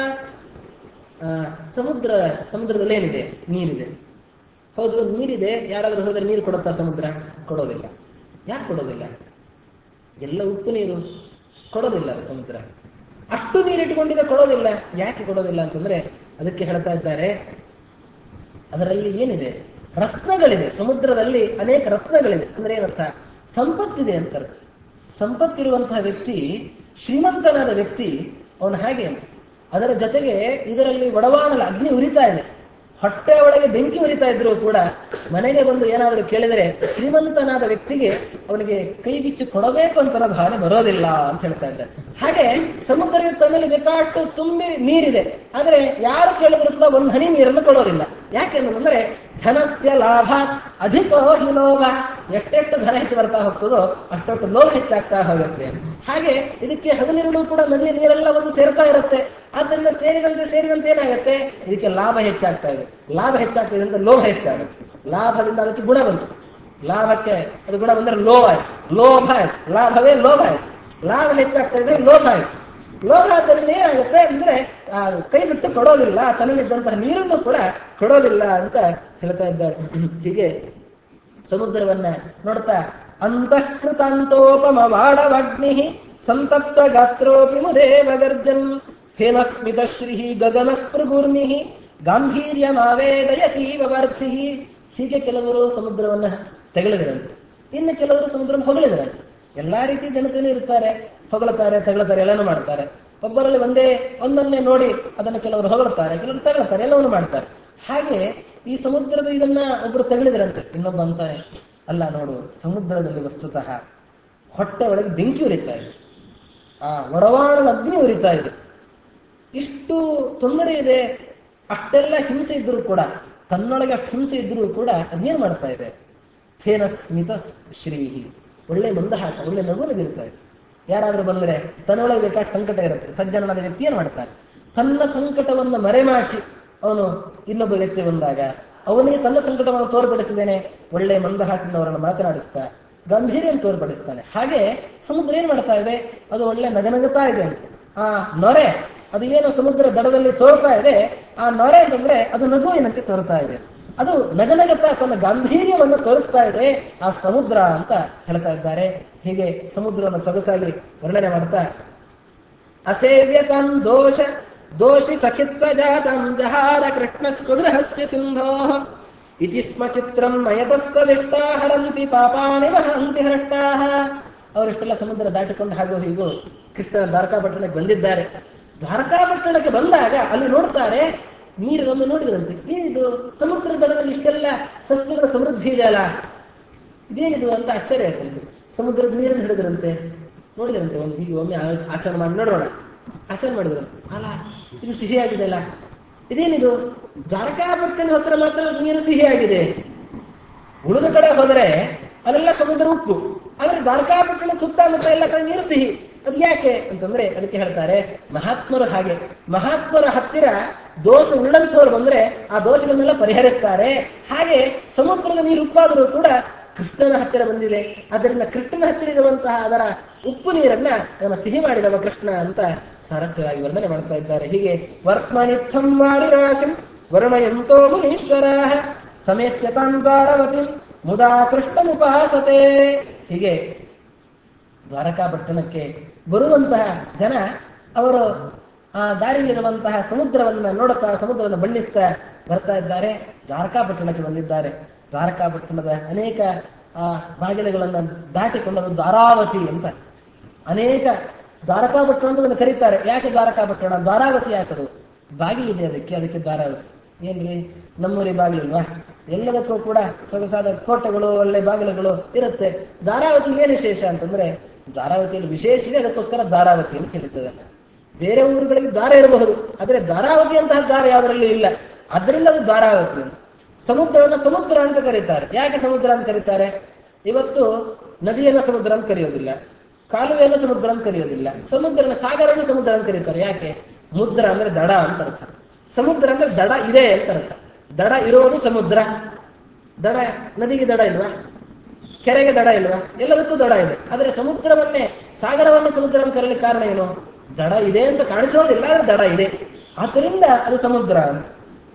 ಆ, ಸಮುದ್ರ ಸಮುದ್ರದಲ್ಲಿ ಏನಿದೆ ನೀರಿದೆ ಹೌದು ನೀರಿದೆ ಯಾರಾದ್ರೂ ಹೋದ್ರೆ ನೀರು ಕೊಡುತ್ತಾ ಸಮುದ್ರ ಕೊಡೋದಿಲ್ಲ ಯಾಕೆ ಕೊಡೋದಿಲ್ಲ ಎಲ್ಲ ಉಪ್ಪು ನೀರು ಕೊಡೋದಿಲ್ಲ ಅದು ಸಮುದ್ರ ಅಷ್ಟು ನೀರಿಟ್ಟುಕೊಂಡಿದೆ ಕೊಡೋದಿಲ್ಲ ಯಾಕೆ ಕೊಡೋದಿಲ್ಲ ಅಂತಂದ್ರೆ ಅದಕ್ಕೆ ಹೇಳ್ತಾ ಇದ್ದಾರೆ ಅದರಲ್ಲಿ ಏನಿದೆ ರತ್ನಗಳಿದೆ ಸಮುದ್ರದಲ್ಲಿ ಅನೇಕ ರತ್ನಗಳಿದೆ ಅಂದ್ರೆ ಏನರ್ಥ ಸಂಪತ್ತಿದೆ ಅಂತ ಅರ್ಥ ಸಂಪತ್ತಿರುವಂತಹ ವ್ಯಕ್ತಿ ಶ್ರೀಮಂತನಾದ ವ್ಯಕ್ತಿ ಅವನು ಹಾಗೆ ಅಂತ ಅದರ ಜೊತೆಗೆ ಇದರಲ್ಲಿ ಒಡವಾನಲ ಅಗ್ನಿ ಉರಿತಾ ಇದೆ ಹೊಟ್ಟೆ ಒಳಗೆ ಬೆಂಕಿ ಉರಿತಾ ಇದ್ರು ಕೂಡ ಮನೆಗೆ ಬಂದು ಏನಾದರೂ ಕೇಳಿದರೆ ಶ್ರೀಮಂತನಾದ ವ್ಯಕ್ತಿಗೆ ಅವನಿಗೆ ಕೈ ಬಿಚ್ಚಿ ಕೊಡಬೇಕು ಅಂತ ಅನ್ನೋ ಭಾವನೆ ಬರೋದಿಲ್ಲ ಅಂತ ಹೇಳ್ತಾ ಇದ್ದಾರೆ ಹಾಗೆ ಸಮುದ್ರ ತನ್ನಲ್ಲಿ ಬೇಕಾಟ್ಟು ತುಂಬಿ ನೀರಿದೆ ಆದ್ರೆ ಯಾರು ಕೇಳಿದ್ರು ಕೂಡ ಒಂದು ಹನಿ ನೀರನ್ನು ಕೊಡೋದಿಲ್ಲ ಯಾಕೆಂದ್ರೆ ಧನಸ್ಯ ಲಾಭ ಅಧಿಕೋ ಹಿ ಲೋಭ ಎಷ್ಟೆಷ್ಟು ಧನ ಹೆಚ್ಚು ಬರ್ತಾ ಹೋಗ್ತದೋ ಅಷ್ಟೊಟ್ಟು ಲೋಭ ಹೆಚ್ಚಾಗ್ತಾ ಹೋಗುತ್ತೆ ಹಾಗೆ ಇದಕ್ಕೆ ಹಗಲಿರುಳು ಕೂಡ ನದಿಯ ನೀರೆಲ್ಲ ಒಂದು ಸೇರ್ತಾ ಇರುತ್ತೆ ಆದ್ದರಿಂದ ಸೇರಿದಂತೆ ಸೇರಿದಂತೆ ಏನಾಗುತ್ತೆ ಇದಕ್ಕೆ ಲಾಭ ಹೆಚ್ಚಾಗ್ತಾ ಇದೆ ಲಾಭ ಹೆಚ್ಚಾಗ್ತಾ ಇದೆ ಅಂತ ಲೋಭ ಹೆಚ್ಚಾಗುತ್ತೆ ಲಾಭದಿಂದ ಅದಕ್ಕೆ ಗುಣ ಬಂತು ಲಾಭಕ್ಕೆ ಅದು ಗುಣ ಬಂದ್ರೆ ಲೋಭ ಆಯ್ತು ಲೋಭ ಆಯ್ತು ಲಾಭವೇ ಲೋಭ ಆಯ್ತು ಲಾಭ ಹೆಚ್ಚಾಗ್ತಾ ಇದೆ ಲೋಭ ಆಯ್ತು ಲೋಭ ಆದ್ದರಿಂದ ಏನಾಗುತ್ತೆ ಅಂದ್ರೆ ಆ, ಕೈ ಬಿಟ್ಟು ಕೊಡೋದಿಲ್ಲ ತನ್ನಲ್ಲಿದ್ದಂತಹ ನೀರನ್ನು ಕೂಡ ಕೊಡೋದಿಲ್ಲ ಅಂತ ಹೇಳ್ತಾ ಇದ್ದಾರೆ ಹೀಗೆ ಸಮುದ್ರವನ್ನ ನೋಡ್ತಾ ಅಂತಃಕೃತಾಂತೋಪಮ ವಾಡವಗ್ನಿ ಸಂತಪ್ತ ಗಾತ್ರೋಪಿ ಮುದೇವ ಗರ್ಜನ್ ಫೇನಸ್ಮಿತ ಶ್ರೀ ಗಗನ ಸ್ಪೃಗೂರ್ಮಿ ಗಾಂಭೀರ್ಯ ಮಾವೇದಯತೀವ ವಾರ್ಥಿ ಹೀಗೆ ಕೆಲವರು ಸಮುದ್ರವನ್ನ ತೆಗಳಿದರಂತೆ ಇನ್ನು ಕೆಲವರು ಸಮುದ್ರ ಹೊಗಳಿದರಂತೆ ಎಲ್ಲಾ ರೀತಿ ಜನತೆಯೂ ಇರ್ತಾರೆ ಹೊಗಳುತ್ತಾರೆ ತಗೊಳ್ತಾರೆ ಎಲ್ಲನೂ ಮಾಡ್ತಾರೆ ಒಬ್ಬರಲ್ಲಿ ಒಂದೇ ಒಂದನ್ನೇ ನೋಡಿ ಅದನ್ನು ಕೆಲವರು ಹೊಗಳುತ್ತಾರೆ ಕೆಲವರು ತಗೊಳ್ತಾರೆ ಎಲ್ಲವನ್ನು ಮಾಡ್ತಾರೆ ಹಾಗೆ ಈ ಸಮುದ್ರದ ಇದನ್ನ ಒಬ್ರು ತಗಳಿದ್ರಂತೆ ಇನ್ನೊಬ್ಬ ಅಂತಾನೆ ಅಲ್ಲ ನೋಡು ಸಮುದ್ರದಲ್ಲಿ ವಸ್ತುತಃ ಹೊಟ್ಟೆ ಒಳಗೆ ಬೆಂಕಿ ಉರಿತಾ ಇದೆ ಆ ಒಡವಾಣದ ಅಗ್ನಿ ಉರಿತಾ ಇದೆ ಇಷ್ಟು ತೊಂದರೆ ಇದೆ ಅಷ್ಟೆಲ್ಲ ಹಿಂಸೆ ಇದ್ರೂ ಕೂಡ ತನ್ನೊಳಗೆ ಅಷ್ಟು ಹಿಂಸೆ ಇದ್ರೂ ಕೂಡ ಅದೇನ್ ಮಾಡ್ತಾ ಇದೆ ಫೇನ ಸ್ಮಿತ ಶ್ರೀಹಿ ಒಳ್ಳೆ ಮಂದಹಾಸ ಒಳ್ಳೆ ನಗು ನಗಿರ್ತಾ ಇದೆ ಯಾರಾದ್ರೂ ಬಂದ್ರೆ ತನ್ನೊಳಗೆ ಬೇಕಾದ ಸಂಕಟ ಇರುತ್ತೆ ಸಜ್ಜನನಾದ ವ್ಯಕ್ತಿ ಏನ್ ಮಾಡ್ತಾನೆ ತನ್ನ ಸಂಕಟವನ್ನ ಮರೆಮಾಚಿ ಅವನು ಇನ್ನೊಬ್ಬ ವ್ಯಕ್ತಿ ಬಂದಾಗ ಅವನಿಗೆ ತನ್ನ ಸಂಕಟವನ್ನು ತೋರ್ಪಡಿಸಿದ್ದೇನೆ ಒಳ್ಳೆ ಮಂದಹಾಸದಿಂದ ಅವರನ್ನು ಮಾತನಾಡಿಸ್ತಾ ಗಂಭೀರ್ಯನ್ನು ತೋರ್ಪಡಿಸ್ತಾನೆ ಹಾಗೆ ಸಮುದ್ರ ಏನ್ ಮಾಡ್ತಾ ಇದೆ ಅದು ಒಳ್ಳೆ ನಗನಗುತ್ತಾ ಇದೆ ಅಂತ ಆ ನೊರೆ ಅದು ಏನು ಸಮುದ್ರ ದಡದಲ್ಲಿ ತೋರ್ತಾ ಇದೆ ಆ ನೊರೆ ಅಂತಂದ್ರೆ ಅದು ನಗುವಿನಂತೆ ತೋರ್ತಾ ಇದೆ ಅದು ನಗನಗತ ತನ್ನ ಗಾಂಭೀರ್ಯವನ್ನು ತೋರಿಸ್ತಾ ಇದೆ ಆ ಸಮುದ್ರ ಅಂತ ಹೇಳ್ತಾ ಇದ್ದಾರೆ ಹೀಗೆ ಸಮುದ್ರವನ್ನು ಸೊಗಸಾಗಿ ವರ್ಣನೆ ಮಾಡ್ತಾ ಅಸೇವ್ಯತಂ ದೋಷ ದೋಷಿ ಸಖಿತ್ವ ಜಾತಂ ಜಹಾರ ಕೃಷ್ಣ ಸ್ವಗೃಹಸ್ಯ ಸಿಂಧೋ ಇತಿ ಸ್ಮ ಚಿತ್ರಂ ಮಯತಸ್ತದಿಷ್ಟ ಹರಂತಿ ಪಾಪಾನಿ ಮಹಂತಿ ಹರಷ್ಟಾಹ ಅವರಿಷ್ಟೆಲ್ಲ ಸಮುದ್ರ ದಾಟಿಕೊಂಡು ಹಾಗೋ ಹೀಗೋ ಕೃಷ್ಣ ದ್ವಾರಕಾಪಟ್ಟಣಕ್ಕೆ ಬಂದಿದ್ದಾರೆ ದ್ವಾರಕಾಪಟ್ಟಣಕ್ಕೆ ಬಂದಾಗ ಅಲ್ಲಿ ನೋಡ್ತಾರೆ ನೀರನ್ನು ನೋಡಿದ್ರಂತೆ ಏನಿದು ಸಮುದ್ರ ದಡದಲ್ಲಿ ಇಷ್ಟೆಲ್ಲ ಸಸ್ಯಗಳ ಸಮೃದ್ಧಿ ಇದೆಯಲ್ಲ ಇದೇನಿದು ಅಂತ ಆಶ್ಚರ್ಯ ಆಯ್ತಂತೆ ಸಮುದ್ರದ ನೀರನ್ನು ಹಿಡಿದ್ರಂತೆ ನೋಡಿದ್ರಂತೆ ಒಂದು ಹೀಗೆ ಒಮ್ಮೆ ಆ- ಆಚರಣೆ ಮಾಡಿ ನೋಡೋಣ ಆಚರಣೆ ಮಾಡಿದ್ರು ಅಲ್ಲ ಇದು ಸಿಹಿಯಾಗಿದೆ ಅಲ್ಲ ಇದೇನಿದು ದ್ವಾರಕಾಪಟ್ಟಣ ಹತ್ರ ಮಾತ್ರ ನೀರು ಸಿಹಿಯಾಗಿದೆ ಉಳಿದ ಕಡೆ ಹೋದರೆ ಅಲ್ಲೆಲ್ಲ ಸಮುದ್ರ ಉಪ್ಪು ಆದ್ರೆ ದ್ವಾರಕಾಪಟ್ಟಣ ಸುತ್ತಮುತ್ತ ಎಲ್ಲ ಕಡೆ ನೀರು ಸಿಹಿ ಅದು ಯಾಕೆ ಅಂತಂದ್ರೆ ಅದಕ್ಕೆ ಹೇಳ್ತಾರೆ ಮಹಾತ್ಮರು ಹಾಗೆ ಮಹಾತ್ಮರ ಹತ್ತಿರ ದೋಷ ಉಳ್ಳಂತವ್ರು ಬಂದ್ರೆ ಆ ದೋಷಗಳನ್ನೆಲ್ಲ ಪರಿಹರಿಸ್ತಾರೆ ಹಾಗೆ ಸಮುದ್ರದ ನೀರು ಉಪ್ಪಾದರೂ ಕೂಡ ಕೃಷ್ಣನ ಹತ್ತಿರ ಬಂದಿದೆ ಅದರಿಂದ ಕೃಷ್ಣನ ಹತ್ತಿರ ಇರುವಂತಹ ಅದರ ಉಪ್ಪು ನೀರನ್ನ ಅದನ್ನ ಸಿಹಿ ಮಾಡಿದವ ಕೃಷ್ಣ ಅಂತ ಸಾರಸ್ಯವಾಗಿ ವರ್ಣನೆ ಮಾಡ್ತಾ ಇದ್ದಾರೆ ಹೀಗೆ ವರ್ತ್ಮನಿತ್ಥಂ ವಾರಿರಾಶಂ ವರ್ಣಯಂತೋ ಮುನೀಶ್ವರ ಸಮೇತ್ಯತಾಂ ದ್ವಾರವತಿ ಮುದಾ ಕೃಷ್ಣಮುಪಾಸತೆ ಹೀಗೆ ದ್ವಾರಕಾಪಟ್ಟಣಕ್ಕೆ ಬರುವಂತಹ ಜನ ಅವರು ಆ ದಾರಿಯಲ್ಲಿರುವಂತಹ ಸಮುದ್ರವನ್ನ ನೋಡುತ್ತಾ ಸಮುದ್ರವನ್ನು ಬಣ್ಣಿಸ್ತಾ ಬರ್ತಾ ಇದ್ದಾರೆ ದ್ವಾರಕಾಪಟ್ಟಣಕ್ಕೆ ಬಂದಿದ್ದಾರೆ ದ್ವಾರಕಾಪಟ್ಟಣದ ಅನೇಕ ಆ ಬಾಗಿಲುಗಳನ್ನು ದಾಟಿಕೊಂಡು ಅದು ದ್ವಾರಾವತಿ ಅಂತ ಅನೇಕ ದ್ವಾರಕಾಪಟ್ಟಣ ಅಂತ ಅದನ್ನು ಕರೀತಾರೆ ಯಾಕೆ ದ್ವಾರಕಾಪಟ್ಟಣ ದ್ವಾರಾವತಿ ಯಾಕದು ಬಾಗಿಲಿದೆ ಅದಕ್ಕೆ ಅದಕ್ಕೆ ದ್ವಾರಾವತಿ ಏನ್ರಿ ನಮ್ಮೂರಿ ಬಾಗಿಲಿಲ್ವಾ ಎಲ್ಲದಕ್ಕೂ ಕೂಡ ಸೊಗಸಾದ ಕೋಟೆಗಳು ಒಳ್ಳೆ ಬಾಗಿಲುಗಳು ಇರುತ್ತೆ ಧಾರಾವತಿ ಏನು ವಿಶೇಷ ಅಂತಂದ್ರೆ ಧಾರಾವತಿಯಲ್ಲಿ ವಿಶೇಷ ಇದೆ ಅದಕ್ಕೋಸ್ಕರ ಧಾರಾವತಿ ಅಂತ ಹೇಳ್ತದೆ ಬೇರೆ ಊರುಗಳಿಗೆ ದಾರ ಇರಬಹುದು ಆದ್ರೆ ಧಾರಾವತಿ ಅಂತಹ ದಾರ ಯಾವುದರಲ್ಲೂ ಇಲ್ಲ ಅದರಿಂದ ಅದು ಧಾರಾವತಿ ಅಂತ ಸಮುದ್ರವನ್ನು ಸಮುದ್ರ ಅಂತ ಕರೀತಾರೆ ಯಾಕೆ ಸಮುದ್ರ ಅಂತ ಕರೀತಾರೆ ಇವತ್ತು ನದಿಯನ್ನು ಸಮುದ್ರ ಅಂತ ಕರೆಯೋದಿಲ್ಲ ಕಾಲುವೆಯನ್ನು ಸಮುದ್ರ ಅಂತ ಕರೆಯೋದಿಲ್ಲ ಸಮುದ್ರನ ಸಾಗರವನ್ನು ಸಮುದ್ರ ಅಂತ ಕರೀತಾರೆ ಯಾಕೆ ಮುದ್ರ ಅಂದ್ರೆ ದಡ ಅಂತ ಅರ್ಥ ಸಮುದ್ರ ಅಂದ್ರೆ ದಡ ಇದೆ ಅಂತ ಅರ್ಥ ದಡ ಇರೋದು ಸಮುದ್ರ ದಡ ನದಿಗೆ ದಡ ಇಲ್ವಾ ಕೆರೆಗೆ ದಡ ಇಲ್ವಾ ಎಲ್ಲದಕ್ಕೂ ದಡ ಇದೆ ಆದ್ರೆ ಸಮುದ್ರವನ್ನೇ ಸಾಗರವನ್ನೇ ಸಮುದ್ರ ಅಂತ ಕರೀಲಿಕ್ಕೆ ಕಾರಣ ಏನು ದಡ ಇದೆ ಅಂತ ಕಾಣಿಸೋದಿಲ್ಲ ಆದ್ರೆ ದಡ ಇದೆ ಆದ್ದರಿಂದ ಅದು ಸಮುದ್ರ ಅಂತ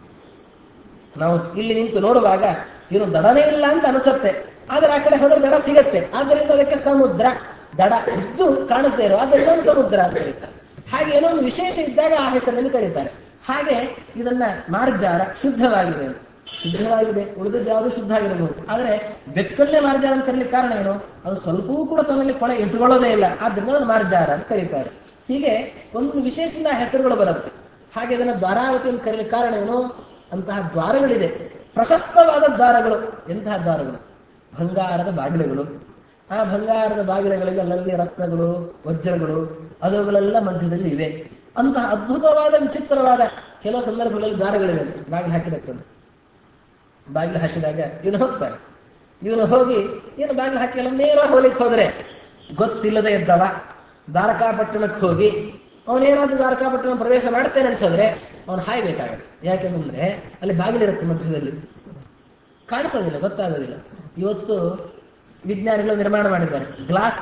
ನಾವು ಇಲ್ಲಿ ನಿಂತು ನೋಡುವಾಗ ಏನು ದಡನೇ ಇಲ್ಲ ಅಂತ ಅನಿಸುತ್ತೆ ಆದ್ರೆ ಆ ಕಡೆ ಹೋದ್ರೆ ದಡ ಸಿಗತ್ತೆ ಆದ್ದರಿಂದ ಅದಕ್ಕೆ ಸಮುದ್ರ ದಡ ಇದ್ದು ಕಾಣಿಸದೇ ಇರೋ ಆದ್ದರಿಂದ ಒಂದು ಸಮುದ್ರ ಅಂತ ಕರೀತಾರೆ ಹಾಗೆ ಏನೋ ಒಂದು ವಿಶೇಷ ಇದ್ದಾಗ ಆ ಹೆಸರನ್ನು ಕರೀತಾರೆ ಹಾಗೆ ಇದನ್ನ ಮಾರ್ಜಾರ ಶುದ್ಧವಾಗಿದೆ ಅಂತ ಶುದ್ಧವಾಗಿದೆ ಉಳಿದದ್ದು ಯಾವುದು ಶುದ್ಧ ಆಗಿರಬಹುದು ಆದ್ರೆ ಬೆಕ್ಕಲ್ಲೇ ಮಾರ್ಜಾರ ಅಂತ ಕರೀಲಿಕ್ಕೆ ಕಾರಣ ಏನು ಅದು ಸ್ವಲ್ಪವೂ ಕೂಡ ತನ್ನಲ್ಲಿ ಕೊನೆ ಇಟ್ಟುಕೊಳ್ಳೋದೇ ಇಲ್ಲ ಆದ್ರಿಂದ ಅದನ್ನು ಮಾರ್ಜಾರ ಅಂತ ಕರೀತಾರೆ ಹೀಗೆ ಒಂದು ವಿಶೇಷ ಹೆಸರುಗಳು ಬರುತ್ತೆ ಹಾಗೆ ಅದನ್ನು ದ್ವಾರಾವತಿ ಅಂತ ಕರೆಯಲಿಕ್ಕೆ ಕಾರಣ ಏನು ಅಂತಹ ದ್ವಾರಗಳಿದೆ ಪ್ರಶಸ್ತವಾದ ದ್ವಾರಗಳು ಎಂತಹ ದ್ವಾರಗಳು ಬಂಗಾರದ ಬಾಗಿಲುಗಳು ಆ ಬಂಗಾರದ ಬಾಗಿಲುಗಳಿಗೆ ಅಲ್ಲಲ್ಲಿ ರತ್ನಗಳು ವಜ್ರಗಳು ಅದುಗಳೆಲ್ಲ ಮಧ್ಯದಲ್ಲಿ ಇವೆ ಅಂತಹ ಅದ್ಭುತವಾದ ವಿಚಿತ್ರವಾದ ಕೆಲವು ಸಂದರ್ಭಗಳಲ್ಲಿ ದ್ವಾರಗಳಿವೆ ಅಂತ ಬಾಗಿಲು ಹಾಕಿದಕ್ಕಂತ ಬಾಗಿಲು ಹಾಕಿದಾಗ ಇವನು ಹೋಗ್ತಾನೆ ಇವನು ಹೋಗಿ ಏನು ಬಾಗಿಲು ಹಾಕಿ ಎಲ್ಲ ನೇರ ಹೋಗ್ಲಿಕ್ಕೆ ಹೋದ್ರೆ ಗೊತ್ತಿಲ್ಲದೆ ಇದ್ದವ ದ್ವಾರಕಾಪಟ್ಟಣಕ್ಕೆ ಹೋಗಿ ಅವನೇನಾದ್ರೂ ದ್ವಾರಕಾಪಟ್ಟಣ ಪ್ರವೇಶ ಮಾಡ್ತೇನೆ ಅಂತ ಹೋದ್ರೆ ಅವನು ಹಾಯ್ಬೇಕಾಗತ್ತೆ ಯಾಕೆಂದ್ರೆ ಅಲ್ಲಿ ಬಾಗಿಲಿರುತ್ತೆ ಮಧ್ಯದಲ್ಲಿ ಕಾಣಿಸೋದಿಲ್ಲ ಗೊತ್ತಾಗೋದಿಲ್ಲ ಇವತ್ತು ವಿಜ್ಞಾನಿಗಳು ನಿರ್ಮಾಣ ಮಾಡಿದ್ದಾರೆ ಗ್ಲಾಸ್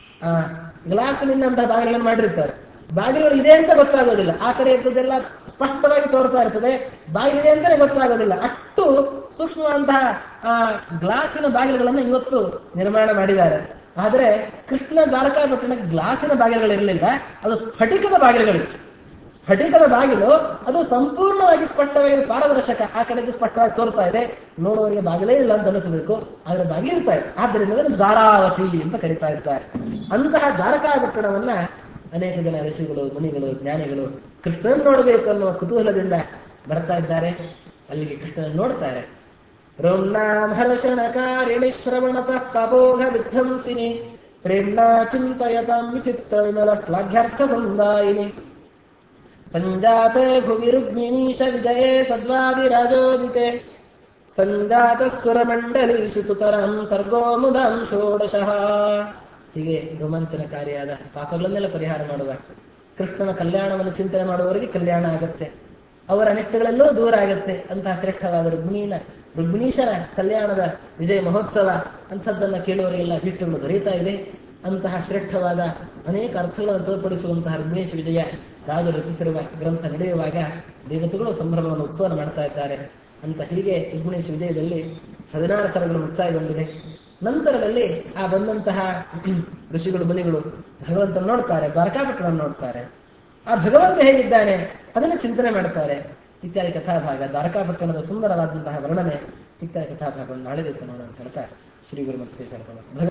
ಗ್ಲಾಸ್ನಿಂದ ಬಾಗಿಲನ್ನು ಮಾಡಿರ್ತಾರೆ ಬಾಗಿಲುಗಳು ಇದೆ ಅಂತ ಗೊತ್ತಾಗೋದಿಲ್ಲ ಆ ಕಡೆ ಇದ್ದದೆಲ್ಲ ಸ್ಪಷ್ಟವಾಗಿ ತೋರ್ತಾ ಇರ್ತದೆ ಬಾಗಿಲಿದೆ ಅಂತಾನೆ ಗೊತ್ತಾಗೋದಿಲ್ಲ ಅಷ್ಟು ಸೂಕ್ಷ್ಮವಂತಹ ಆ ಗ್ಲಾಸಿನ ಬಾಗಿಲುಗಳನ್ನು ಇವತ್ತು ನಿರ್ಮಾಣ ಮಾಡಿದ್ದಾರೆ ಆದ್ರೆ ಕೃಷ್ಣ ದ್ವಾರಕಾಪಟ್ಟಣ ಗ್ಲಾಸಿನ ಬಾಗಿಲುಗಳಿರಲಿಲ್ಲ ಅದು ಸ್ಫಟಿಕದ ಬಾಗಿಲುಗಳಿತ್ತು ಸ್ಫಟಿಕದ ಬಾಗಿಲು ಅದು ಸಂಪೂರ್ಣವಾಗಿ ಸ್ಪಷ್ಟವಾಗಿ ಪಾರದರ್ಶಕ ಆ ಕಡೆದು ಸ್ಪಷ್ಟವಾಗಿ ತೋರ್ತಾ ಇದೆ ನೋಡುವವರಿಗೆ ಬಾಗಿಲೇ ಇಲ್ಲ ಅಂತ ಅನಿಸಬೇಕು ಆದ್ರೆ ಬಾಗಿಲಿರ್ತಾ ಇದೆ ಆದ್ದರಿಂದ ಅದನ್ನು ದ್ವಾರಾವತಿ ಅಂತ ಕರೀತಾ ಇರ್ತಾರೆ ಅಂತಹ ದ್ವಾರಕಾಪಟ್ಟಣವನ್ನ ಅನೇಕ ಜನ ಋಷಿಗಳು ಮುನಿಗಳು ಜ್ಞಾನಿಗಳು ಕೃಷ್ಣನ್ ನೋಡಬೇಕು ಅನ್ನುವ ಕುತೂಹಲದಿಂದ ಬರ್ತಾ ಇದ್ದಾರೆ ಅಲ್ಲಿಗೆ ಕೃಷ್ಣನ್ ನೋಡ್ತಾರೆ ರೋಮ್ನಾಂ ಹರ್ಷಣಕಾರಿಣಿ ಶ್ರವಣತಃ ಪಬೋಘ ವಿಧ್ವಂಸಿನಿ ಪ್ರೇಮ್ನಾ ಚಿಂತಯತಾಂ ವಿಚಿತ್ರ ವಿಮಲ ಶ್ಲಾಘ್ಯರ್ಥ ಸಂದಾಯಿನಿ ಸಂಜಾತೆ ಭುವಿ ರುಗ್ಮಿಣೀಶ ವಿಜಯೇ ಸದ್ವಾದಿರಾಜೋದಿತೆ ಸಂಜಾತ ಸುರಮಂಡಲೀಶು ಸುತರಂ ಸರ್ಗೋ ಮುದಾಂ ಷೋಡಶಃ ಹೀಗೆ ರೋಮಾಂಚನಕಾರಿಯಾದ ಪಾಪಗಳನ್ನೆಲ್ಲ ಪರಿಹಾರ ಮಾಡುವ ಕೃಷ್ಣನ ಕಲ್ಯಾಣವನ್ನು ಚಿಂತನೆ ಮಾಡುವವರಿಗೆ ಕಲ್ಯಾಣ ಆಗತ್ತೆ ಅವರ ಅನಿಷ್ಟಗಳೆಲ್ಲೂ ದೂರ ಆಗತ್ತೆ ಅಂತಹ ಶ್ರೇಷ್ಠವಾದ ರುಗ್ಮಿಣೀನ ರುಗ್ಮಿಣೀಶನ ಕಲ್ಯಾಣದ ವಿಜಯ ಮಹೋತ್ಸವ ಅಂಥದ್ದನ್ನ ಕೇಳುವವರಿಗೆಲ್ಲ ಭೀಷ್ಟಗಳು ದೊರೆಯುತ್ತಾ ಇದೆ ಅಂತಹ ಶ್ರೇಷ್ಠವಾದ ಅನೇಕ ಅರ್ಥಗಳನ್ನು ತೋರ್ಪಡಿಸುವಂತಹ ರುಗ್ಮಿಣೇಶ ವಿಜಯ ರಾಜರು ರಚಿಸಿರುವ ಗ್ರಂಥ ನಡೆಯುವಾಗ ದೇವತೆಗಳು ಸಂಭ್ರಮವನ್ನು ಉತ್ಸವ ಮಾಡ್ತಾ ಇದ್ದಾರೆ ಅಂತ ಹೀಗೆ ರುಗ್ಮಿಣೇಶ ವಿಜಯದಲ್ಲಿ ಹದಿನಾರು ಸರಗಳು ಮುಕ್ತಾಯಗೊಂಡಿದೆ ನಂತರದಲ್ಲಿ ಆ ಬಂದಂತಹ ಋಷಿಗಳು ಮುನಿಗಳು ಭಗವಂತನ ನೋಡ್ತಾರೆ ದ್ವಾರಕಾಪಟ್ಟಣ ನೋಡ್ತಾರೆ ಆ ಭಗವಂತ ಹೇಗಿದ್ದಾನೆ ಅದನ್ನು ಚಿಂತನೆ ಮಾಡ್ತಾರೆ ಇತ್ಯಾದಿ ಕಥಾಭಾಗ ದ್ವಾರಕಾಪಟ್ಟಣದ ಸುಂದರವಾದಂತಹ ವರ್ಣನೆ ಇತ್ಯಾದಿ ಕಥಾಭಾಗವನ್ನು ನಾಳೆ ದಿವಸ ನೋಡೋಣ ಅಂತ ಹೇಳ್ತಾರೆ ಶ್ರೀ ಗುರು ಮತ್ತು